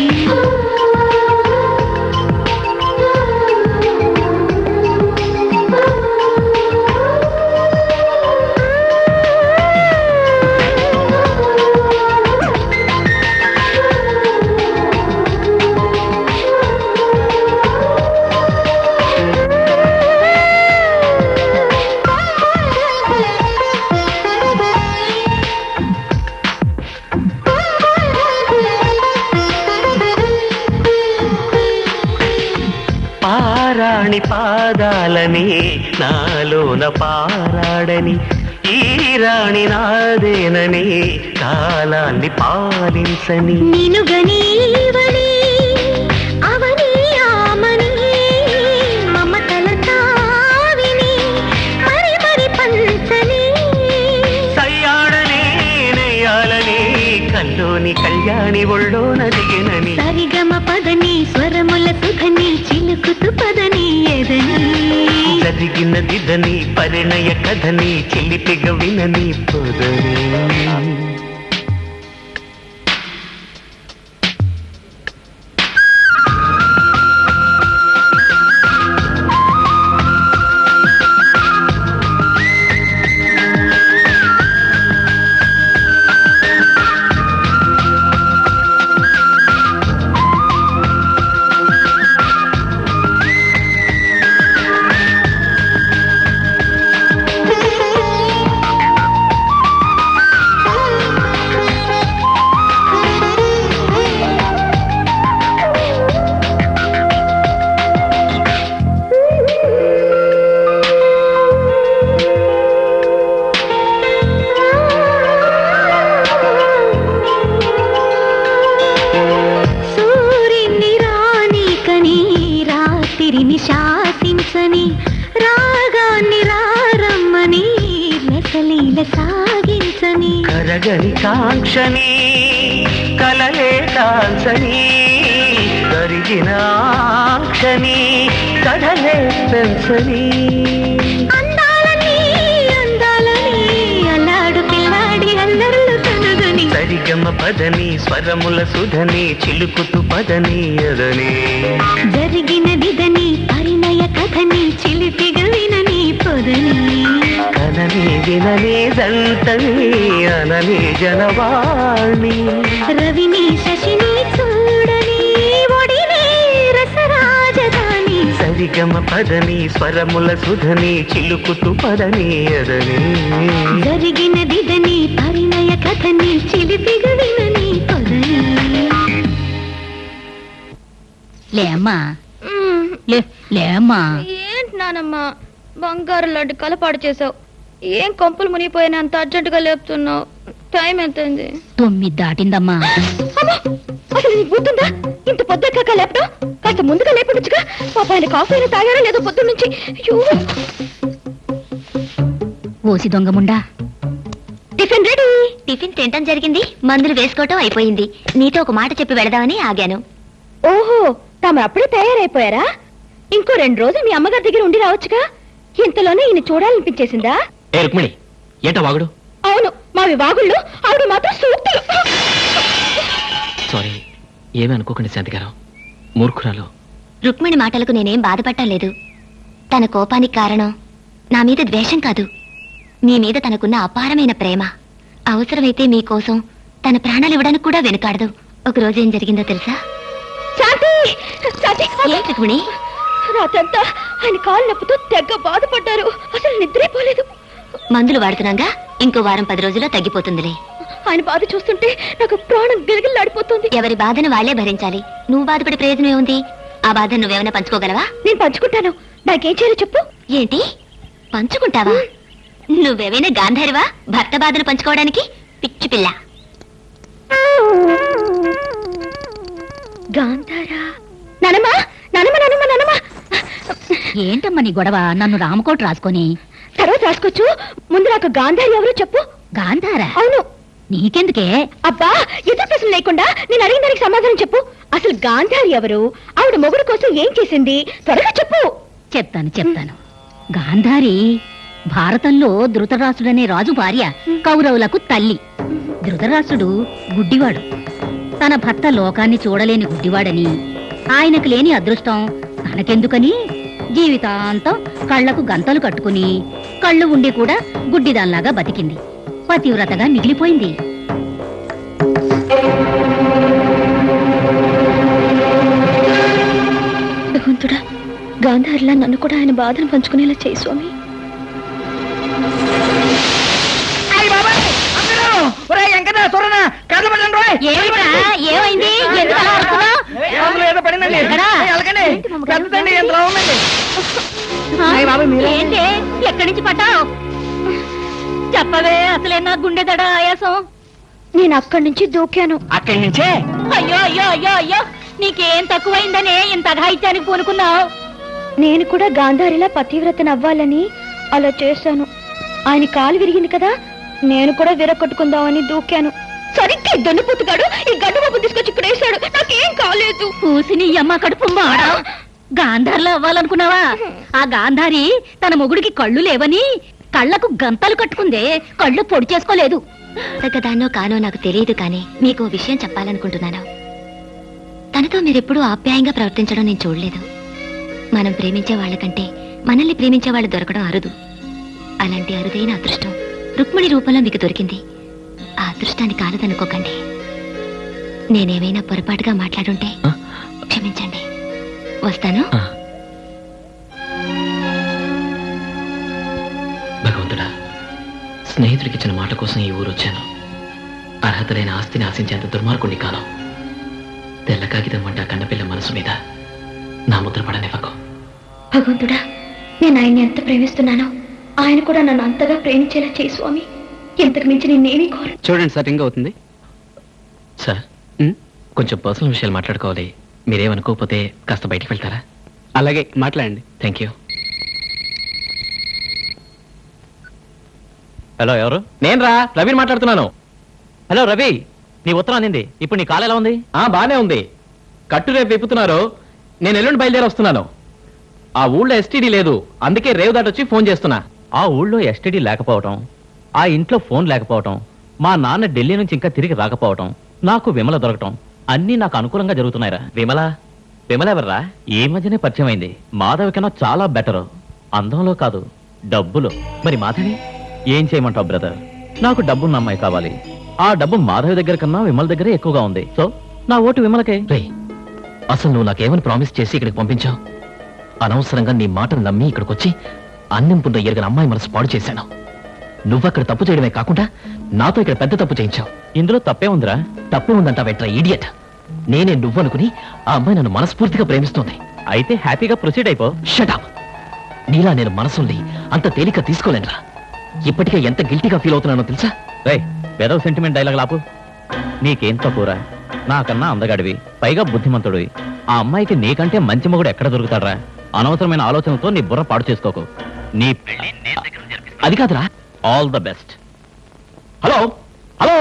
[SPEAKER 13] పారాణి పాదాలని నాలోన పారాడని ఈ రాణి నాదేనని కాలాన్ని పాలించని
[SPEAKER 19] నినుగనీవని అవని ఆమని మమతల తావిని మరి మరి పంచని
[SPEAKER 13] సయ్యాడని నెయ్యాలని కల్లోని కళ్యాణి ఒళ్ళోన దిగినని
[SPEAKER 19] సరిగమ పదని స్వరముల సుధని చిలుకుతు పదని ఎదని
[SPEAKER 13] జరిగినదిదని పరిణయ కథని చిలిపిగ వినని పొదని
[SPEAKER 19] సూర్యుని రాణికని రాత్రిని శాసించని రాగాన్ని రారమ్మని లసలీల సాగించని
[SPEAKER 13] కరగని కాంక్షని కలలే కాంచని కరిగిన ఆంక్షని కథలే పెంచని
[SPEAKER 19] అందాలని అందాలని అల్లాడు పిల్లాడి అల్లర్లు కనుగని
[SPEAKER 13] సరిగమ పదని స్వరముల సుధని చిలుకుతు పదని అదని
[SPEAKER 19] జరిగినదిదని పరిణయ కథని చిలిపిగ వినని పొదని
[SPEAKER 13] కనని వినని దంతని అనని జనవాణి
[SPEAKER 19] రవిని శశిని చూడని ఒడిని రసరాజధాని
[SPEAKER 13] సరిగమ పదని స్వరముల సుధని చిలుకుతు పదని అదని
[SPEAKER 19] జరిగినదిదని పరిణయ కథని చిలిపిగ వినని పొదని
[SPEAKER 11] లేమ్మా లే లేమ్మా
[SPEAKER 9] ఏంటి నానమ్మా బంగారు లాంటి కలపాడు చేసావు ఏం కొంపలు మునిగిపోయినా అంత అర్జెంటుగా లేపుతున్నావు టైం ఎంతైంది
[SPEAKER 11] తొమ్మిది దాటిందమ్మా
[SPEAKER 9] అసలు నీకు గుర్తుందా ఇంత పొద్దుక్క లేపడం కాస్త ముందుగా లేపడచ్చుగా పాప ఆయన కాఫీ అయినా తాగారా లేదో పొద్దు నుంచి అయ్యో
[SPEAKER 11] ఓసి దొంగముండా
[SPEAKER 17] టిఫిన్ రెడీ టిఫిన్ తినటం జరిగింది మందులు వేసుకోవటం అయిపోయింది నీతో ఒక మాట చెప్పి వెళదామని ఆగాను
[SPEAKER 9] ఓహో తాము అప్పుడే తయారైపోయారా ఇంకో రెండు రోజులు మీ అమ్మగారి దగ్గర ఉండి రావచ్చుగా ఇంతలోనే ఈయన చూడాలనిపించేసిందా
[SPEAKER 8] ఏ రుక్మిణి ఏంటా వాగుడు
[SPEAKER 9] అవును మావి వాగుళ్ళు ఆవిడ మాత్రం సూక్తులు
[SPEAKER 8] సారీ ఏమీ అనుకోకండి శాంతి గారు మూర్ఖురాలు
[SPEAKER 17] రుక్మిణి మాటలకు నేనేం బాధపట్టలేదు తన కోపానికి కారణం నా మీద ద్వేషం కాదు మీ మీద తనకున్న అపారమైన ప్రేమ అవసరమైతే మీకోసం తన ప్రాణాలు ఇవ్వడానికి కూడా వెనుకాడదు ఒక రోజు ఏం జరిగిందో తెలుసా
[SPEAKER 9] శాంతి శాంతి
[SPEAKER 17] ఏంటి రుక్మిణి
[SPEAKER 9] రాత్రంతా ఆయన కాలు నొప్పుతో తెగ బాధపడ్డారు అసలు నిద్రేపోలేదు
[SPEAKER 17] మందులు వాడుతున్నాగా ఇంకో వారం పది రోజుల్లో తగ్గిపోతుందిలే
[SPEAKER 9] ఆయన బాధ చూస్తుంటే నాకు ప్రాణం గిలగిల్లాడిపోతుంది
[SPEAKER 17] ఎవరి బాధను వాళ్ళే భరించాలి నువ్వు బాధపడే ప్రయోజనం ఏముంది ఆ బాధను నువ్వేమైనా పంచుకోగలవా
[SPEAKER 9] నేను పంచుకుంటాను నాకేం చేయాలో చెప్పు
[SPEAKER 17] ఏంటి పంచుకుంటావా నువ్వేమైనా గాంధారివా భర్త బాధను పంచుకోవడానికి పిచ్చి పిల్ల గాంధారా నానమ్మా నానమ్మ నానమ్మ నానమ్మ
[SPEAKER 11] ఏంటమ్మా నీ గొడవ నన్ను రామకోట రాసుకొని
[SPEAKER 17] తర్వాత రాసుకోవచ్చు ముందు నాకు గాంధారి ఎవరో చెప్పు
[SPEAKER 11] గాంధారా
[SPEAKER 17] అవును
[SPEAKER 11] నీకెందుకే
[SPEAKER 17] అబ్బా ఎదురు ప్రశ్న లేకుండా నేను అడిగిన దానికి సమాధానం చెప్పు అసలు గాంధారి ఎవరు ఆవిడ మొగుడు కోసం ఏం చేసింది త్వరగా చెప్పు
[SPEAKER 11] చెప్తాను చెప్తాను గాంధారి భారతంలో ధృతరాష్ట్రుడనే రాజు భార్య కౌరవులకు తల్లి ధృతరాష్ట్రుడు గుడ్డివాడు తన భర్త లోకాన్ని చూడలేని గుడ్డివాడని ఆయనకు లేని అదృష్టం తనకెందుకని జీవితాంతం కళ్లకు గంతలు కట్టుకుని కళ్ళు ఉండి కూడా గుడ్డిదాన్లాగా బతికింది పతివ్రతగా మిగిలిపోయింది
[SPEAKER 17] భగవంతుడా గాంధారిలా నన్ను కూడా ఆయన బాధను పంచుకునేలా చేయి స్వామి
[SPEAKER 11] ఏమిట్రా? ఏమైంది ఎందుకు అలా అరుస్తున్నావ్? ఎక్కడా? ఆ? ఏంటి ఎక్కడి నుంచి పడ్డావు చెప్పవే అసలే నా గుండె దడ ఆయాసం
[SPEAKER 17] నేను అక్కడి నుంచి దూకాను
[SPEAKER 10] అక్కడి నుంచే
[SPEAKER 11] అయ్యో అయ్యో అయ్యో అయ్యో నీకేం తక్కువైందనే ఇంత అఘాయిత్యానికి పూనుకున్నావు
[SPEAKER 17] నేను కూడా గాంధారిలా పతివ్రతను అవ్వాలని అలా చేశాను ఆయన కాలు విరిగింది కదా నేను కూడా విరగొట్టుకుందామని దూకాను సరిగ్గా ఈ దొన్నుపుతుగాడు ఈ గడ్డ బాబు తీసుకొచ్చి ఇక్కడ వేశాడు నాకేం కాలేదు
[SPEAKER 11] పూసి నీ అమ్మ కడుపు మాడ గాంధారిలో అవ్వాలనుకున్నావా ఆ గాంధారి తన మొగుడికి కళ్ళు లేవని కళ్ళకు గంతలు కట్టుకుందే కళ్ళు పొడి చేసుకోలేదు
[SPEAKER 20] గదానో కానో నాకు తెలియదు కానీ మీకు ఓ విషయం చెప్పాలనుకుంటున్నాను తనతో మీరెప్పుడూ ఆప్యాయంగా ప్రవర్తించడం నేను చూడలేదు మనం ప్రేమించే వాళ్ళకంటే మనల్ని ప్రేమించే వాళ్ళు దొరకడం అరుదు అలాంటి అరుదైన అదృష్టం రుక్మిణి రూపంలో మీకు దొరికింది ఆ అదృష్టాన్ని కాలదనుకోకండి నేనేమైనా పొరపాటుగా మాట్లాడుంటే క్షమించండి వస్తాను
[SPEAKER 8] భగవంతుడా స్నేహితుడికి ఇచ్చిన మాట కోసం ఈ ఊరు వచ్చాను అర్హత లేని ఆస్తిని ఆశించేంత దుర్మార్గుణ్ణి కాను తెల్ల కాగితం వంట కన్నపిల్ల మనసు మీద నా ముద్ర పడనివ్వకు
[SPEAKER 17] భగవంతుడా నేను ఆయన్ని ఎంత ప్రేమిస్తున్నానో ఆయన కూడా నన్ను అంతగా ప్రేమించేలా చేయి స్వామి ఇంతకు మించి నేనేమీ కోరు
[SPEAKER 15] చూడండి సార్ రింగ్ అవుతుంది
[SPEAKER 8] సార్ కొంచెం పర్సనల్ విషయాలు మాట్లాడుకోవాలి మీరేమనుకోకపోతే కాస్త బయటికి వెళ్తారా
[SPEAKER 15] అలాగే మాట్లాడండి
[SPEAKER 8] థ్యాంక్ యూ హలో ఎవరు నేను రా రవిని మాట్లాడుతున్నాను హలో రవి నీ ఉత్తరం అందింది ఇప్పుడు నీ కాల్ ఎలా ఉంది ఆ బానే ఉంది కట్టు రేపు విప్పుతున్నారు నేను ఎల్లుండి బయలుదేరి వస్తున్నాను ఆ ఊళ్ళో ఎస్టీడీ లేదు అందుకే రేవు దాటి వచ్చి ఫోన్ చేస్తున్నా ఆ ఊళ్ళో ఎస్టీడీ లేకపోవటం ఆ ఇంట్లో ఫోన్ లేకపోవటం మా నాన్న ఢిల్లీ నుంచి ఇంకా తిరిగి రాకపోవటం నాకు విమల దొరకటం అన్నీ నాకు అనుకూలంగా జరుగుతున్నాయిరా విమల విమల ఎవర్రా ఈ మధ్యనే పరిచయం అయింది మాధవి కన్నా చాలా బెటర్ అందంలో కాదు డబ్బులో మరి మాధవి ఏం చేయమంటావు బ్రదర్ నాకు డబ్బున్న అమ్మాయి కావాలి ఆ డబ్బు మాధవి దగ్గర కన్నా విమల దగ్గరే ఎక్కువగా ఉంది సో నా ఓటు విమలకే అసలు నువ్వు నాకేమని ప్రామిస్ చేసి ఇక్కడికి పంపించావు అనవసరంగా నీ మాటలు నమ్మి ఇక్కడికి వచ్చి అన్నింపున్న ఎరగని అమ్మాయి మనసు పాడు చేశాను నువ్వక్కడ తప్పు చేయడమే కాకుండా నాతో ఇక్కడ పెద్ద తప్పు చేయించావు ఇందులో తప్పే ఉందిరా తప్పే ఉందంటావేట్రా ఈడియట్ నేనే నువ్వనుకుని ఆ అమ్మాయి నన్ను మనస్ఫూర్తిగా ప్రేమిస్తోంది అయితే హ్యాపీగా ప్రొసీడ్ అయిపో షటప్ నీలా నేను మనసుంది అంత తేలిక తీసుకోలేనురా ఇప్పటికే ఎంత గిల్టీగా ఫీల్ అవుతున్నానో తెలుసా రే పెదవ సెంటిమెంట్ డైలాగ్ లాపు నీకేం తక్కువరా నాకన్నా అందగాడివి పైగా బుద్ధిమంతుడివి ఆ అమ్మాయికి నీకంటే మంచి మొగుడు ఎక్కడ దొరుకుతాడ్రా అనవసరమైన ఆలోచనతో నీ బుర్ర పాడు చేసుకోకు నీ అది కాదురా all the best hello hello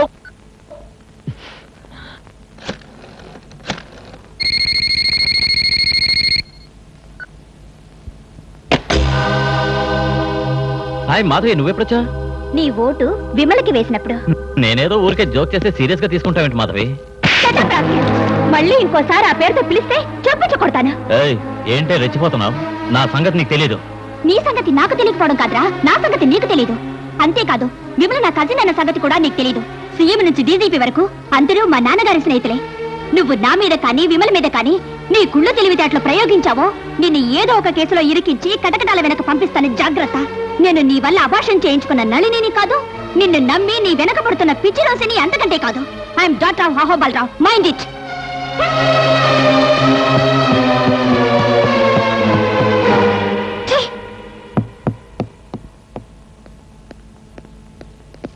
[SPEAKER 8] hi Madhavi నువ్వెప్పుడొచ్చా
[SPEAKER 17] నీ ఓటు విమలకి వేసినప్పుడు
[SPEAKER 8] నేనేదో ఊరికే జోక్ చేస్తే సీరియస్ గా తీసుకుంటావేంటి మాధవి
[SPEAKER 17] మళ్ళీ ఇంకోసారి ఆ పేరుతో పిలిస్తే చెప్పుచ్చు కొడతాను
[SPEAKER 8] ఏయ్ ఏంటే రెచ్చిపోతున్నావు నా సంగతి నీకు తెలీదు
[SPEAKER 17] నీ సంగతి నాకు తెలియకపోవడం కాదురా నా సంగతి నీకు తెలీదు అంతేకాదు విమల నా కజిన్ అన్న సంగతి కూడా నీకు తెలీదు సీఎం నుంచి డీజీపీ వరకు అందరూ మా నాన్నగారి స్నేహితులే నువ్వు నా మీద కానీ విమల మీద కానీ నీ కుళ్ళు తెలివితేటలు ప్రయోగించావో నిన్ను ఏదో ఒక కేసులో ఇరికించి కటకటాల వెనక పంపిస్తాను జాగ్రత్త నేను నీ వల్ల అభాషణ చేయించుకున్న నళినిని కాదు నిన్ను నమ్మి నీ వెనక పడుతున్న పిచ్చి రోసిని అంతకంటే కాదు I'm doctor of Ahobal Rao mind it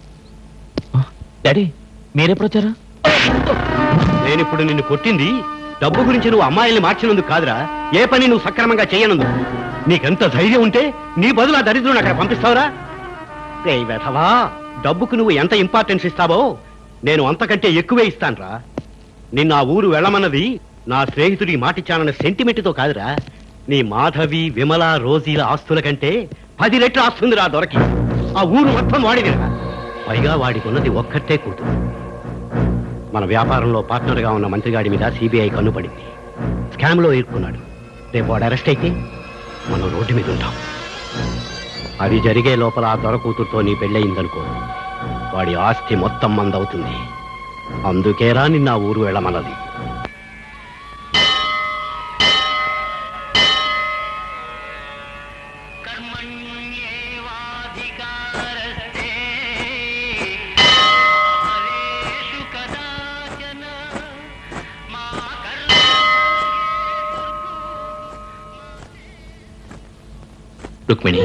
[SPEAKER 8] daddy మీరెప్పుడు వచ్చారు
[SPEAKER 12] నేనిప్పుడు నిన్ను కొట్టింది డబ్బు గురించి నువ్వు అమ్మాయిల్ని మార్చినందుకు కాదురా ఏ పని నువ్వు సక్రమంగా చేయనందుకు నీకెంత ధైర్యం ఉంటే నీ బదులు ఆ దరిద్రుని అక్కడ పంపిస్తావురా రేయ్ వెధవా డబ్బుకు నువ్వు ఎంత ఇంపార్టెన్స్ ఇస్తావో నేను అంతకంటే ఎక్కువే ఇస్తానురా నిన్న ఆ ఊరు వెళ్ళమన్నది నా స్నేహితుడికి మాటిచ్చానన్న సెంటిమెంట్తో కాదురా నీ మాధవి విమల రోజీల ఆస్తుల కంటే పది రెట్లు ఆస్తుంది రా దొరకి ఆ ఊరు మొత్తం వాడిదిరా పైగా వాడికి ఉన్నది ఒక్కటే కూతురు మన వ్యాపారంలో పార్ట్నర్గా ఉన్న మంత్రిగాడి మీద సిబిఐ కన్నుపడింది స్కామ్లో ఇరుక్కున్నాడు రేపు వాడు అరెస్ట్ అయితే మనం రోడ్డు మీద ఉంటాం అది జరిగే లోపల ఆ దొర కూతురుతో నీ పెళ్ళయిందనుకో వాడి ఆస్తి మొత్తం మందవుతుంది అందుకేరా నిన్న ఆ ఊరు వెళ్ళమన్నది
[SPEAKER 8] రుక్మిణి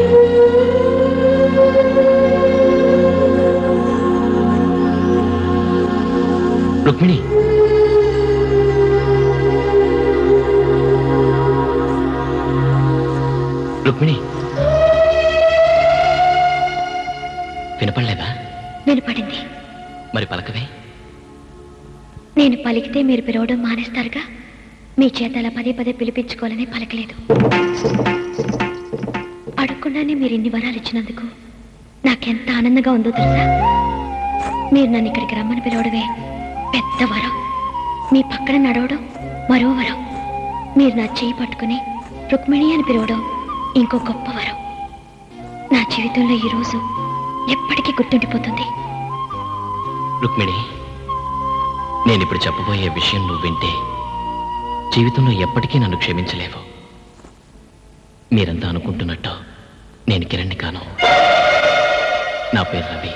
[SPEAKER 8] రుక్మిణి రుక్మిణి వినపడలేదా
[SPEAKER 20] వినపడింది
[SPEAKER 8] మరి పలకవే
[SPEAKER 20] నేను పలికితే మీరు పిలవడం మానేస్తారుగా మీ చేత అలా పదే పదే పిలిపించుకోవాలని పలకలేదు అడగకుండానే మీరు ఇన్ని వరాలు ఇచ్చినందుకు నాకెంత ఆనందంగా ఉందో తెలుసా మీరు నన్ను ఇక్కడికి రమ్మని పిలవడమే పెద్ద వరం మీ పక్కన నడవడం మరో వరం మీరు నా చేయి పట్టుకుని రుక్మిణి అని పిలవడం ఇంకో గొప్ప వరం నా జీవితంలో ఈ రోజు ఎప్పటికీ గుర్తుండిపోతుంది
[SPEAKER 8] రుక్మిణి నేను ఇప్పుడు చెప్పబోయే విషయం నువ్వు వింటే జీవితంలో ఎప్పటికీ నన్ను క్షమించలేవు మీరంతా అనుకుంటున్నట్టు నేను కిరణ్ని కాను నా పేరు రవి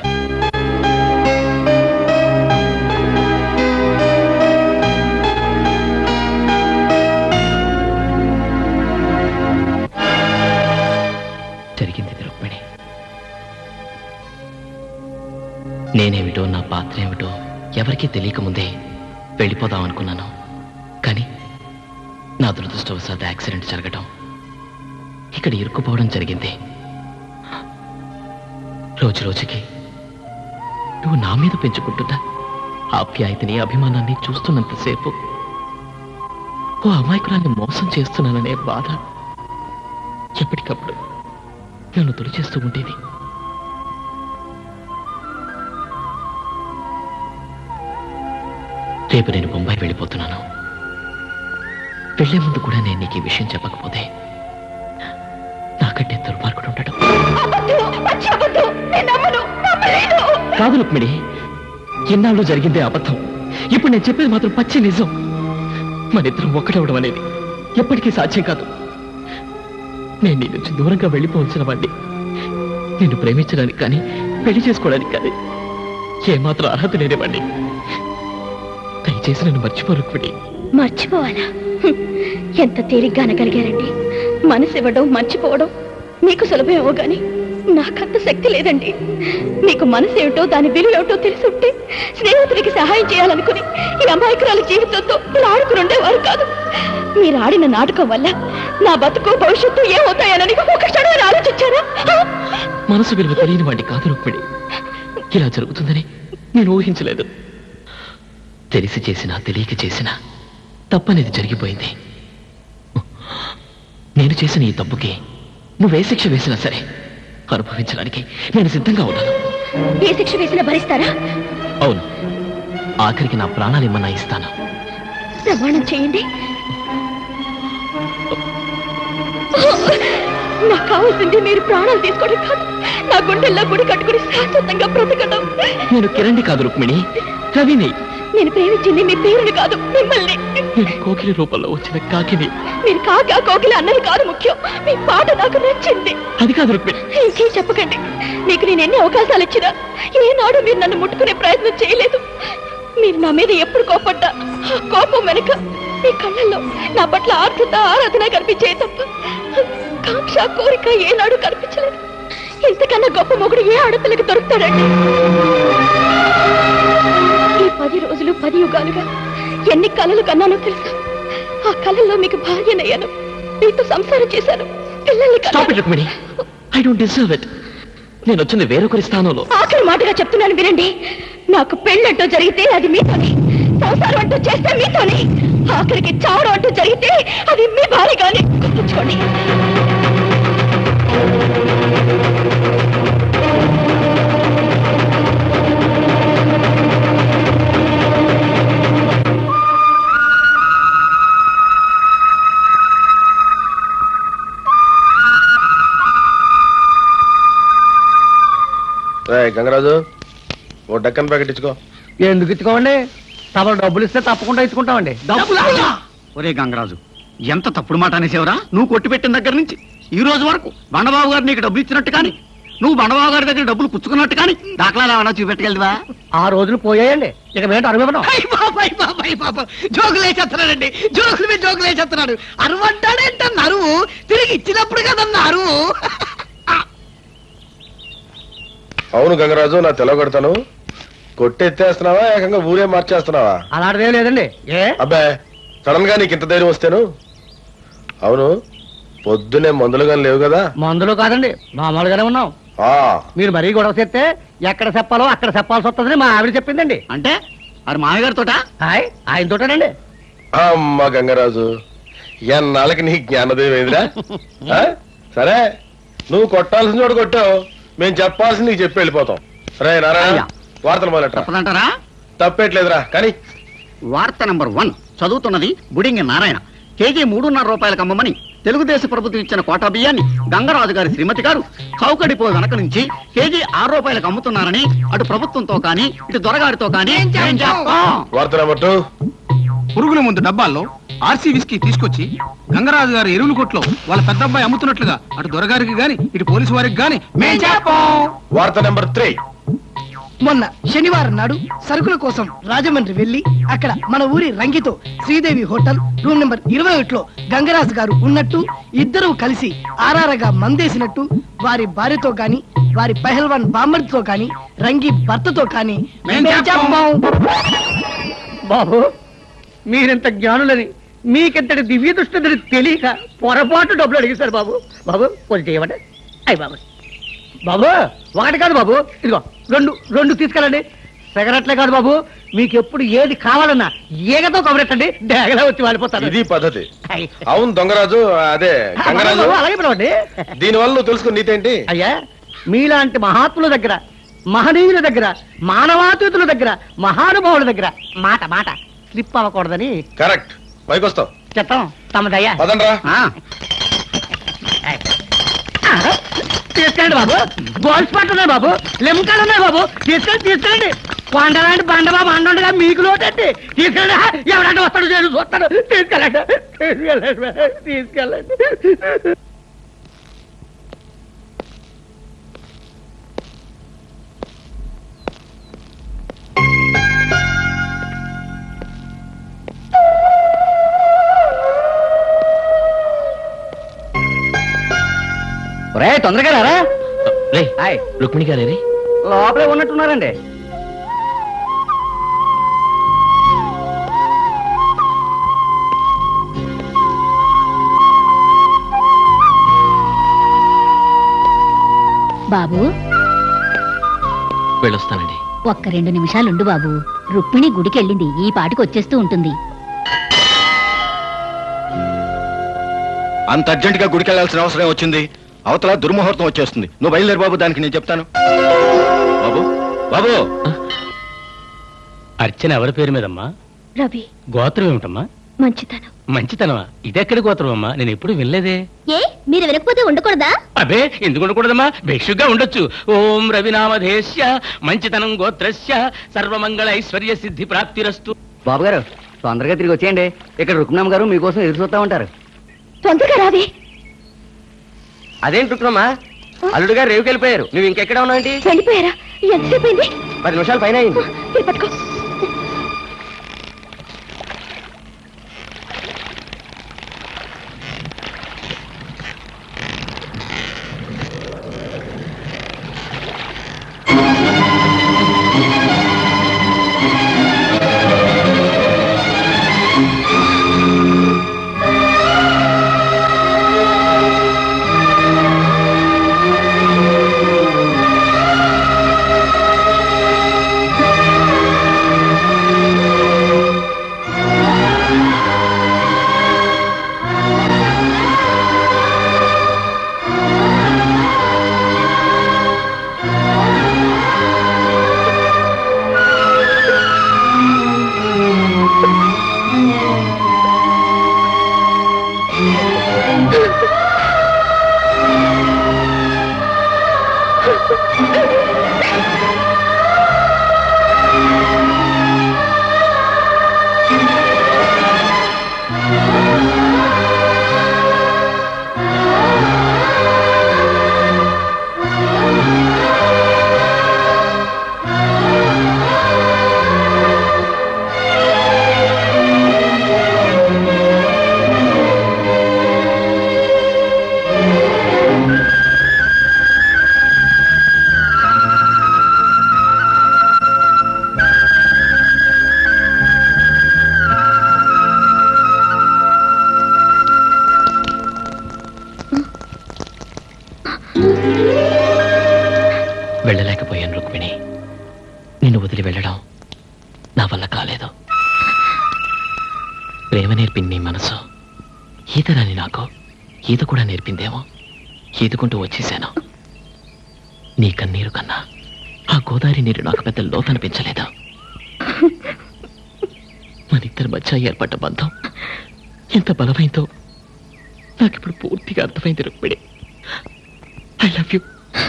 [SPEAKER 8] జరిగింది ఇది రుక్మిణి నేనేమిటో నా పాత్ర ఏమిటో ఎవరికీ తెలియకముందే వెళ్ళిపోదాం అనుకున్నాను కానీ నా దురదృష్టవశాత్ యాక్సిడెంట్ జరగటం ఇక్కడ ఇరుక్కుపోవడం జరిగింది రోజు రోజుకి నువ్వు నా మీద పెంచుకుంటున్న ఆప్యాయతని అభిమానాన్ని చూస్తున్నంతసేపు ఓ అమాయకురాన్ని మోసం చేస్తున్నాననే బాధ ఎప్పటికప్పుడు నన్ను తొలిచేస్తూ ఉండేది రేపు నేను బొంబాయి వెళ్ళిపోతున్నాను వెళ్లే ముందు కూడా నేను నీకు ఈ విషయం చెప్పకపోతే నాకంటే దుర్మార్గుడు ఉండడు కాదు రుక్మిణి ఎన్నాళ్ళు జరిగిందే అబద్ధం ఇప్పుడు నేను చెప్పేది మాత్రం పచ్చి నిజం మనిద్దరం ఒక్కడవడం అనేది ఎప్పటికీ సాధ్యం కాదు నేను నీ నుంచి దూరంగా వెళ్ళిపోవలసిన వాడిని నిన్ను ప్రేమించడానికి కానీ పెళ్లి చేసుకోవడానికి కానీ ఏమాత్రం అర్హత లేనివాడిని దయచేసి నన్ను మర్చిపో రుక్మిణి
[SPEAKER 20] మర్చిపోవాలా హ్మ్. ఎంత తేలిగ్గా అనగలిగారండి మనసు ఇవ్వడం మర్చిపోవడం మీకు సులభమేమో గాని నాకంత శక్తి లేదండి మీకు మనసు ఏమిటో దాని విలువ ఏమిటో తెలిసి ఉంటే స్నేహితుడికి సహాయం చేయాలనుకుని ఈ అమాయకురాల జీవితంతో ఇలా ఆడుకుని ఉండేవారు కాదు మీరు ఆడిన నాటకం వల్ల నా బతుకు భవిష్యత్తు ఏమవుతాయనని ఒక క్షణం ఆలోచించారా
[SPEAKER 8] మనసు విలువ తెలియని వాడిని కాదు రుక్మిణి ఇలా జరుగుతుందని నేను ఊహించలేదు తెలిసి చేసినా తెలియక చేసినా తప్పనేది జరిగిపోయింది నేను చేసిన ఈ తప్పుకి నువ్వే శిక్ష వేసినా సరే అనుభవించడానికి నేను సిద్ధంగా ఉన్నాను
[SPEAKER 20] ఏ శిక్ష వేసినా భరిస్తారా
[SPEAKER 8] అవును ఆఖరికి నా ప్రాణాలు ఏమన్నా ఇస్తాను
[SPEAKER 20] ప్రమాణం చేయండి నాకు కావాల్సింది మీరు ప్రాణాలు తీసుకోవడం కాదు నా గుండెల్లో గుడి కట్టుకుని శాశ్వతంగా బ్రతకడం
[SPEAKER 8] నేను కిరణ్ని కాదు రుక్మిణి రవిని
[SPEAKER 20] నేను ప్రేమించింది మీ పేరుని కాదు మిమ్మల్ని
[SPEAKER 8] నేను కోకిలి రూపంలో వచ్చిన కాకిని
[SPEAKER 20] మీరు కాగా కోకిల అన్నది కాదు ముఖ్యం మీ పాట నాకు నచ్చింది
[SPEAKER 8] అది కాదు రుక్మిణి
[SPEAKER 20] ఇంకేం చెప్పకండి మీకు నేను ఎన్ని అవకాశాలు ఇచ్చినా ఏనాడు మీరు నన్ను ముట్టుకునే ప్రయత్నం చేయలేదు మీరు నా మీద ఎప్పుడు కోపడ్డా ఆ కోపం వెనుక మీ కళ్ళల్లో నా పట్ల ఆర్ద్రత ఆరాధన కనిపించే తప్ప కాంక్ష కోరిక ఏనాడు కనిపించలేదు ఇంతకన్నా గొప్ప మొగుడు ఏ ఆడపిల్లకి దొరుకుతాడండి ఈ పది రోజులు పది యుగాలుగా ఎన్ని కలలు కన్నానో తెలుసా
[SPEAKER 9] ఆ కళల్లో మీకు భార్యనయ్యాను మీతో సంసారం చేశాను పిల్లల్ని
[SPEAKER 8] stop it Rukmini I don't deserve it నేను వచ్చింది వేరొకరి స్థానంలో
[SPEAKER 9] ఆఖరి మాటగా చెప్తున్నాను వినండి నాకు పెళ్ళంటూ జరిగితే అది మీతోనే సంసారం అంటూ చేస్తే మీతోనే ఆఖరికి చావడం అంటూ జరిగితే అది మీ భార్యగానే గుర్తుంచుకోండి
[SPEAKER 2] రేయ్, గంగరాజు ఓ డక్కన్ ప్యాకెట్ ఇచ్చుకో
[SPEAKER 3] ఎందుకు ఇచ్చుకోమండి తమరు డబ్బులు ఇస్తే తప్పకుండా ఇచ్చుకుంటామండి డబ్బులు ఒరే గంగరాజు ఎంత తప్పుడు మాట అనేసేవరా నువ్వు కొట్టి పెట్టిన దగ్గర నుంచి ఈ రోజు వరకు బండబాబు గారు నీకు డబ్బులు ఇచ్చినట్టు కానీ నువ్వు బండబాబు గారి దగ్గర డబ్బులు పుచ్చుకున్నట్టు కానీ దాఖలాలు ఏమన్నా చూపెట్టగలవా
[SPEAKER 4] ఆ రోజులు పోయాయండి ఇక మేము అరవివ్వడం
[SPEAKER 3] బాబాయ్ బాబాయ్ బాబా జోకులు వేసేస్తున్నాడండి జోకులు మీద జోకులు వేసేస్తున్నాడు అరువంటాడేంటన్న అరువు తిరిగి ఇచ్చినప్పుడు కదన్న అరువు
[SPEAKER 2] అవును గంగరాజు నా తెలవగడతాను కొట్టెత్తేస్తున్నావా ఏకంగా ఊరే మార్చేస్తున్నావా
[SPEAKER 4] అలాంటిదేం లేదండి ఏ
[SPEAKER 2] అబ్బాయి సడన్ గా నీకు ఇంత ధైర్యం వస్తేను అవును పొద్దునే మందులు కానీ లేవు కదా
[SPEAKER 4] మందులు కాదండి మామూలుగానే ఉన్నాం
[SPEAKER 2] ఆ
[SPEAKER 4] మీరు మరీ గొడవ చేస్తే ఎక్కడ చెప్పాలో అక్కడ చెప్పాల్సి వస్తుందని మా ఆవిడ చెప్పిందండి
[SPEAKER 3] అంటే అది మామయ్య గారితోట
[SPEAKER 4] హాయ్ ఆయన తోటనండి
[SPEAKER 2] అమ్మ గంగరాజు ఎన్నాళ్ళకి నీ జ్ఞానోదయం ఏందిరా ఆ? సరే నువ్వు కొట్టాల్సిన చోటు కొట్టావు మేము చెప్పాల్సింది నీకు చెప్పి వెళ్ళిపోతాం రే నారాయణ వార్తలు మొదలెట్రా
[SPEAKER 3] తప్పదంటారా
[SPEAKER 2] తప్పేట్లేదురా కానీ
[SPEAKER 3] వార్త నంబర్ వన్ చదువుతున్నది బుడింగి నారాయణ కేజీ మూడున్నర రూపాయలకు అమ్మమని తెలుగుదేశం ప్రభుత్వం ఇచ్చిన కోటా బియ్యాన్ని గంగరాజు గారి శ్రీమతి గారు చౌకడిపో వెనక నుంచి కేజీ ఆరు రూపాయలకు అమ్ముతున్నారని అటు ప్రభుత్వంతో కానీ ఇటు దొరగారితో కానీ ఏం చెప్పం?
[SPEAKER 2] వార్త నెంబర్ టూ
[SPEAKER 16] పురుగుల ముందు డబ్బాల్లో ఆర్సీ విస్కీ తీసుకొచ్చి గంగరాజు గారి ఎరువుల కొట్లో వాళ్ళ పెద్ద అబ్బాయి అమ్ముతున్నట్లుగా అటు దొరగారికి గాని ఇటు పోలీసు వారికి గాని మేం చెప్పం
[SPEAKER 2] వార్త నెంబర్ త్రీ
[SPEAKER 4] మొన్న శనివారం నాడు సరుకుల కోసం రాజమండ్రి వెళ్లి అక్కడ మన ఊరి రంగితో శ్రీదేవి హోటల్ రూమ్ నెంబర్ ఇరవై ఒకటిలో గంగరాజు గారు ఉన్నట్టు ఇద్దరు కలిసి ఆరారగా మందేసినట్టు వారి భార్యతో గాని వారి పహల్వాన్ బామ్మడితో గాని రంగి భర్తతో కాని
[SPEAKER 16] మేం చెప్పం.
[SPEAKER 4] బాబు మీరెంత జ్ఞానులని మీకెంతటి దివ్య దృష్టి తెలియక పొరపాటు డబ్బులు అడిగేశారు బాబు బాబు కొంచెం చేయమంటే అయ్యి బాబు బాబు ఒకటి కాదు బాబు ఇదిగో రెండు రెండు తీసుకెళ్ళండి సిగరెట్లే కాదు బాబు మీకు ఎప్పుడు ఏది కావాలన్నా ఏగతో కబరెట్టండి డేగలా వచ్చి వాడిపోతారు
[SPEAKER 2] ఇది పద్ధతి అవును దొంగరాజు అదే గంగరాజు
[SPEAKER 4] బాబు, అలాగే పిలవండి
[SPEAKER 2] దీని వల్ల నువ్వు తెలుసుకుని నీతేంటి
[SPEAKER 4] అయ్యా మీలాంటి మహాత్ముల దగ్గర మహనీయుల దగ్గర మానవాతీతుల దగ్గర మహానుభావుల దగ్గర మాట మాట స్లిప్ అవ్వకూడదని
[SPEAKER 2] కరెక్ట్ పైకి వస్తావు
[SPEAKER 4] చెప్తాం తమదయ్యా
[SPEAKER 2] పదండ్రా
[SPEAKER 4] తీసుకెళ్ళండి బాబు గోల్డ్ స్పాట్ ఉన్నాయి బాబు లెమ్కాలు ఉన్నాయి బాబు తీసుకెళ్ళి తీసుకెళ్ళండి కొండలాంటి బండ బాబు అండగా మీకు లోటండి తీసుకెళ్ళండి హా, ఎవరంటే వస్తాడు చేసి చూస్తాడు తీసుకెళ్ళండి తీసుకెళ్ళండి తీసుకెళ్ళండి
[SPEAKER 3] రే తొందరగా రారా
[SPEAKER 8] రే రుక్మిణి గారే రే
[SPEAKER 3] లోపలే ఉన్నట్టున్నారండి
[SPEAKER 11] బాబు
[SPEAKER 8] వెళ్ళొస్తానండి
[SPEAKER 11] ఒక్క రెండు నిమిషాలుండు బాబు రుక్మిణి గుడికెళ్ళింది ఈ పాటికి వచ్చేస్తూ ఉంటుంది
[SPEAKER 7] అంత అర్జెంట్ గా గుడికి వెళ్ళాల్సిన అవసరం వచ్చింది అవతల దుర్ముహూర్తం వచ్చేస్తుంది నువ్వు బయలుదేరు బాబు దానికి నేను చెప్తాను బాబు బాబు
[SPEAKER 10] అర్చన ఎవరి పేరు మీదమ్మా
[SPEAKER 9] రవి
[SPEAKER 10] గోత్రం ఏమిటమ్మా
[SPEAKER 9] మంచితనం
[SPEAKER 10] మంచితనమా ఇదెక్కడి గోత్రం అమ్మా నేను ఎప్పుడు వినలేదే
[SPEAKER 17] ఏ మీరు వినకపోతే ఉండకూడదా
[SPEAKER 10] అబే ఎందుకు ఉండకూడదమ్మా భిక్షుగా ఉండొచ్చు ఓం రవినామధేశ్య మంచితనం గోత్రస్య సర్వమంగళ ఐశ్వర్య సిద్ధి ప్రాప్తిరస్తు
[SPEAKER 3] బాబు గారు తొందరగా తిరిగి వచ్చేయండి ఇక్కడ రుక్మిణమ్మ గారు మీకోసం ఎదురు చూస్తా ఉంటారు
[SPEAKER 9] తొందరగా రావి
[SPEAKER 3] అదేంటి రుక్నమ్మా అల్లుడు గారు రేవుకి వెళ్ళిపోయారు నువ్వు ఇంకెక్కడ ఉన్నావు
[SPEAKER 9] వెళ్ళిపోయారా ఎంతసేపు అయింది
[SPEAKER 3] పది నిమిషాలు పైన అయింది
[SPEAKER 9] ఇది పట్టుకో
[SPEAKER 8] వెళ్ళలేకపోయాను రుక్మిణి నిన్ను వదిలి వెళ్ళడం నా వల్ల కాలేదు ప్రేమ నేర్పింది నీ మనసు ఈతరాని నాకు ఈత కూడా నేర్పిందేమో ఈదుకుంటూ వచ్చేసాను నీ కన్నీరు కన్నా ఆ గోదావరి నీరు నాకు పెద్ద లోతనిపించలేదు మన ఇద్దరి మధ్య ఏర్పడ్డ బంధం ఎంత బలమైందో నాకిప్పుడు పూర్తిగా అర్థమైంది రుక్మిణి ఐ లవ్ యూ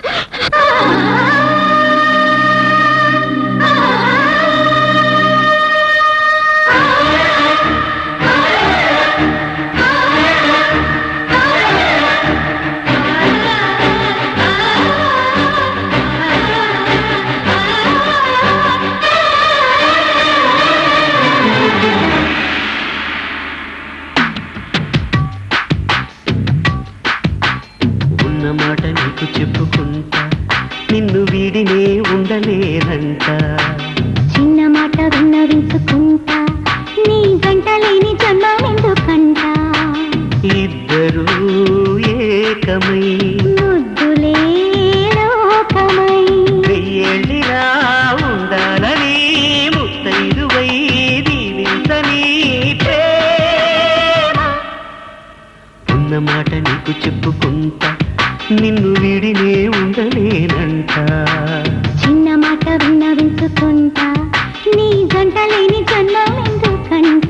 [SPEAKER 13] ఉన్న మాట నీకు చెప్పుకుంటా నిన్ను వీడినే ఉండలేనంట
[SPEAKER 17] చిన్న మాట విన్నవించుకుంటా నీ గంట లేని జన్మం ఎందుకంట
[SPEAKER 13] ఇద్దరూ ఏకమై
[SPEAKER 17] ముద్దులే లోకమై
[SPEAKER 13] వెయ్యేళ్ళిలా ఉండాలని ముత్తైదువై దీవించని ప్రేమ ఉన్న మాట నీకు చెప్పుకుంటా నిన్ను వీడినే ఉండలేనంట
[SPEAKER 17] చిన్న మాట విన్నవించుకుంటా నీ గంట లేని జన్మం ఎందుకంట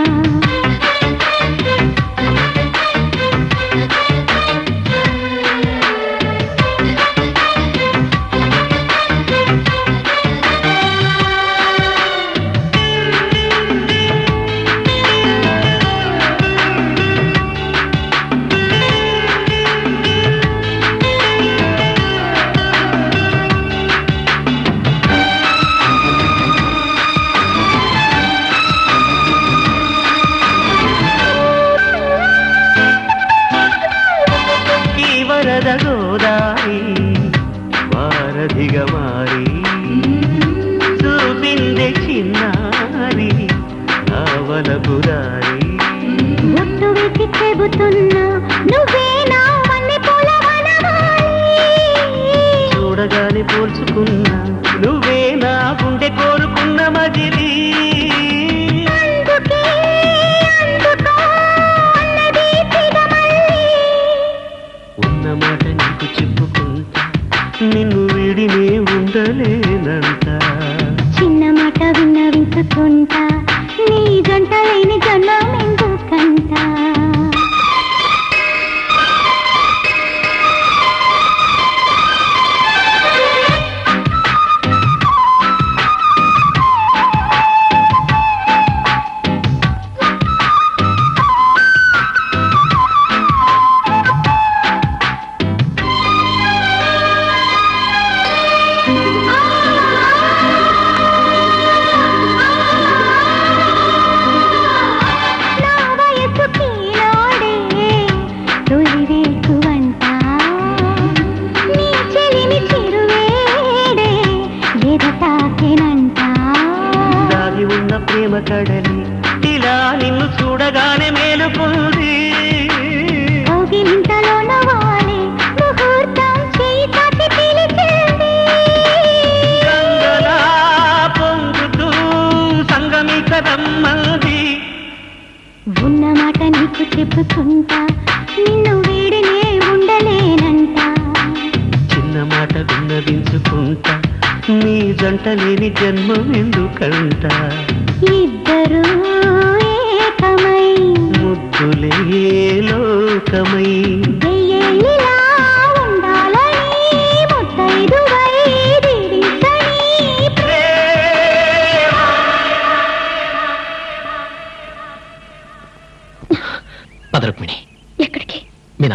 [SPEAKER 13] ఈ వరద గోదారి వారధిగా మారి చూపిందే చిన్నారి ఆవల పురారి
[SPEAKER 17] ఒట్టు వేసి చెబుతున్నా నువ్వే నా వన్నె పూల
[SPEAKER 13] చూడగానే పోల్చుకున్నా నువ్వే నా గుండె కోరుకున్న మజిలి ఉన్న మాట నీకు చెప్పుకుంటా నిన్ను వీడినే ఉండలేనంట
[SPEAKER 17] చిన్న మాట విన్నవించుకుంటా నీ గంట లేని జన్మం ఎందుకంట నా వయసు కీనాడే తొలి వేకువంట నీ చెలిమి చిరువేడే ఎదటాకెనంట
[SPEAKER 13] దాగి ఉన్న ప్రేమ కడలి ఇలా నిన్ను చూడగానే మేలుకుంది
[SPEAKER 17] కౌగిలింతలోన వాలే ముహూర్తం చేయి తాకి పిలిచింది
[SPEAKER 13] గంగలా పొంగుతూ సంగమిక రమ్మంది
[SPEAKER 17] ఉన్న మాట నీకు చెప్పుకుంటా నిన్ను వీడినే ఉండలేనంట
[SPEAKER 13] చిన్న మాట విన్నవించుకుంటా నీ జంట లేని జన్మం ఎందుకంట
[SPEAKER 17] ఇద్దరు ఏకమై
[SPEAKER 13] ముద్దులే లోకమై
[SPEAKER 17] వెయ్యేళ్ళిలా ఉండాలని ముత్తైదువై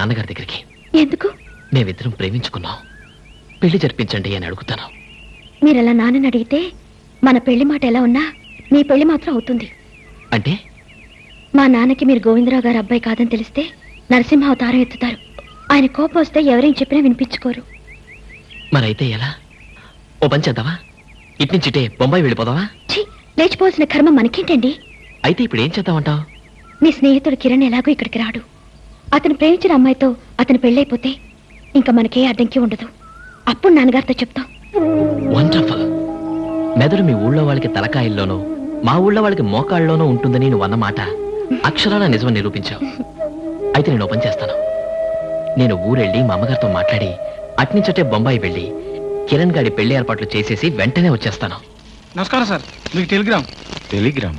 [SPEAKER 8] నాన్నగారి దగ్గరికి
[SPEAKER 20] ఎందుకు
[SPEAKER 8] మేమిద్దరం ప్రేమించుకున్నాం పెళ్లి జరిపించండి అని అడుగుతాను
[SPEAKER 20] మీరు అలా నాన్నని అడిగితే మన పెళ్లి మాట ఎలా ఉన్నా మీ పెళ్లి మాత్రం అవుతుంది
[SPEAKER 8] అంటే
[SPEAKER 20] మా నాన్నకి మీరు గోవిందరావు గారు అబ్బాయి కాదని తెలిస్తే నరసింహ అవతారం ఎత్తుతారు ఆయన కోపం వస్తే ఎవరేం చెప్పినా వినిపించుకోరు
[SPEAKER 8] మరైతే ఎలా ఓ పని చేద్దావా ఇట్నుంచిటే బొంబాయి వెళ్ళిపోదావా
[SPEAKER 20] ఛీ లేచిపోవాల్సిన కర్మ మనకేంటండి
[SPEAKER 8] అయితే ఇప్పుడు ఏం చేద్దామంటావు
[SPEAKER 20] మీ స్నేహితుడు కిరణ్ ఎలాగో ఇక్కడికి రాడు అతను ప్రేమించిన అమ్మాయితో అతను పెళ్ళైపోతే ఇంకా మనకే అడ్డంకి ఉండదు అప్పుడు నాన్నగారితో చెప్తాం
[SPEAKER 8] వండర్ఫుల్ మెదడు మీ ఊళ్ళో వాళ్ళకి తలకాయల్లోనూ మా ఊళ్ళో వాళ్ళకి మోకాళ్ళలోనూ ఉంటుందని నువ్వు అన్నమాట అక్షరాల నిజమని నిరూపించావు అయితే నేను ఓపెన్ చేస్తాను నేను ఊరెళ్ళి మా అమ్మగారితో మాట్లాడి అట్నుంచటే బొంబాయి వెళ్ళి కిరణ్ గారి పెళ్లి ఏర్పాట్లు చేసేసి వెంటనే వచ్చేస్తాను
[SPEAKER 16] నమస్కారం సార్ మీకు టెలిగ్రామ్
[SPEAKER 7] టెలిగ్రామా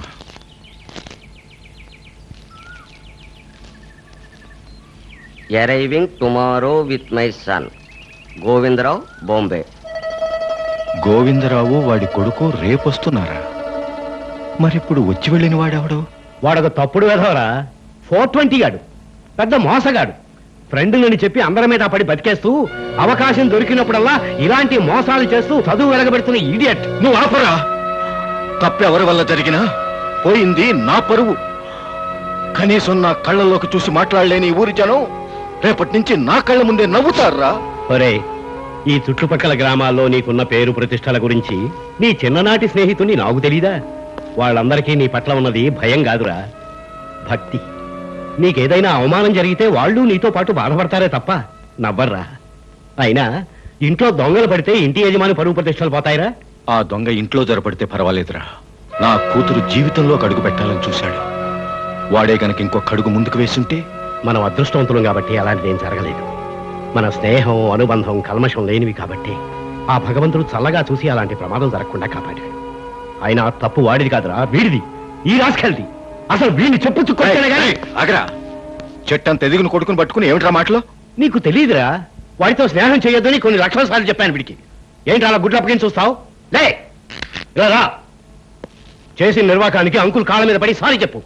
[SPEAKER 21] arriving tomorrow with my son Govindarao Bombay
[SPEAKER 7] Govindarao వాడి కొడుకు రేపొస్తున్నారా మరిప్పుడు వచ్చి వెళ్ళిన వాడెవడు
[SPEAKER 12] వాడొక తప్పుడు వెధవరా ఫోర్ ట్వంటీ గాడు పెద్ద మోసగాడు ఫ్రెండ్లని చెప్పి అందరి మీద పడి బతికేస్తూ అవకాశం దొరికినప్పుడల్లా ఇలాంటి మోసాలు చేస్తూ చదువు వెలగబెడుతున్న ఈడియట్
[SPEAKER 7] నువ్వు ఆపరా తప్పెవరి వల్ల జరిగినా పోయింది నా పరువు కనీసం నా కళ్ళలోకి చూసి మాట్లాడలేని ఈ ఊరి జనం రేపటి నుంచి నా కళ్ళ ముందే నవ్వుతారా
[SPEAKER 12] ఒరే ఈ చుట్టుపక్కల గ్రామాల్లో నీకున్న పేరు ప్రతిష్టల గురించి నీ చిన్ననాటి స్నేహితుని నాకు తెలీదా వాళ్ళందరికీ నీ పట్ల ఉన్నది భయం కాదురా భక్తి నీకేదైనా అవమానం జరిగితే వాళ్ళు నీతో పాటు బాధపడతారే తప్ప నవ్వర్రా అయినా ఇంట్లో దొంగలు పడితే ఇంటి యజమాని పరువు ప్రతిష్టలు పోతాయిరా
[SPEAKER 7] ఆ దొంగ ఇంట్లో జరపడితే పర్వాలేదురా నా కూతురు జీవితంలో కడుగు పెట్టాలని చూశాడు వాడే గనక ఇంకొక అడుగు ముందుకు వేసుంటే
[SPEAKER 12] మనం అదృష్టవంతులం కాబట్టి అలాంటిది ఏం జరగలేదు మన స్నేహం అనుబంధం కల్మషం లేనివి కాబట్టి ఆ భగవంతుడు చల్లగా చూసి అలాంటి ప్రమాదం జరగకుండా కాపాడాడు అయినా తప్పు వాడిది కాదురా వీడిది ఈ రాసుకెళ్ది అసలు వీడిని చెప్పు చుక్కొచ్చానే గాని
[SPEAKER 7] అగరా చెట్టంత ఎదిగిన కొడుకుని పట్టుకుని ఏమిట్రా మాటలో
[SPEAKER 12] నీకు తెలియదురా వాడితో స్నేహం చేయొద్దని కొన్ని లక్షల సార్లు చెప్పాను వీడికి ఏంటి అలా గుడ్లు అప్పగించి చూస్తావు లే ఇలా రా చేసిన నిర్వాకానికి అంకుల్ కాళ్ళ మీద పడి సారీ చెప్పు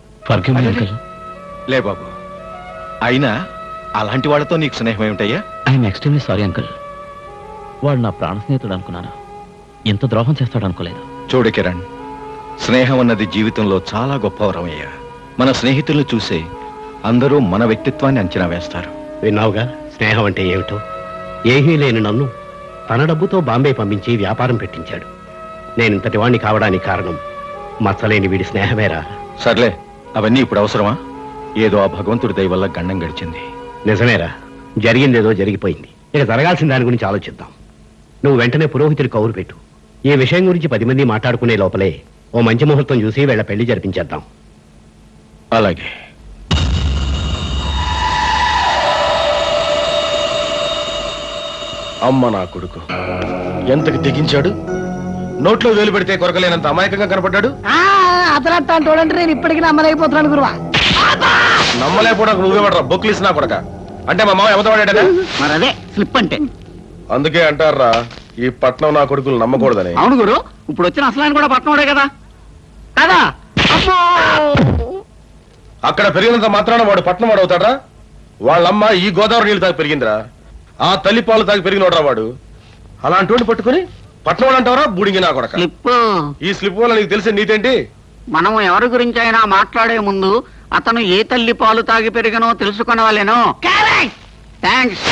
[SPEAKER 7] లే బాబు అయినా అలాంటి వాళ్ళతో నీకు స్నేహం ఏమిటయ్యా
[SPEAKER 8] ఐఎమ్ ఎక్స్ట్రీమ్లీ సారీ అంకుల్ వాడు నా ప్రాణ స్నేహితుడు అనుకున్నాను ఎంత ద్రోహం చేస్తాడు అనుకోలేదు
[SPEAKER 7] చూడు కిరణ్ స్నేహం అన్నది జీవితంలో చాలా గొప్ప వరమయ్యా మన స్నేహితులను చూసే అందరూ మన వ్యక్తిత్వాన్ని అంచనా వేస్తారు
[SPEAKER 12] విన్నావుగా స్నేహం అంటే ఏమిటో ఏమీ లేని నన్ను తన డబ్బుతో బాంబే పంపించి వ్యాపారం పెట్టించాడు నేను ఇంతటి వాణ్ణి కావడానికి కారణం మచ్చలేని వీడి స్నేహమేరా
[SPEAKER 7] సర్లే అవన్నీ ఇప్పుడు అవసరమా ఏదో ఆ భగవంతుడి దయ వల్ల గండం గడిచింది
[SPEAKER 12] నిజమేరా జరిగిందేదో జరిగిపోయింది ఇక జరగాల్సిన దాని గురించి ఆలోచిద్దాం నువ్వు వెంటనే పురోహితుడి కౌరు పెట్టు ఈ విషయం గురించి పది మంది మాట్లాడుకునే లోపలే ఓ మంచి ముహూర్తం చూసి వీళ్ళ పెళ్లి జరిపించేద్దాం
[SPEAKER 7] అలాగే అమ్మ నా కొడుకు ఎంతకి తెగించాడు నోట్లో వేలు పెడితే కొరకలేనంత అమాయకంగా కనపడ్డాడు
[SPEAKER 4] అతను చూడండి నేను ఇప్పటికీ నమ్మలేకపోతున్నాను గురువా
[SPEAKER 2] నమ్మలేకపోవడానికి నువ్వేమడరా బొక్లిస్ నా కొడక అంటే మా మామ ఎవతవాడా
[SPEAKER 3] మరి అదే స్లిప్ అంటే
[SPEAKER 2] అందుకే అంటారా ఈ పట్నం నా కొడుకులు నమ్మకూడదని
[SPEAKER 3] అవును గురు ఇప్పుడు వచ్చిన అసలు కూడా పట్టణోడే కదా కదా అమ్మో
[SPEAKER 2] అక్కడ పెరిగినంత మాత్రాన వాడు పట్నం వాడు అవుతాడా వాళ్ళమ్మ ఈ గోదావరి నీళ్ళు తాగి పెరిగిందిరా ఆ తల్లి పాలు తాగి పెరిగినోడరా వాడు అలాంటి వాడిని పట్టుకుని పట్నం వాడు అంటావరా బుడిగి నా కొడక
[SPEAKER 3] స్లిప్
[SPEAKER 2] ఈ స్లిప్ వల్ల నీకు తెలిసే నీతేంటి
[SPEAKER 3] మనం ఎవరి గురించి అయినా మాట్లాడే ముందు అతను ఏ తల్లి పాలు తాగి పెరిగనో తెలుసుకునవాలేనో థ్యాంక్స్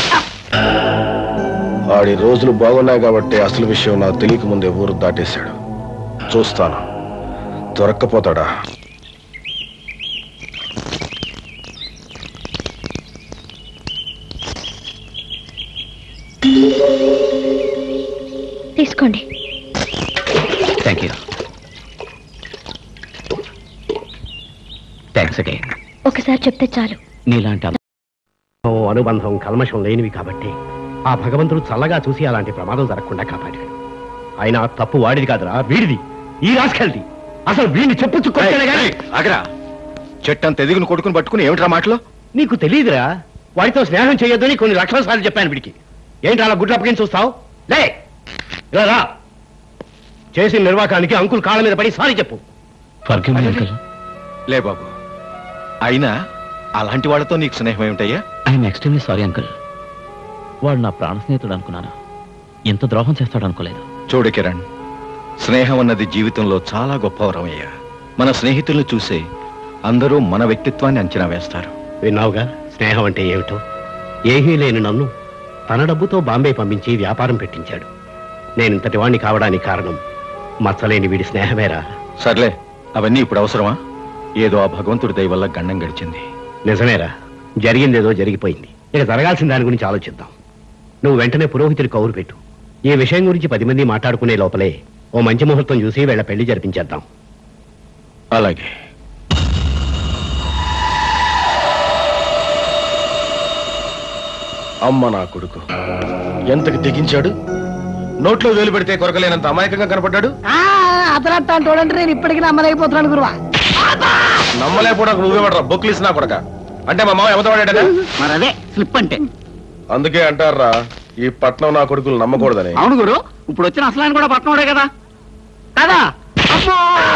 [SPEAKER 2] వాడి రోజులు బాగున్నాయి కాబట్టి అసలు విషయం నాకు తెలియక ముందే ఊరు దాటేశాడు చూస్తాను దొరక్కపోతాడా
[SPEAKER 20] తీసుకోండి
[SPEAKER 8] థ్యాంక్ యూ థ్యాంక్స్ అగైన్
[SPEAKER 20] ఒకసారి చెప్తే చాలు
[SPEAKER 8] నీలాంటి అమ్మ-
[SPEAKER 12] ఓ అనుబంధం కల్మషం లేనివి కాబట్టి ఆ భగవంతుడు చల్లగా చూసి అలాంటి ప్రమాదం జరగకుండా కాపాడాడు అయినా తప్పు వాడిది కాదురా వీడిది ఈ రాసుకెళ్ది అసలు వీడిని చెప్పు చుక్కొచ్చానే గాని
[SPEAKER 7] అగరా చెట్టంత ఎదిగిన కొడుకుని పట్టుకుని ఏమిట్రా మాటలో
[SPEAKER 12] నీకు తెలియదురా వాడితో స్నేహం చేయొద్దని కొన్ని లక్షల సార్లు చెప్పాను వీడికి ఏంటి అలా గుడ్లు అప్పగించి చూస్తావు లే ఇలా రా చేసిన నిర్వాకానికి అంకుల్ కాళ్ళ మీద పడి సారీ చెప్పు
[SPEAKER 7] లే బాబు అయినా అలాంటి వాళ్ళతో నీకు స్నేహం ఏమిటయ్యా
[SPEAKER 8] ఐఎమ్ ఎక్స్ట్రీమ్లీ సారీ అంకుల్ వాడు నా ప్రాణ స్నేహితుడు అనుకున్నాను ఎంత ద్రోహం చేస్తాడు అనుకోలేదు
[SPEAKER 7] చూడు కిరణ్ స్నేహం అన్నది జీవితంలో చాలా గొప్ప వరం అయ్యా మన స్నేహితుల్ని చూసే అందరూ మన వ్యక్తిత్వాన్ని అంచనా వేస్తారు
[SPEAKER 12] విన్నావుగా స్నేహం అంటే ఏమిటో ఏమీ లేని నన్ను తన డబ్బుతో బాంబే పంపించి వ్యాపారం పెట్టించాడు నేను ఇంతటి వాణ్ణి కావడానికి కారణం మచ్చలేని వీడి స్నేహమేరా
[SPEAKER 7] సర్లే అవన్నీ ఇప్పుడు అవసరమా ఏదో ఆ భగవంతుడి దయ వల్ల గండం గడిచింది
[SPEAKER 12] నిజమేరా జరిగిందేదో జరిగిపోయింది ఇక జరగాల్సిన దాని గురించి ఆలోచిద్దాం నువ్వు వెంటనే పురోహితుడి కౌరు పెట్టు ఈ విషయం గురించి పది మంది మాట్లాడుకునే లోపలే ఓ మంచి ముహూర్తం చూసి వీళ్ళ పెళ్లి జరిపించేద్దాం
[SPEAKER 7] అలాగే అమ్మ నా కొడుకు ఎంతకి తెగించాడు నోట్లో వేలు పెడితే కొరకలేనంత అమాయకంగా కనపడ్డాడు
[SPEAKER 4] అతను చూడండి నేను ఇప్పటికీ నమ్మలేకపోతున్నాను గురువా
[SPEAKER 7] నమ్మలేకపోవడానికి నువ్వే పడరా బొక్లిస్ నా కొడక అంటే మా మామ ఎవతవాడా
[SPEAKER 3] మరి అదే స్లిప్ అంటే
[SPEAKER 7] అందుకే అంటారా ఈ పట్నం నా కొడుకులు నమ్మకూడదని
[SPEAKER 3] అవును గురు ఇప్పుడు వచ్చిన అసలాయన కూడా పట్నోడే కదా కదా అమ్మో!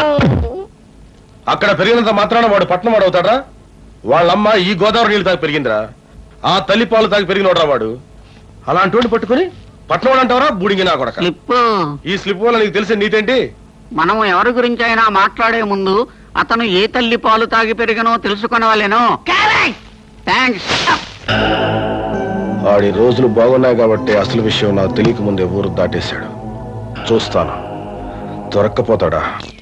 [SPEAKER 7] అక్కడ పెరిగినంత మాత్రాన వాడు పట్నం వాడు అవుతాడా వాళ్ళమ్మ ఈ గోదావరి నీళ్ళు తాగి పెరిగిందిరా ఆ తల్లి పాలు తాగి పెరిగినోడ్రా వాడు అలాంటి వాడిని పట్టుకుని పట్నం వాడు అంటావరా బుడిగి నా కొడక
[SPEAKER 3] స్లిప్
[SPEAKER 7] ఈ స్లిప్ వల్ల నీకు తెలిసే నీతేంటి
[SPEAKER 3] మనం ఎవరి గురించి అయినా మాట్లాడే ముందు అతను ఏ తల్లి పాలు తాగి పెరిగనో తెలుసుకునేవాళ్ళేనో థ్యాంక్స్
[SPEAKER 7] ఆడి రోజులు బాగున్నాయి కాబట్టి అసలు విషయం నాకు తెలియక ముందే ఊరు దాటేశాడు చూస్తాను దొరక్కపోతాడా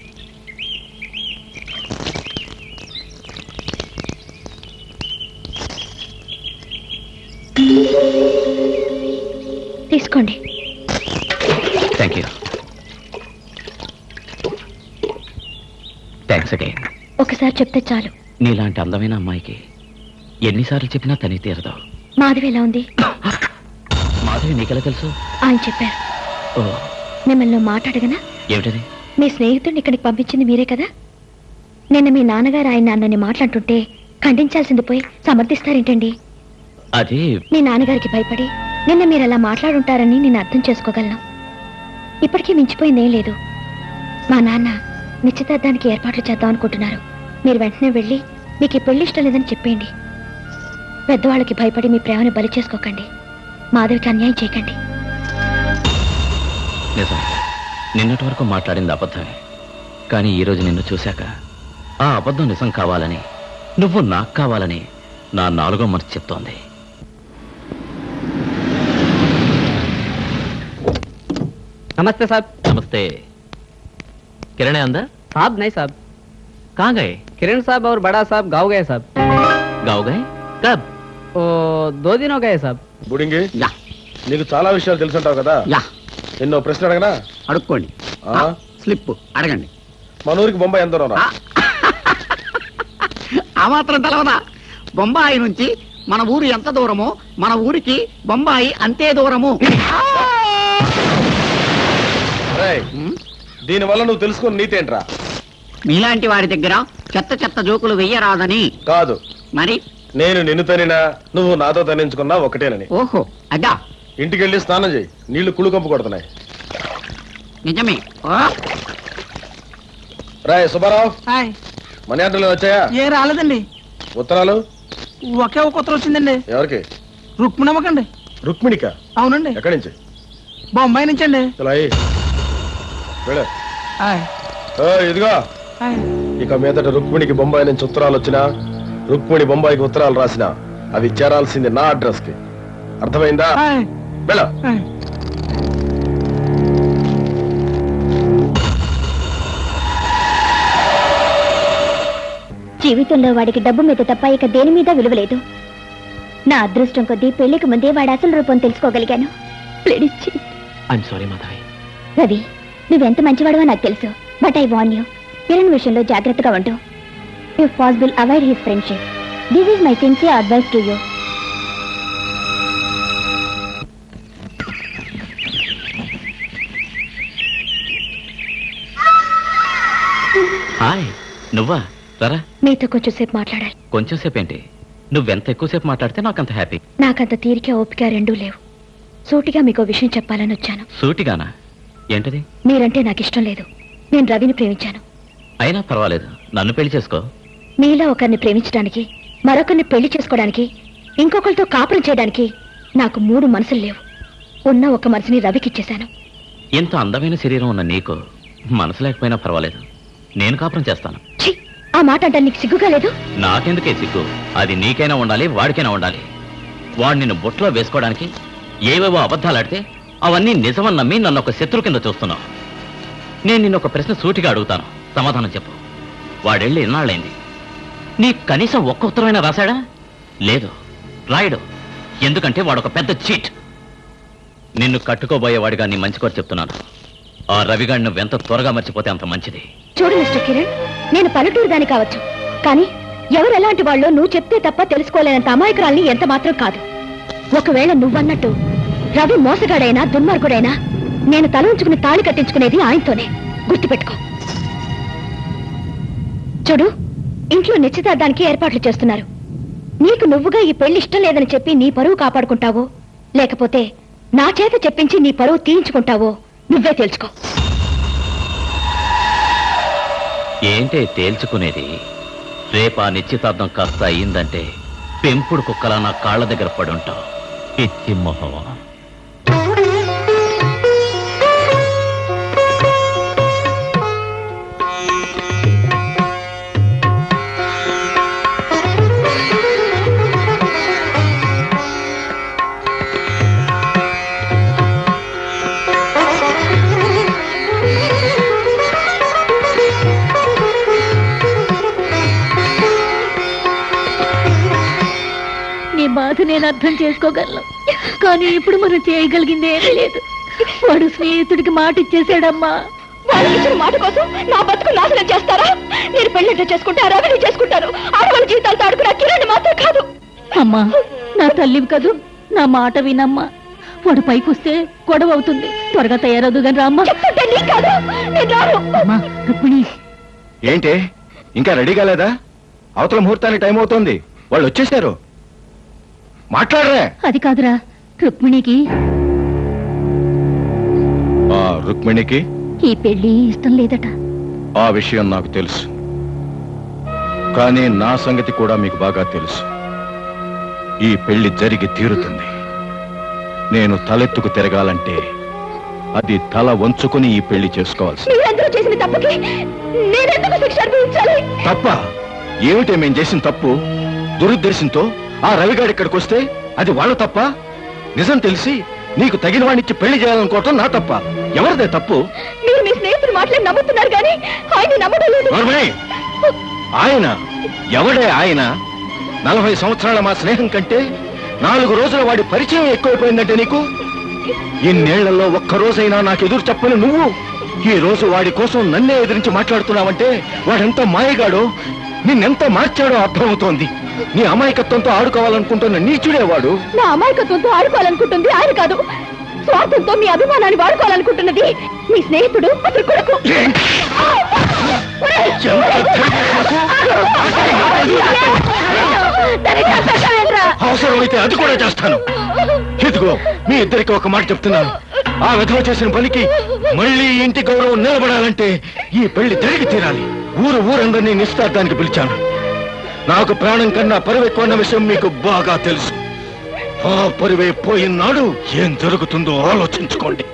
[SPEAKER 17] తీసుకోండి
[SPEAKER 8] థ్యాంక్ యూ థ్యాంక్స్ అగైన్
[SPEAKER 17] ఒకసారి చెప్తే చాలు
[SPEAKER 8] నీలాంటి అందమైన అమ్మాయికి ఎన్నిసార్లు చెప్పినా తని తీరదు
[SPEAKER 17] మాధవి ఎలా ఉంది
[SPEAKER 8] మాధవి నీకెలా తెలుసు
[SPEAKER 17] ఆయన చెప్పారు
[SPEAKER 8] ఓ
[SPEAKER 17] మిమ్మల్ని ఓ మాట అడగనా
[SPEAKER 8] ఏమిటది
[SPEAKER 17] మీ స్నేహితుడిని ఇక్కడికి పంపించింది మీరే కదా నిన్న మీ నాన్నగారు ఆయన అన్నని మాట్లాడుతుంటే ఖండించాల్సింది పోయి సమర్థిస్తారేంటండి
[SPEAKER 8] అది
[SPEAKER 17] మీ నాన్నగారికి భయపడి నిన్న మీరు అలా మాట్లాడుంటారని నేను అర్థం చేసుకోగలను ఇప్పటికీ మించిపోయిందేం లేదు మా నాన్న నిశ్చితార్థానికి ఏర్పాట్లు చేద్దాం అనుకుంటున్నారు మీరు వెంటనే వెళ్ళి మీకు ఈ పెళ్లి ఇష్టం లేదని చెప్పేయండి పెద్దవాళ్ళకి భయపడి మీ ప్రేమని బలి చేసుకోకండి మాధవికి అన్యాయం చేయకండి
[SPEAKER 8] నిజమే నిన్నటి వరకు మాట్లాడింది అబద్ధమే కానీ ఈరోజు నిన్ను చూశాక ఆ అబద్ధం నిజం కావాలని నువ్వు నాకు కావాలని నా నాలుగో మనసు చెప్తోంది
[SPEAKER 15] नमस्ते साहब
[SPEAKER 8] నమస్తే కిరణే అందా
[SPEAKER 15] साहब नहीं साहब
[SPEAKER 8] कहाँ गए
[SPEAKER 15] किरण साहब और बड़ा साहब गाँव गए साहब
[SPEAKER 8] गाँव गए कब
[SPEAKER 15] ओ, दो दिन हो गए साहब
[SPEAKER 7] బుడింగి నీకు చాలా విషయాలు తెలుసుంటావు కదా ఎన్నో ప్రశ్నలు అడగనా
[SPEAKER 3] అడుక్కోండి స్లిప్ అడగండి
[SPEAKER 7] మన ఊరికి బొంబాయి ఎంత దూరం రా?
[SPEAKER 3] ఆ మాత్రం తెలవదా బొంబాయి నుంచి మన ఊరు ఎంత దూరమో మన ఊరికి బొంబాయి అంతే దూరము
[SPEAKER 7] రేయ్, దీని వల్ల నువ్వు తెలుసుకున్న నీతేంట్రా
[SPEAKER 3] మీలాంటి వారి దగ్గర చెత్త చెత్త జోకులు వెయ్యరాదని
[SPEAKER 7] కాదు
[SPEAKER 3] మరి
[SPEAKER 7] నేను నిన్ను తనినా నువ్వు నాతో తనించుకున్నా ఒకటేనని
[SPEAKER 3] ఓహో అడ్డా
[SPEAKER 7] ఇంటికి వెళ్ళి స్నానం చేయి నీళ్లు కుళ్ళు కంపు కొడుతున్నాయి
[SPEAKER 3] నిజమే ఓ,
[SPEAKER 7] రాయ్ సుబ్బారావు
[SPEAKER 16] హాయ్
[SPEAKER 7] మనీ ఆర్డర్లు వచ్చాయా
[SPEAKER 16] ఏ రాలేదండి
[SPEAKER 7] ఉత్తరాలు
[SPEAKER 16] ఒకే ఒక ఉత్తరం వచ్చిందండి
[SPEAKER 7] ఎవరికి
[SPEAKER 16] రుక్మిణమ్మకండి
[SPEAKER 7] రుక్మిణిక
[SPEAKER 16] అవునండి
[SPEAKER 7] ఎక్కడి నుంచి
[SPEAKER 16] బొంబాయి నుంచి అండి
[SPEAKER 7] ఇలా అయ్యి. వెళ్ళు.
[SPEAKER 16] హాయ్
[SPEAKER 7] ఓ, ఇదిగో
[SPEAKER 16] హాయ్
[SPEAKER 7] ఇక మీదట రుక్మిణికి బొంబాయి నుంచి ఉత్తరాలు వచ్చినా రుక్మిణి బొంబాయికి ఉత్తరాలు రాసినా అవి చేరాల్సింది నా అడ్రస్ కి అర్థమైందా
[SPEAKER 16] హాయ్
[SPEAKER 7] వెళ్ళ
[SPEAKER 16] హాయ్
[SPEAKER 17] జీవితంలో వాడికి డబ్బు మీద తప్ప ఇక దేని మీద విలువ లేదు నా అదృష్టం కొద్దీ పెళ్లికి ముందే వాడి అసలు రూపం తెలుసుకోగలిగాను please
[SPEAKER 8] I'm sorry Madhavi
[SPEAKER 17] Ravi నువ్వెంత మంచివాడవో నాకు తెలుసు but I want you Kiran విషయంలో జాగ్రత్తగా ఉండు if possible avoid his friendship this is my sincere advice to you
[SPEAKER 8] hi నువ్వా సరా
[SPEAKER 17] మీతో కొంచెం సేపు మాట్లాడాలి
[SPEAKER 8] కొంచెం సేపు ఏంటి నువ్వెంత ఎక్కువసేపు మాట్లాడితే నాకు అంత హ్యాపీ
[SPEAKER 17] నాకంత తీరిక ఓపిక రెండూ లేవు సూటిగా మీకు విషయం చెప్పాలని వచ్చాను
[SPEAKER 8] సూటిగానా ఏంటది
[SPEAKER 17] మీరంటే నాకు ఇష్టం లేదు నేను రవిని ప్రేమించాను
[SPEAKER 8] అయినా పర్వాలేదు నన్ను పెళ్లి చేసుకో
[SPEAKER 17] మీలో ఒకరిని ప్రేమించడానికి మరొకరిని పెళ్లి చేసుకోవడానికి ఇంకొకరితో కాపురం చేయడానికి నాకు మూడు మనసులు లేవు ఉన్న ఒక మనసుని రవికిచ్చేశాను
[SPEAKER 8] ఇంత అందమైన శరీరం ఉన్న నీకు మనసు లేకపోయినా పర్వాలేదు నేను కాపురం చేస్తాను
[SPEAKER 17] ఆ మాట అంటే నీకు సిగ్గుగా లేదు
[SPEAKER 8] నాకెందుకే సిగ్గు అది నీకైనా ఉండాలి వాడికైనా ఉండాలి వాడు నిన్ను బుట్టలో వేసుకోవడానికి ఏవేవో అబద్ధాలు ఆడితే అవన్నీ నిజమని నమ్మి నన్ను ఒక శత్రు కింద చూస్తున్నావు నేను నిన్ను ఒక ప్రశ్న సూటిగా అడుగుతాను సమాధానం చెప్పు వాడెళ్ళి ఎన్నాళ్ళైంది నీ కనీసం ఒక్క ఉత్తరమైనా రాశాడా లేదు రాయడు ఎందుకంటే వాడు ఒక పెద్ద చీట్ నిన్ను కట్టుకోబోయేవాడిగా నీ మంచి కోరి చెప్తున్నాను ఆ రవిగాడిని నువ్వెంత త్వరగా మర్చిపోతే అంత మంచిది
[SPEAKER 17] చూడు మిస్టర్ కిరణ్ నేను పల్లెటూరు దాని కావచ్చు కానీ ఎవరు ఎలాంటి వాళ్ళో నువ్వు చెప్తే తప్ప తెలుసుకోలేనంత అమాయకురాల్ని ఎంత మాత్రం కాదు ఒకవేళ నువ్వన్నట్టు రవి మోసగాడైనా దుర్మార్గుడైనా నేను తల ఉంచుకుని తాళి కట్టించుకునేది ఆయనతోనే గుర్తుపెట్టుకో చూడు ఇంట్లో నిశ్చితార్థానికి ఏర్పాట్లు చేస్తున్నారు నీకు నువ్వుగా ఈ పెళ్లి ఇష్టం లేదని చెప్పి నీ పరువు కాపాడుకుంటావో లేకపోతే నా చేత చెప్పించి నీ పరువు తీయించుకుంటావో నువ్వే తెలుసుకో
[SPEAKER 8] ఏంటే తేల్చుకునేది రేపా నిశ్చితార్థం కాస్త అయిందంటే పెంపుడు కుక్కలా నా కాళ్ళ దగ్గర పడుంటావు పిచ్చి మొహమా
[SPEAKER 11] నీ బాధ నేను అర్థం చేసుకోగలను కానీ ఇప్పుడు మనం చేయగలిగింది ఏమీ లేదు వాడు స్నేహితుడికి మాట ఇచ్చేసాడమ్మా
[SPEAKER 17] వాళ్ళకి ఇచ్చిన మాట కోసం నా బతుకు నాశనం చేస్తారా నేను పెళ్ళంటే చేసుకుంటే ఆ రవిని చేసుకుంటాను ఆడవాళ్ళ జీవితాలతో ఆడుకున్న కిరణ్ మాత్రం కాదు
[SPEAKER 11] అమ్మా నా తల్లివి కదూ నా మాట వినమ్మా వాడు పైకి వస్తే గొడవ అవుతుంది త్వరగా తయారవుదు గాని రామ్మా అమ్మా రుక్మిణి
[SPEAKER 7] ఏంటి ఇంకా రెడీ కాలేదా అవతల ముహూర్తానికి టైం అవుతోంది వాళ్ళు వచ్చేసారు మాట్లాడరే
[SPEAKER 11] అది కాదురా రుక్మిణికి
[SPEAKER 7] ఆ రుక్మిణికి
[SPEAKER 11] ఈ పెళ్లి ఇష్టం లేదట
[SPEAKER 7] ఆ విషయం నాకు తెలుసు కానీ నా సంగతి కూడా మీకు బాగా తెలుసు ఈ పెళ్లి జరిగి తీరుతుంది నేను తలెత్తుకు తిరగాలంటే అది తల వంచుకుని ఈ పెళ్లి చేసుకోవాల్సి
[SPEAKER 17] మీరందరూ చేసిన తప్పుకి నేనెందుకు శిక్ష అనుభవించాలి
[SPEAKER 7] తప్ప ఏమిటే మేం చేసిన తప్పు దురుద్దేశంతో ఆ రవిగాడి ఇక్కడికి వస్తే అది వాళ్ళ తప్ప నిజం తెలిసి నీకు తగిన వాడినిచ్చి పెళ్లి చేయాలనుకోవటం నా తప్ప ఎవరిదే తప్పు
[SPEAKER 17] మీరు మీ స్నేహితులు మాట్లాడి నమ్ముతున్నారు కానీ ఆయన నమ్మడం లేదు
[SPEAKER 7] నోర్మై! ఆయన ఎవడే ఆయన నలభై సంవత్సరాల మా స్నేహం కంటే నాలుగు రోజుల వాడి పరిచయం ఎక్కువైపోయిందంటే నీకు ఇన్నేళ్లలో ఒక్క రోజైనా నాకు ఎదురు చెప్పని నువ్వు ఈ రోజు వాడి కోసం నన్నే ఎదిరించి మాట్లాడుతున్నావంటే వాడెంత మాయగాడో నిన్నెంత మార్చాడో అర్థమవుతోంది నీ అమాయకత్వంతో ఆడుకోవాలనుకుంటున్న నీచుడే వాడు
[SPEAKER 17] నా అమాయకత్వంతో ఆడుకోవాలనుకుంటుంది ఆయన కాదు స్వార్థంతో మీ అభిమానాన్ని వాడుకోవాలనుకుంటున్నది మీ స్నేహితుడు అతని కొడుకు
[SPEAKER 7] అవసరమైతే అది కూడా చేస్తాను ఇదిగో మీ ఇద్దరికి ఒక మాట చెప్తున్నాను ఆ విధవ చేసిన పనికి మళ్ళీ ఈ ఇంటి గౌరవం నిలబడాలంటే ఈ పెళ్లి జరిగి తీరాలి ఊరు ఊరందరినీ నిశ్చితార్థానికి పిలిచాను నాకు ప్రాణం కన్నా పరువు ఎక్కువ అన్న విషయం మీకు బాగా తెలుసు ఆ పరువే పోయినాడు ఏం జరుగుతుందో ఆలోచించుకోండి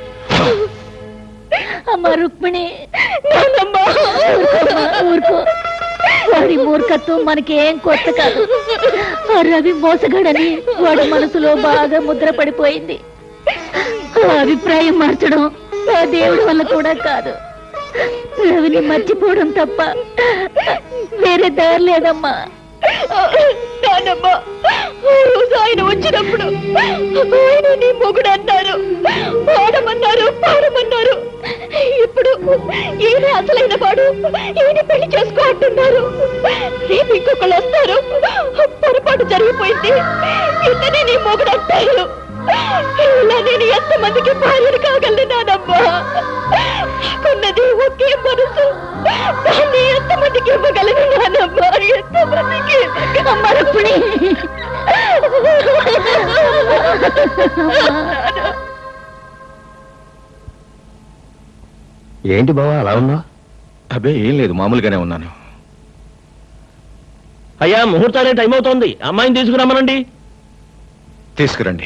[SPEAKER 11] అమ్మా రుక్మిణి ఊరుకోమ్మా, ఊరుకో వాడి మూర్ఖత్వం మనకేం కొత్త కాదు ఆ రవి మోసగాడని వాడి మనసులో బాగా ముద్ర పడిపోయింది ఆ అభిప్రాయం మార్చడం ఆ దేవుడి వల్ల కూడా కాదు రవిని మర్చిపోవడం తప్ప వేరే దారి లేదమ్మా
[SPEAKER 17] నానమ్మా ఆ రోజు ఆయన వచ్చినప్పుడు ఆయన నీ మొగుడు అన్నారు పాడమన్నారు పాడమన్నారు ఇప్పుడు ఈయన అసలైన వాడు ఈయన పెళ్లి చేసుకో అంటున్నారు రేపు ఇంకొకళ్ళు వస్తారు పొరపాటు జరిగిపోయింది ఇతనే నీ మొగుడు అంటారు ఇలా నేను ఎంతమందికి భార్యను కాగలను నానమ్మా నాకున్నది ఒకే మనసు దాన్ని ఎంతమందికి ఇవ్వగలను నానమ్మా ఎంతమందికి
[SPEAKER 11] అమ్మ రుక్మిణి
[SPEAKER 7] ఏంటి బావా అలా ఉన్నా అబ్బే ఏం లేదు మామూలుగానే ఉన్నాను
[SPEAKER 10] అయ్యా ముహూర్తానికి టైం అవుతోంది అమ్మాయిని తీసుకురమ్మనండి
[SPEAKER 7] తీసుకురండి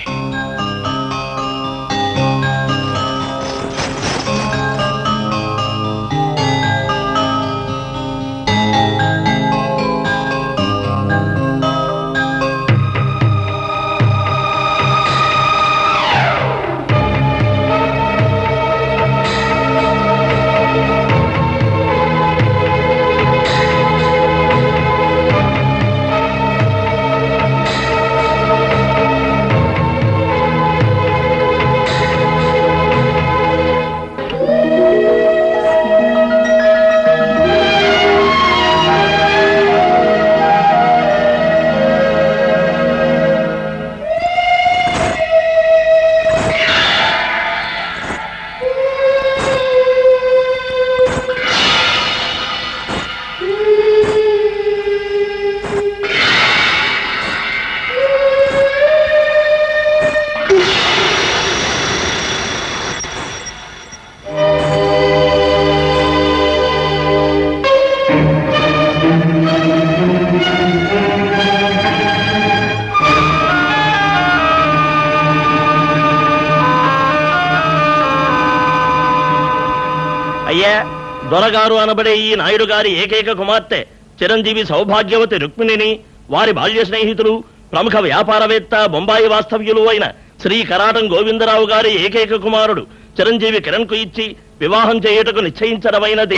[SPEAKER 10] అయ్యా దొరగారు అనబడే ఈ నాయుడు గారి ఏకైక కుమార్తె చిరంజీవి సౌభాగ్యవతి రుక్మిణిని వారి బాల్య స్నేహితులు ప్రముఖ వ్యాపారవేత్త బొంబాయి వాస్తవ్యులు అయిన శ్రీ కరాటం గోవిందరావు గారి ఏకైక కుమారుడు చిరంజీవి కిరణ్ కు ఇచ్చి వివాహం చేయుటకు నిశ్చయించడమైనది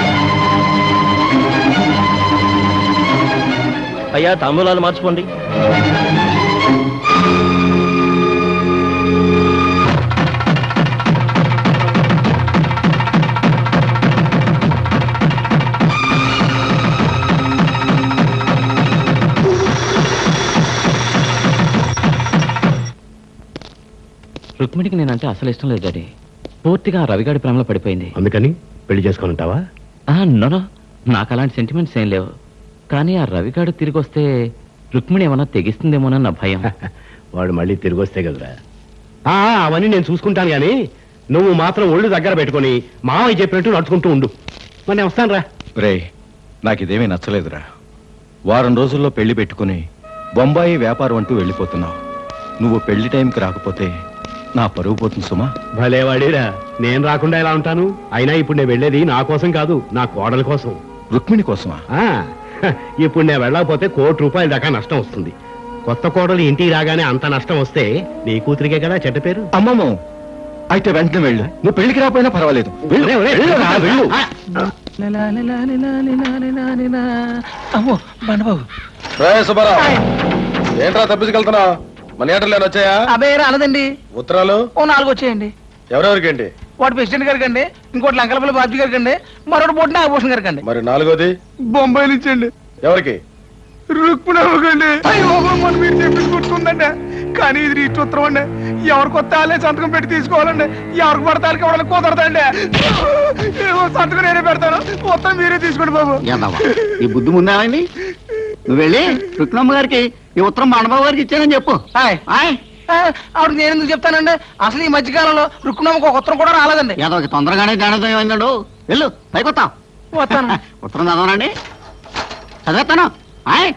[SPEAKER 10] అయ్యా తాంబూలాలు మార్చుకోండి
[SPEAKER 8] రుక్మిణికి నేనంటే అసలు ఇష్టం లేదు డాడీ పూర్తిగా ఆ రవిగాడి ప్రేమలో పడిపోయింది
[SPEAKER 12] అందుకని పెళ్లి చేసుకొని ఉంటావా
[SPEAKER 8] నో నాకు అలాంటి సెంటిమెంట్స్ ఏం లేవు కానీ ఆ రవిగాడు తిరిగి వస్తే రుక్మిణి ఏమన్నా తెగిస్తుందేమోనన్న నా భయం
[SPEAKER 12] వాడు మళ్ళీ తిరిగి వస్తే కదరా ఆ, అవన్నీ నేను చూసుకుంటాను కానీ నువ్వు మాత్రం ఒళ్ళు దగ్గర పెట్టుకొని మావయ్య చెప్పినట్టు నడుచుకుంటూ ఉండు మరి నేను వస్తాను రా
[SPEAKER 7] రే నాకు ఇదేమీ నచ్చలేదురా వారం రోజుల్లో పెళ్లి పెట్టుకుని బొంబాయి వ్యాపారం అంటూ వెళ్ళిపోతున్నావు నువ్వు పెళ్లి టైంకి రాకపోతే నా పరువు పోతుంది సుమా
[SPEAKER 12] భలేవాడిరా నేను రాకుండా ఎలా ఉంటాను అయినా ఇప్పుడు నేను వెళ్ళేది నా కోసం కాదు నా కోడల కోసం
[SPEAKER 7] రుక్మిణి కోసమా
[SPEAKER 12] ఆ, హ, ఇప్పుడు నేను వెళ్ళకపోతే కోటి రూపాయల దాకా నష్టం వస్తుంది కొత్త కోడలు ఇంటికి రాగానే అంత నష్టం వస్తే నీ కూతురికే కదా చెడ్డ పేరు
[SPEAKER 7] అమ్మమ్మో అయితే వెంటనే వెళ్ళు నువ్వు పెళ్లికి రాపోయినా పర్వాలేదు వెళ్ళు,
[SPEAKER 12] ఒరే, ఒరే,
[SPEAKER 7] వెళ్ళురా, వెళ్ళు.
[SPEAKER 16] అమ్మో బండబాబు
[SPEAKER 2] రే సుబ్బారావు ఏంట్రా తప్పించుకెళ్తున్నావు మన ఏటర్లు ఏమైనా వచ్చాయా
[SPEAKER 16] అబ్బాయి రాలేదండి
[SPEAKER 2] ఉత్తరాలు
[SPEAKER 16] ఓ నాలుగు వచ్చేయండి
[SPEAKER 2] ఎవరెవరికండి
[SPEAKER 16] వాడు ప్రెసిడెంట్ గారికి అండి ఇంకోటి లంకలపల్లి బాబు గారికి అండి మరొకటి పోటీ నాగభూషణ్ గారికి అండి
[SPEAKER 2] మరి నాలుగోది
[SPEAKER 16] బొంబాయి నుంచి అండి
[SPEAKER 2] ఎవరికి
[SPEAKER 16] రుక్మిణమ్మకండి అయ్యో మొన్న మీరు చెప్పింది గుర్తుందండి కానీ ఇది రీచ్ ఉత్తరం అండి ఎవరికి కొత్త వాళ్ళే సంతకం పెట్టి తీసుకోవాలండి ఎవరికి పడతానికి ఇవ్వడానికి కుదరదండి ఏవో సంతకం నేనే పెడతాను మొత్తం మీరే తీసుకోండి బాబు
[SPEAKER 3] యాదవ్వ, ఈ బుద్ధి ముందేమైంది నువ్వు వెళ్ళి రుక్నమ్మ గారికి ఈ ఉత్తరం మండబాబు గారికి ఇచ్చానని చెప్పు
[SPEAKER 16] ఆయ్.
[SPEAKER 3] ఆయ్.
[SPEAKER 16] ఆ, ఆవిడ నేను ఎందుకు చెప్తానండి అసలు ఈ మధ్యకాలంలో రుక్మిణమ్మకి ఒక ఉత్తరం కూడా రాలేదండి
[SPEAKER 3] యాదవ్కి తొందరగానే జ్ఞానోదయం ఏమైందండు వెళ్ళు పైకొత్తాం
[SPEAKER 16] వస్తాను
[SPEAKER 3] ఉత్తరం చదవనండి చదివేస్తాను ఆయ్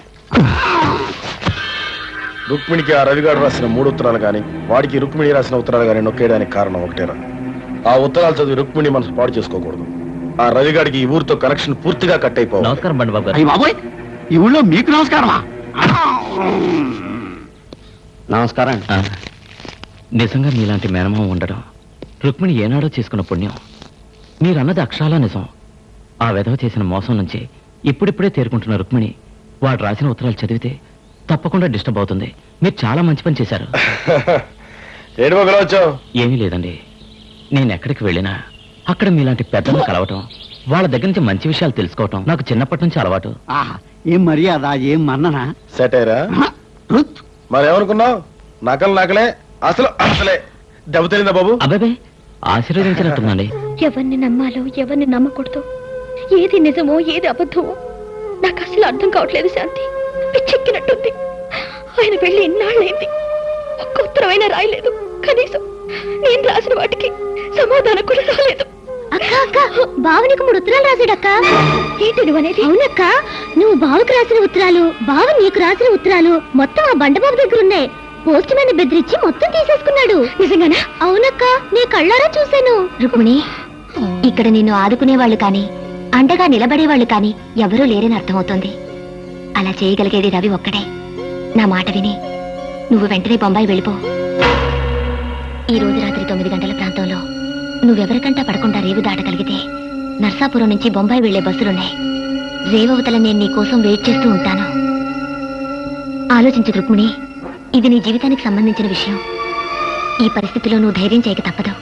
[SPEAKER 2] రుక్మిణికి ఆ రవిగాడు రాసిన మూడు ఉత్తరాలు కానీ వాడికి రుక్మిణి రాసిన ఉత్తరాలు కానీ నొక్కేయడానికి కారణం ఒకటేరా ఆ ఉత్తరాలు చదివి రుక్మిణి మనసు పాడు చేసుకోకూడదు ఆ రవిగాడికి ఈ ఊరితో కనెక్షన్ పూర్తిగా కట్ అయిపోవాలి
[SPEAKER 8] నమస్కారం బండి బాబు
[SPEAKER 3] అయ్యి బాబోయ్ ఈ ఊళ్ళో మీకు నమస్కారమా
[SPEAKER 18] నమస్కారం
[SPEAKER 8] ఆ, నిజంగా మీలాంటి మేనమామ ఉండడం రుక్మిణి ఏనాడో చేసుకున్న పుణ్యం మీరన్నది అక్షరాలా నిజం ఆ వెధవ చేసిన మోసం నుంచి ఇప్పుడిప్పుడే తేరుకుంటున్న రుక్మిణి వాడు రాసిన ఉత్తరాలు చదివితే తప్పకుండా డిస్టర్బ్ అవుతుంది మీరు చాలా మంచి పని చేశారు
[SPEAKER 2] ఏడు మొగలు వచ్చావు
[SPEAKER 8] ఏమీ లేదండి నేను ఎక్కడికి వెళ్ళినా అక్కడ మీలాంటి పెద్దలు కలవటం వాళ్ళ దగ్గర నుంచి మంచి విషయాలు తెలుసుకోవటం నాకు చిన్నప్పటి నుంచి అలవాటు
[SPEAKER 3] ఆహా ఏం మర్యాద ఏం మన్ననా
[SPEAKER 2] సెటైరా మరి ఏమనుకున్నావు నకలు నకలే అసలు అసలే దెబ్బ తెలిందా బాబు
[SPEAKER 8] అబ్బాబే ఆశీర్వదించినట్టుందండి
[SPEAKER 9] ఎవరిని నమ్మాలో ఎవరిని నమ్మకూడదు ఏది నిజమో ఏది అబద్ధమో నాకు అసలు అర్థం కావట్లేదు శాంతి పిచ్చెక్కినట్టుంది ఆయన వెళ్ళి ఇన్నాళ్ళైంది ఒక్క ఉత్తరమైనా రాయలేదు కనీసం నేను రాసిన వాటికి సమాధానం కూడా రాలేదు
[SPEAKER 17] అక్క అక్క బావ నీకు మూడు ఉత్తరాలు రాశాడక్క
[SPEAKER 9] ఏంటి నువ్వు అనేది
[SPEAKER 17] అవునక్క నువ్వు బావకు రాసిన ఉత్తరాలు బావ నీకు రాసిన ఉత్తరాలు మొత్తం ఆ బండబాబు దగ్గర ఉన్నాయి పోస్ట్ మ్యాన్ బెదిరించి మొత్తం తీసేసుకున్నాడు నిజంగానా అవునక్క నీ కళ్ళారా చూశాను
[SPEAKER 20] రుక్మిణి ఇక్కడ నిన్ను ఆదుకునేవాళ్ళు కానీ అండగా నిలబడేవాళ్ళు కానీ ఎవరూ లేరని అర్థమవుతోంది అలా చేయగలిగేది రవి ఒక్కడే నా మాట విని నువ్వు వెంటనే బొంబాయి వెళ్ళిపో ఈ రోజు రాత్రి తొమ్మిది గంటల ప్రాంతంలో నువ్వెవరికంటా పడకుండా రేవు దాటగలిగితే నర్సాపురం నుంచి బొంబాయి వెళ్లే బస్సులున్నాయి రేవవతల నేను నీ కోసం వెయిట్ చేస్తూ ఉంటాను ఆలోచించు రుక్మిణి ఇది నీ జీవితానికి సంబంధించిన విషయం ఈ పరిస్థితిలో నువ్వు ధైర్యం చేయక తప్పదు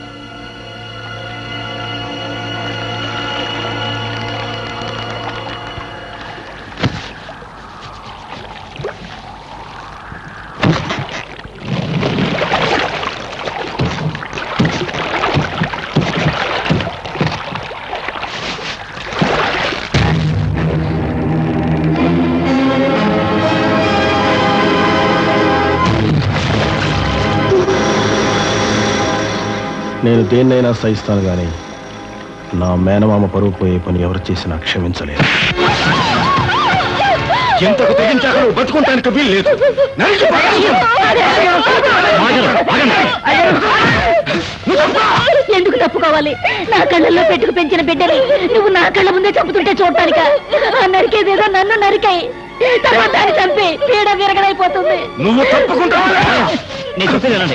[SPEAKER 7] నేను దేన్నైనా సహిస్తాను గాని నా మేనమామ పరువు పోయే పని ఎవరు చేసినా క్షమించలేదు ఎంతకు తెగించాక నువ్వు బతుకుంటానికి వీలు లేదు నరికి పడేస్తాను.
[SPEAKER 11] ఎందుకు తప్పుకోవాలి నా కళ్ళల్లో పెట్టుకు పెంచిన బిడ్డని నువ్వు నా కళ్ళ ముందే చంపుతుంటే చూడటానిక ఆ నరికేదేదో నన్ను నరికాయి తర్వాత దాన్ని చంపి పీడ విరగడైపోతుంది
[SPEAKER 7] నువ్వు తప్పుకుంటావా
[SPEAKER 8] నేను చెప్పేది వినండి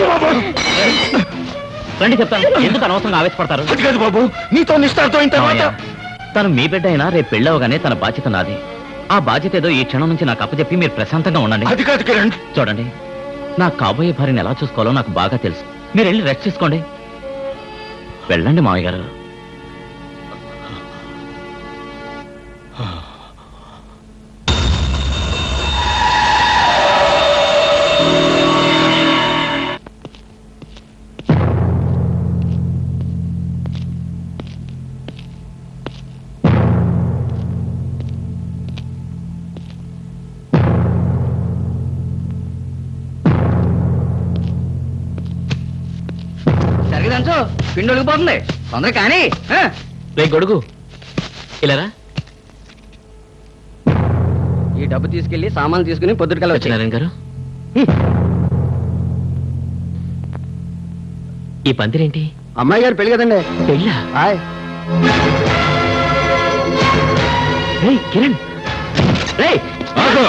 [SPEAKER 8] రండి చెప్తాను ఎందుకు అనవసరంగా ఆవేశపడతారు
[SPEAKER 7] అది కాదు బాబు నీతో నిస్తాతో ఇంత
[SPEAKER 8] మామయ్య, తను మీ బిడ్డ అయినా రేపు పెళ్ళవగానే తన బాధ్యత నాది ఆ బాధ్యత ఏదో ఈ క్షణం నుంచి నాకు అప్పచెప్పి మీరు ప్రశాంతంగా ఉండండి
[SPEAKER 7] అది కాదు కిరణ్
[SPEAKER 8] చూడండి నా కాబోయే భార్యని ఎలా చూసుకోవాలో నాకు బాగా తెలుసు మీరు వెళ్ళి రెస్ట్ తీసుకోండి వెళ్ళండి మామయ్య గారు
[SPEAKER 3] సరిగదంచు పిండి ఒలిగిపోతుంది తొందర కానీ ఆ?
[SPEAKER 8] రే గొడుగు ఇలారా
[SPEAKER 3] ఈ డబ్బు తీసుకెళ్లి సామాన్లు తీసుకుని పొద్దుటికల్లా వచ్చి
[SPEAKER 8] సత్యనారాయణ గారు ఈ పందిరేంటి
[SPEAKER 3] అమ్మాయి గారు పెళ్లి కదండి
[SPEAKER 8] పెళ్ళా
[SPEAKER 3] హాయ్
[SPEAKER 8] రేయ్ కిరణ్ రేయ్
[SPEAKER 7] ఆగు.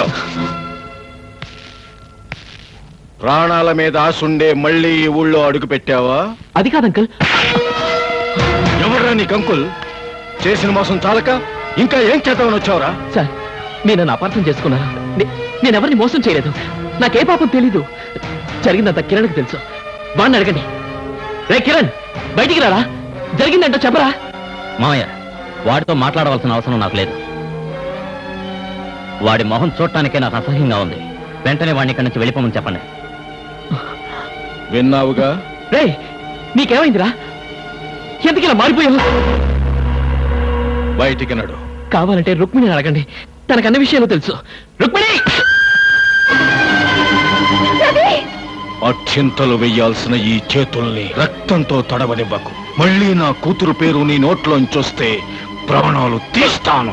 [SPEAKER 7] ప్రాణాల మీద ఆశుండే మళ్ళీ ఈ ఊళ్ళో అడుగు పెట్టావా
[SPEAKER 8] అది కాదు అంకుల్
[SPEAKER 7] ఎవరా నీ కంకుల్ చేసిన మోసం చాలక ఇంకా ఏం చేద్దామని వచ్చావురా
[SPEAKER 8] సార్ మీరు నన్ను అపార్థం చేసుకున్నారా నే- నేను ఎవరిని మోసం చేయలేదు నాకే పాపం తెలీదు జరిగిందంత కిరణ్కి తెలుసు వాడిని అడగండి రే కిరణ్ బయటికి రారా జరిగిందంటో చెప్పరా మామయ్య వాడితో మాట్లాడవలసిన అవసరం నాకు లేదు వాడి మొహం చూడటానికే నాకు అసహ్యంగా ఉంది వెంటనే వాడిని ఇక్కడి నుంచి వెళ్ళిపోమని చెప్పండి
[SPEAKER 7] విన్నావుగా
[SPEAKER 8] రే నీకేమైందిరా ఎందుకు ఇలా మారిపోయావు
[SPEAKER 7] బయటికి నడు
[SPEAKER 8] కావాలంటే రుక్మిణిని అడగండి తనకు అన్ని విషయాలు తెలుసు రుక్మిణి
[SPEAKER 7] అత్యంతలు వెయ్యాల్సిన ఈ చేతుల్ని రక్తంతో తడవనివ్వకు మళ్ళీ నా కూతురు పేరు నీ నోట్లోంచొస్తే ప్రాణాలు తీస్తాను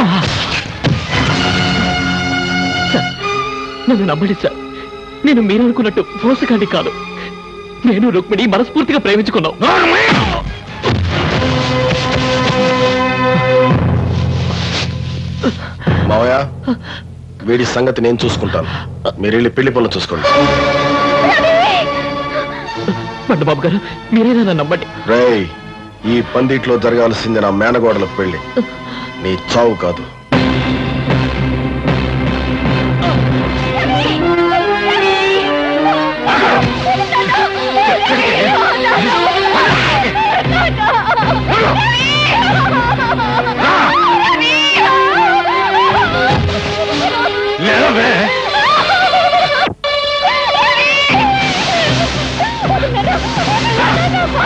[SPEAKER 8] నన్ను నమ్మండి సార్ నేను మీరు అనుకున్నట్టు మోసగాండి కాదు నేను రుక్మిణి మనస్ఫూర్తిగా ప్రేమించుకున్నాం
[SPEAKER 1] మావయ్య వీడి సంగతి నేను చూసుకుంటాను మీరు వెళ్ళి పెళ్లి పనులు చూసుకోండి
[SPEAKER 8] బాబు గారు మీరేనా నన్ను నమ్మండి
[SPEAKER 1] రేయ్ ఈ పందిట్లో జరగాల్సింది నా మేనగోడల పెళ్లి నీ చావు కాదు
[SPEAKER 7] లేవే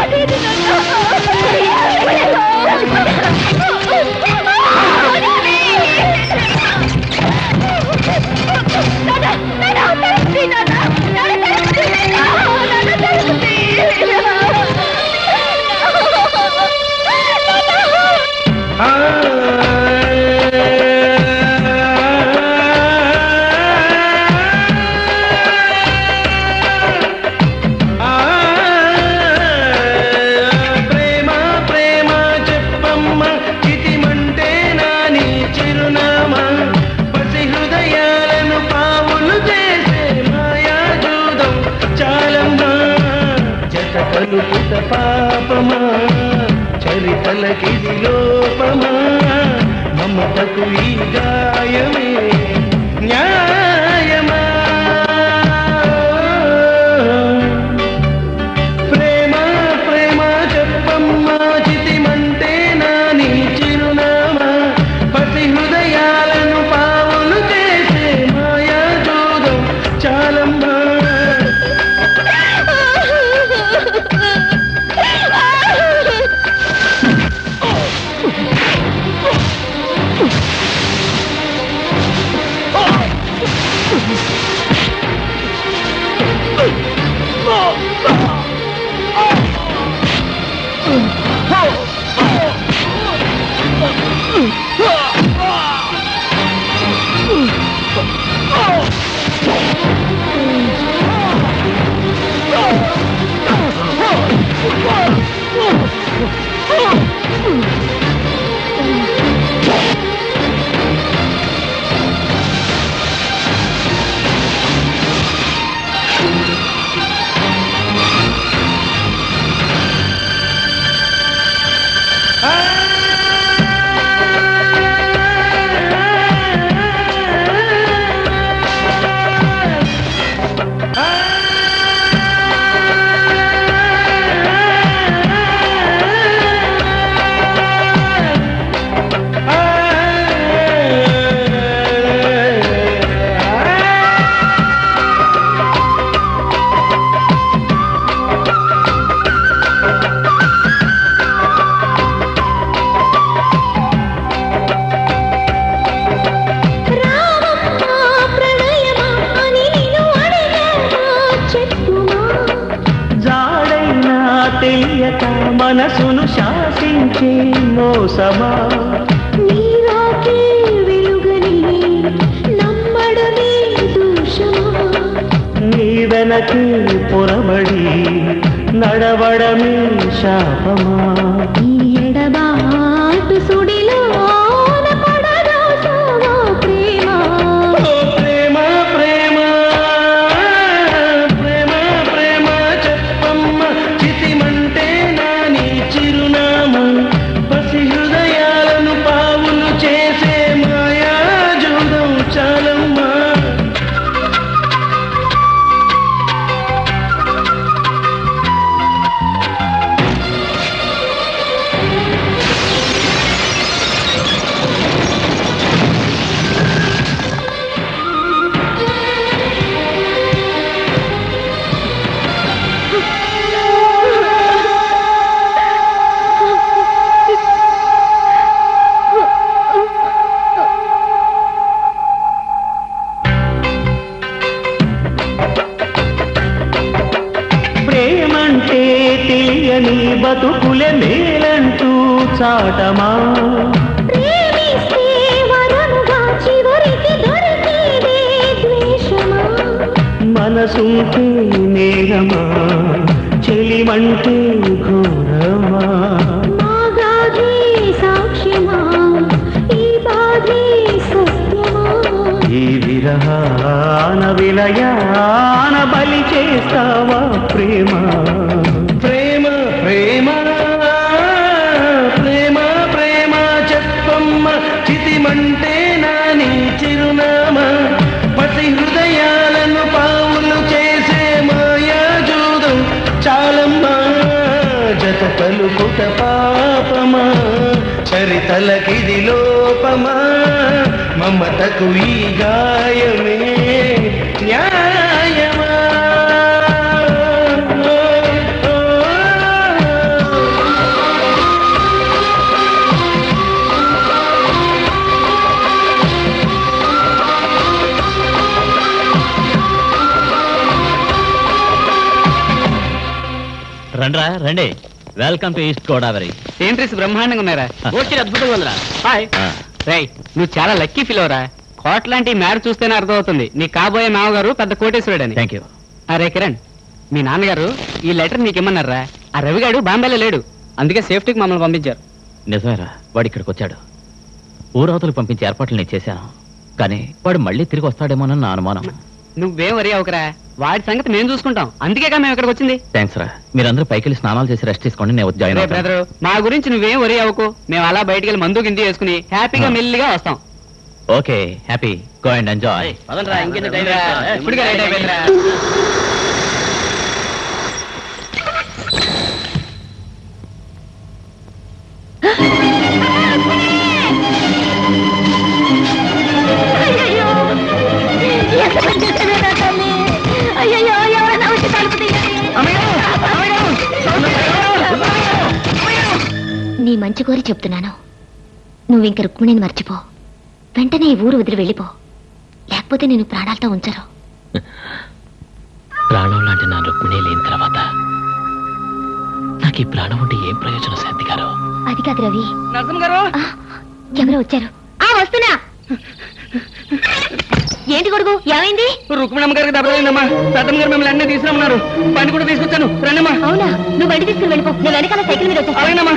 [SPEAKER 19] ఆ
[SPEAKER 6] తలకిది లోపమా మమతకు ఈ గాయమే న్యాయమా ప్రేమ ప్రేమ చెప్పమ్మా చితిమంటే నా నీ చిరునామా పసి హృదయాలను పావులు చేసే మాయా జోదం చాలమ్మా జాడైనా తెలియక మనసును శాసించే మోసమా
[SPEAKER 19] నీరాకే వెలుగని నమ్మడమే దోషమా
[SPEAKER 6] నీ వెనకే పొరబడి నడవడమే శాపమా
[SPEAKER 19] ఈ ఎడబాటు సుడిలోన పడదాసావా ప్రేమ
[SPEAKER 6] ప్రేమ ప్రేమ ప్రేమ ప్రేమ చెప్పమ్మ చితిమంటే నా నీ చిరునామా పసి హృదయాలను పావులు చేసే మాయా జూదం చాలమ్మా ప్రేమంటే తెలియని బతుకులే మేలంటూ చాటమా
[SPEAKER 19] ప్రేమిస్తే వరముగా చివరికి దొరికేదే ద్వేషమా
[SPEAKER 6] మనసుంటే నేరమా చెలిమంటే ఘోరమా
[SPEAKER 19] మాగాధే సాక్ష్యమా ఈ బాధే సత్యమా
[SPEAKER 6] ఈ విరహాన విలయాన బలి చేస్తావా ప్రేమ ప్రేమ ప్రేమ ప్రేమ ప్రేమ చెప్పమ్మ చితిమంటే నా నీ చిరునామా పసి హృదయాలను పావులు చేసే మాయా జూదం చాలమ్మా జత పలుకుట పాపమా చరితలకిది లోపమా మమతకు ఈ గాయమే న్యాయమా
[SPEAKER 8] రండ్రా రండి వెల్కమ్ టు ఈస్ట్ గోదావరి
[SPEAKER 3] ఏంట్రీస్ బ్రహ్మాండంగా ఉన్నారా
[SPEAKER 18] ఓకే అద్భుతంగా ఉందిరా
[SPEAKER 3] హాయ్ రేయ్ నువ్వు చాలా లక్కీ ఫీల్ అవరా కోట్ లాంటి మ్యార్ చూస్తేనే అర్థమవుతుంది నీ కాబోయే మామగారు పెద్ద కోటేశ్వరుడని
[SPEAKER 8] థ్యాంక్ యూ
[SPEAKER 3] అరే కిరణ్ మీ నాన్నగారు ఈ లెటర్ నీకు ఇమ్మన్నారా ఆ రవిగాడు బాంబేలో లేడు అందుకే సేఫ్టీకి మమ్మల్ని పంపించారు
[SPEAKER 8] నిజమేరా వాడు ఇక్కడికి వచ్చాడు ఊరవతలు పంపించే ఏర్పాట్లు నేను చేశాను కానీ వాడు మళ్ళీ తిరిగి వస్తాడేమోనని నా అనుమానం
[SPEAKER 15] నువ్వేం వరి అవకరా వాడి సంగతి మేము చూసుకుంటాం అందుకేగా మేము ఇక్కడికి వచ్చింది
[SPEAKER 8] థ్యాంక్స్ రా మీరందరూ పైకి వెళ్ళి స్నానాలు చేసి రెస్ట్ తీసుకోండి నేను జాయిన్
[SPEAKER 15] రే
[SPEAKER 8] అవుతాను
[SPEAKER 15] బ్రదరు మా గురించి నువ్వేం వరి అవ్వకు మేము అలా బయటికి వెళ్ళి మందు గింది వేసుకుని హ్యాపీగా మెల్లిగా వస్తాం
[SPEAKER 8] okay happy go and enjoy
[SPEAKER 18] పదండ్రా ఇంకెంత టైం
[SPEAKER 15] రా, ఇప్పుడుగా రైట్ అయిపోయిందిరా.
[SPEAKER 9] ఎంత పని చేశావే నా తల్లి అయ్యయ్యో ఎవరైనా వచ్చి తలుపు తీయండి
[SPEAKER 20] నీ మంచి కోరి చెప్తున్నాను నువ్వు ఇంక రుక్మిణిని మర్చిపో వెంటనే ఈ ఊరు వదిలి వెళ్ళిపో లేకపోతే నేను ప్రాణాలతో ఉంచరు
[SPEAKER 8] ప్రాణం లాంటి నా రుక్మిణి లేని తర్వాత నాకు ఈ ప్రాణం ఉంటే ఏం ప్రయోజనం శాంతి గారు
[SPEAKER 20] అది కాదు రవి
[SPEAKER 15] నరసింహ గారు
[SPEAKER 20] ఎవరో వచ్చారు ఆ వస్తున్నా ఏంటి కొడుకు ఏమైంది
[SPEAKER 15] రుక్మిణమ్మ గారికి దెబ్బ తగిలిందమ్మా పెద్దమ్మ గారు మిమ్మల్ని అన్నీ తీసుకురమ్మన్నారు బండి కూడా తీసుకొచ్చాను రండమ్మా
[SPEAKER 20] అవునా నువ్వు బండి తీసుకుని వెళ్ళిపో నేను వెనకాల సైకిల్ మీద వచ్చేస్తా
[SPEAKER 15] అలాగేనమ్మా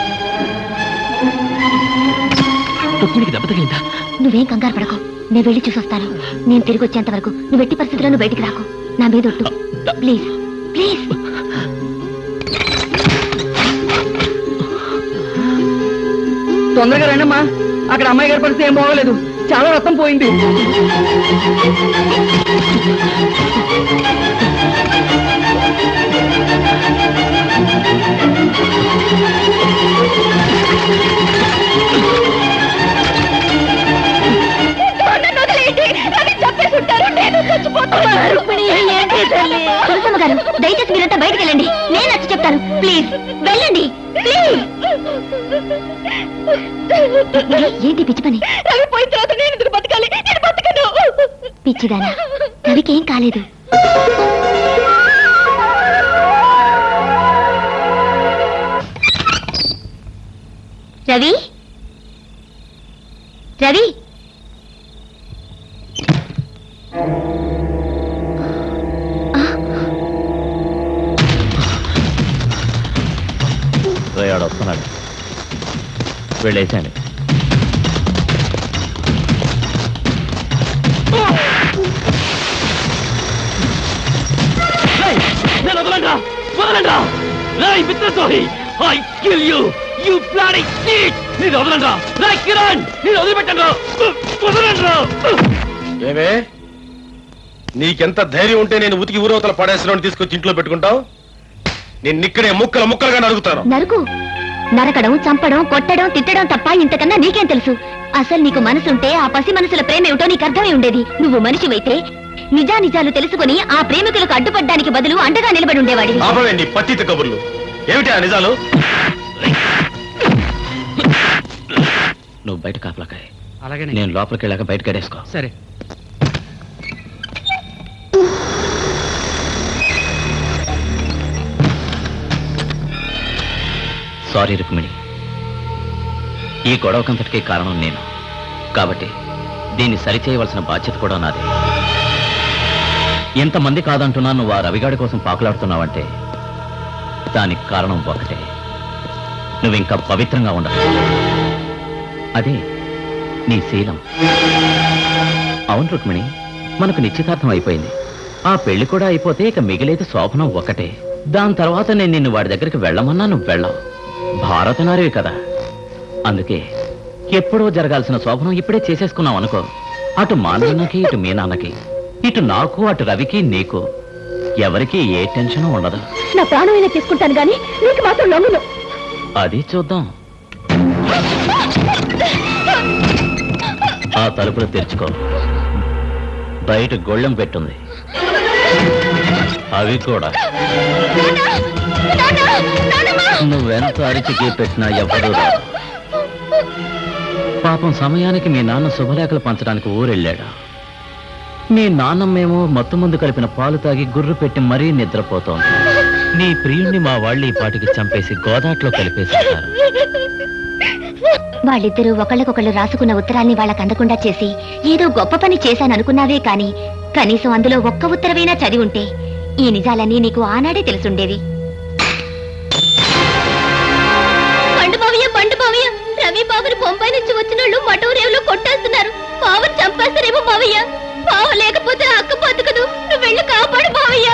[SPEAKER 8] రుక్మిణికి దెబ్బ తగిలిందా
[SPEAKER 20] నువ్వేం కంగారు పడకు నేను వెళ్ళి చూసొస్తాను నేను తిరిగి వచ్చేంత వరకు నువ్వు ఎట్టి పరిస్థితుల్లో నువ్వు బయటికి రాకు నా మీద ఒట్టు ప్లీజ్ ప్లీజ్
[SPEAKER 15] తొందరగా రండమ్మా అక్కడ అమ్మాయి గారి పరిస్థితి ఏం బాగోలేదు చాలా రక్తం పోయింది
[SPEAKER 20] తులసమ్మ గారు దయచేసి మీరంతా బయటికి వెళ్ళండి నేను వచ్చి చెప్తాను ప్లీజ్ వెళ్ళండి ప్లీజ్ ఏంటి పిచ్చి పని
[SPEAKER 9] రవి పోయిన తర్వాత నేను ఎందుకు బతకాలి నేను బతకను
[SPEAKER 20] పిచ్చిదానా రవికి ఏం కాలేదు రవి రవి
[SPEAKER 8] రేయాడు వస్తున్నాడు వెళ్ళేసాను
[SPEAKER 10] నేను వదలండ్రా వదలండ్రా రాయ్ మిత్రద్రోహి I kill you you bloody cheat నేను వదలండ్రా రాయ్ కిరణ్ నేను వదిలిపెట్టండ్రా వదలండ్రా
[SPEAKER 2] ఏమే నీకెంత ధైర్యం ఉంటే నేను ఉతికి ఊరవతల పడేసిన తీసుకొచ్చి ఇంట్లో పెట్టుకుంటావు నేను ఇక్కడే ముక్కలు ముక్కలుగా నరుగుతాను
[SPEAKER 20] నరుకు నరకడం చంపడం కొట్టడం తిట్టడం తప్ప ఇంతకన్నా నీకేం తెలుసు అసలు నీకు మనసుంటే ఆ పసి మనసుల ప్రేమ ఏమిటో నీకు అర్థమై ఉండేది నువ్వు మనిషివైతే నిజానిజాలు తెలుసుకుని ఆ ప్రేమికులకు అడ్డుపడ్డానికి బదులు అండగా నిలబడి ఉండేవాడివి
[SPEAKER 2] ఆపవేండి పతిత కబుర్లు ఏమిటి ఆ నిజాలు
[SPEAKER 8] నువ్వు బయట కాపలాకాయ
[SPEAKER 15] అలాగే
[SPEAKER 8] నేను లోపలికి వెళ్ళాక బయట గడేసుకో
[SPEAKER 15] సరే
[SPEAKER 8] సారీ రుక్మిణి ఈ గొడవకంతటికి కారణం నేను కాబట్టి దీన్ని సరిచేయవలసిన బాధ్యత కూడా నాదే ఎంతమంది కాదంటున్నా నువ్వు ఆ రవిగాడి కోసం పాకులాడుతున్నావంటే దానికి కారణం ఒకటే నువ్వు ఇంకా పవిత్రంగా ఉండవు అదే నీ శీలం అవును రుక్మిణి మనకు నిశ్చితార్థం అయిపోయింది ఆ పెళ్లి కూడా అయిపోతే ఇక మిగిలేది శోభనం ఒకటే దాని తర్వాత నేను నిన్ను వాడి దగ్గరికి వెళ్ళమన్నా నువ్వు వెళ్ళావు భారతనారివి కదా అందుకే ఎప్పుడో జరగాల్సిన శోభనం ఇప్పుడే చేసేసుకున్నావు అనుకో అటు మా నాన్నకి ఇటు మీ నాన్నకి ఇటు నాకు అటు రవికి నీకు ఎవరికి ఏ టెన్షన్ ఉండదు
[SPEAKER 9] నా ప్రాణమైనా తీసుకుంటాను గాని నీకు మాత్రం లొంగను
[SPEAKER 8] అది చూద్దాం ఆ తలుపులు తెరుచుకో బయట గొళ్ళెం పెట్టుంది అవి కూడా నువ్వెంత అరిచికి పెట్టినా ఎవ్వరూ రాదు పాపం సమయానికి మీ నాన్న శుభలేఖలు పంచడానికి ఊరెళ్ళాడు మీ నాన్నమ్మేమో మత్తు ముందు కలిపిన పాలు తాగి గుర్రు పెట్టి మరీ నిద్రపోతోంది నీ ప్రియుణ్ణి మా వాళ్ళు ఈ పాటికి చంపేసి గోదాట్లో కలిపేశారు
[SPEAKER 20] వాళ్ళిద్దరూ ఒకళ్ళకొకళ్ళు రాసుకున్న ఉత్తరాల్ని వాళ్ళకి అందకుండా చేసి ఏదో గొప్ప పని చేశాననుకున్నావే కాని కనీసం అందులో ఒక్క ఉత్తరమైనా చదివి ఉంటే ఈ నిజాలన్నీ నీకు ఆనాడే తెలుసుండేవి
[SPEAKER 9] పండు మావయ్య పండు మావయ్య రవి బాబుని బొంబాయి నుంచి వచ్చిన వాళ్ళు మటూరేవులో కొట్టేస్తున్నారు బాబుని చంపేస్తారేమో మావయ్య బాబు బావ లేకపోతే ఆ అక్క బతకదు నువ్వు వెళ్ళి కాపాడు బావయ్య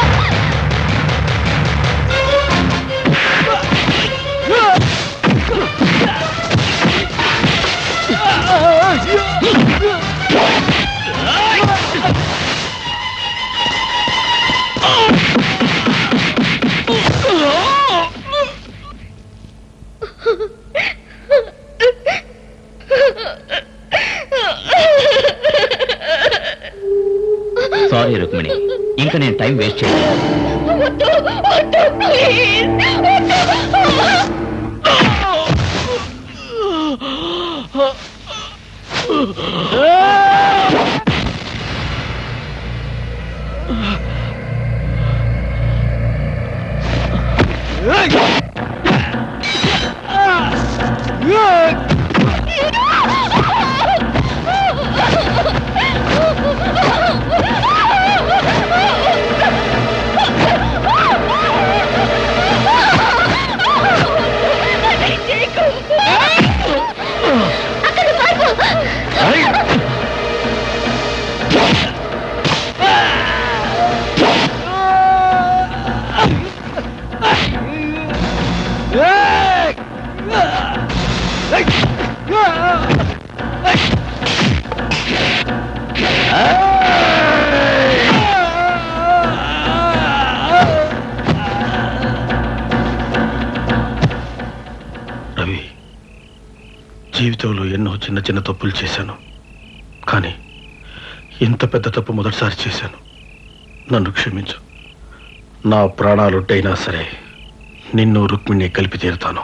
[SPEAKER 8] సారీ రుక్మిణి ఇంకా నేను టైం వేస్ట్ చేయను
[SPEAKER 9] వద్దు వద్దు ప్లీజ్
[SPEAKER 2] రవి జీవితంలో ఎన్నో చిన్న చిన్న తప్పులు చేశాను కానీ ఇంత పెద్ద తప్పు మొదటిసారి చేశాను నన్ను క్షమించు నా ప్రాణాలుంటైనా సరే నిన్ను రుక్మిణి కలిపి తీరుతాను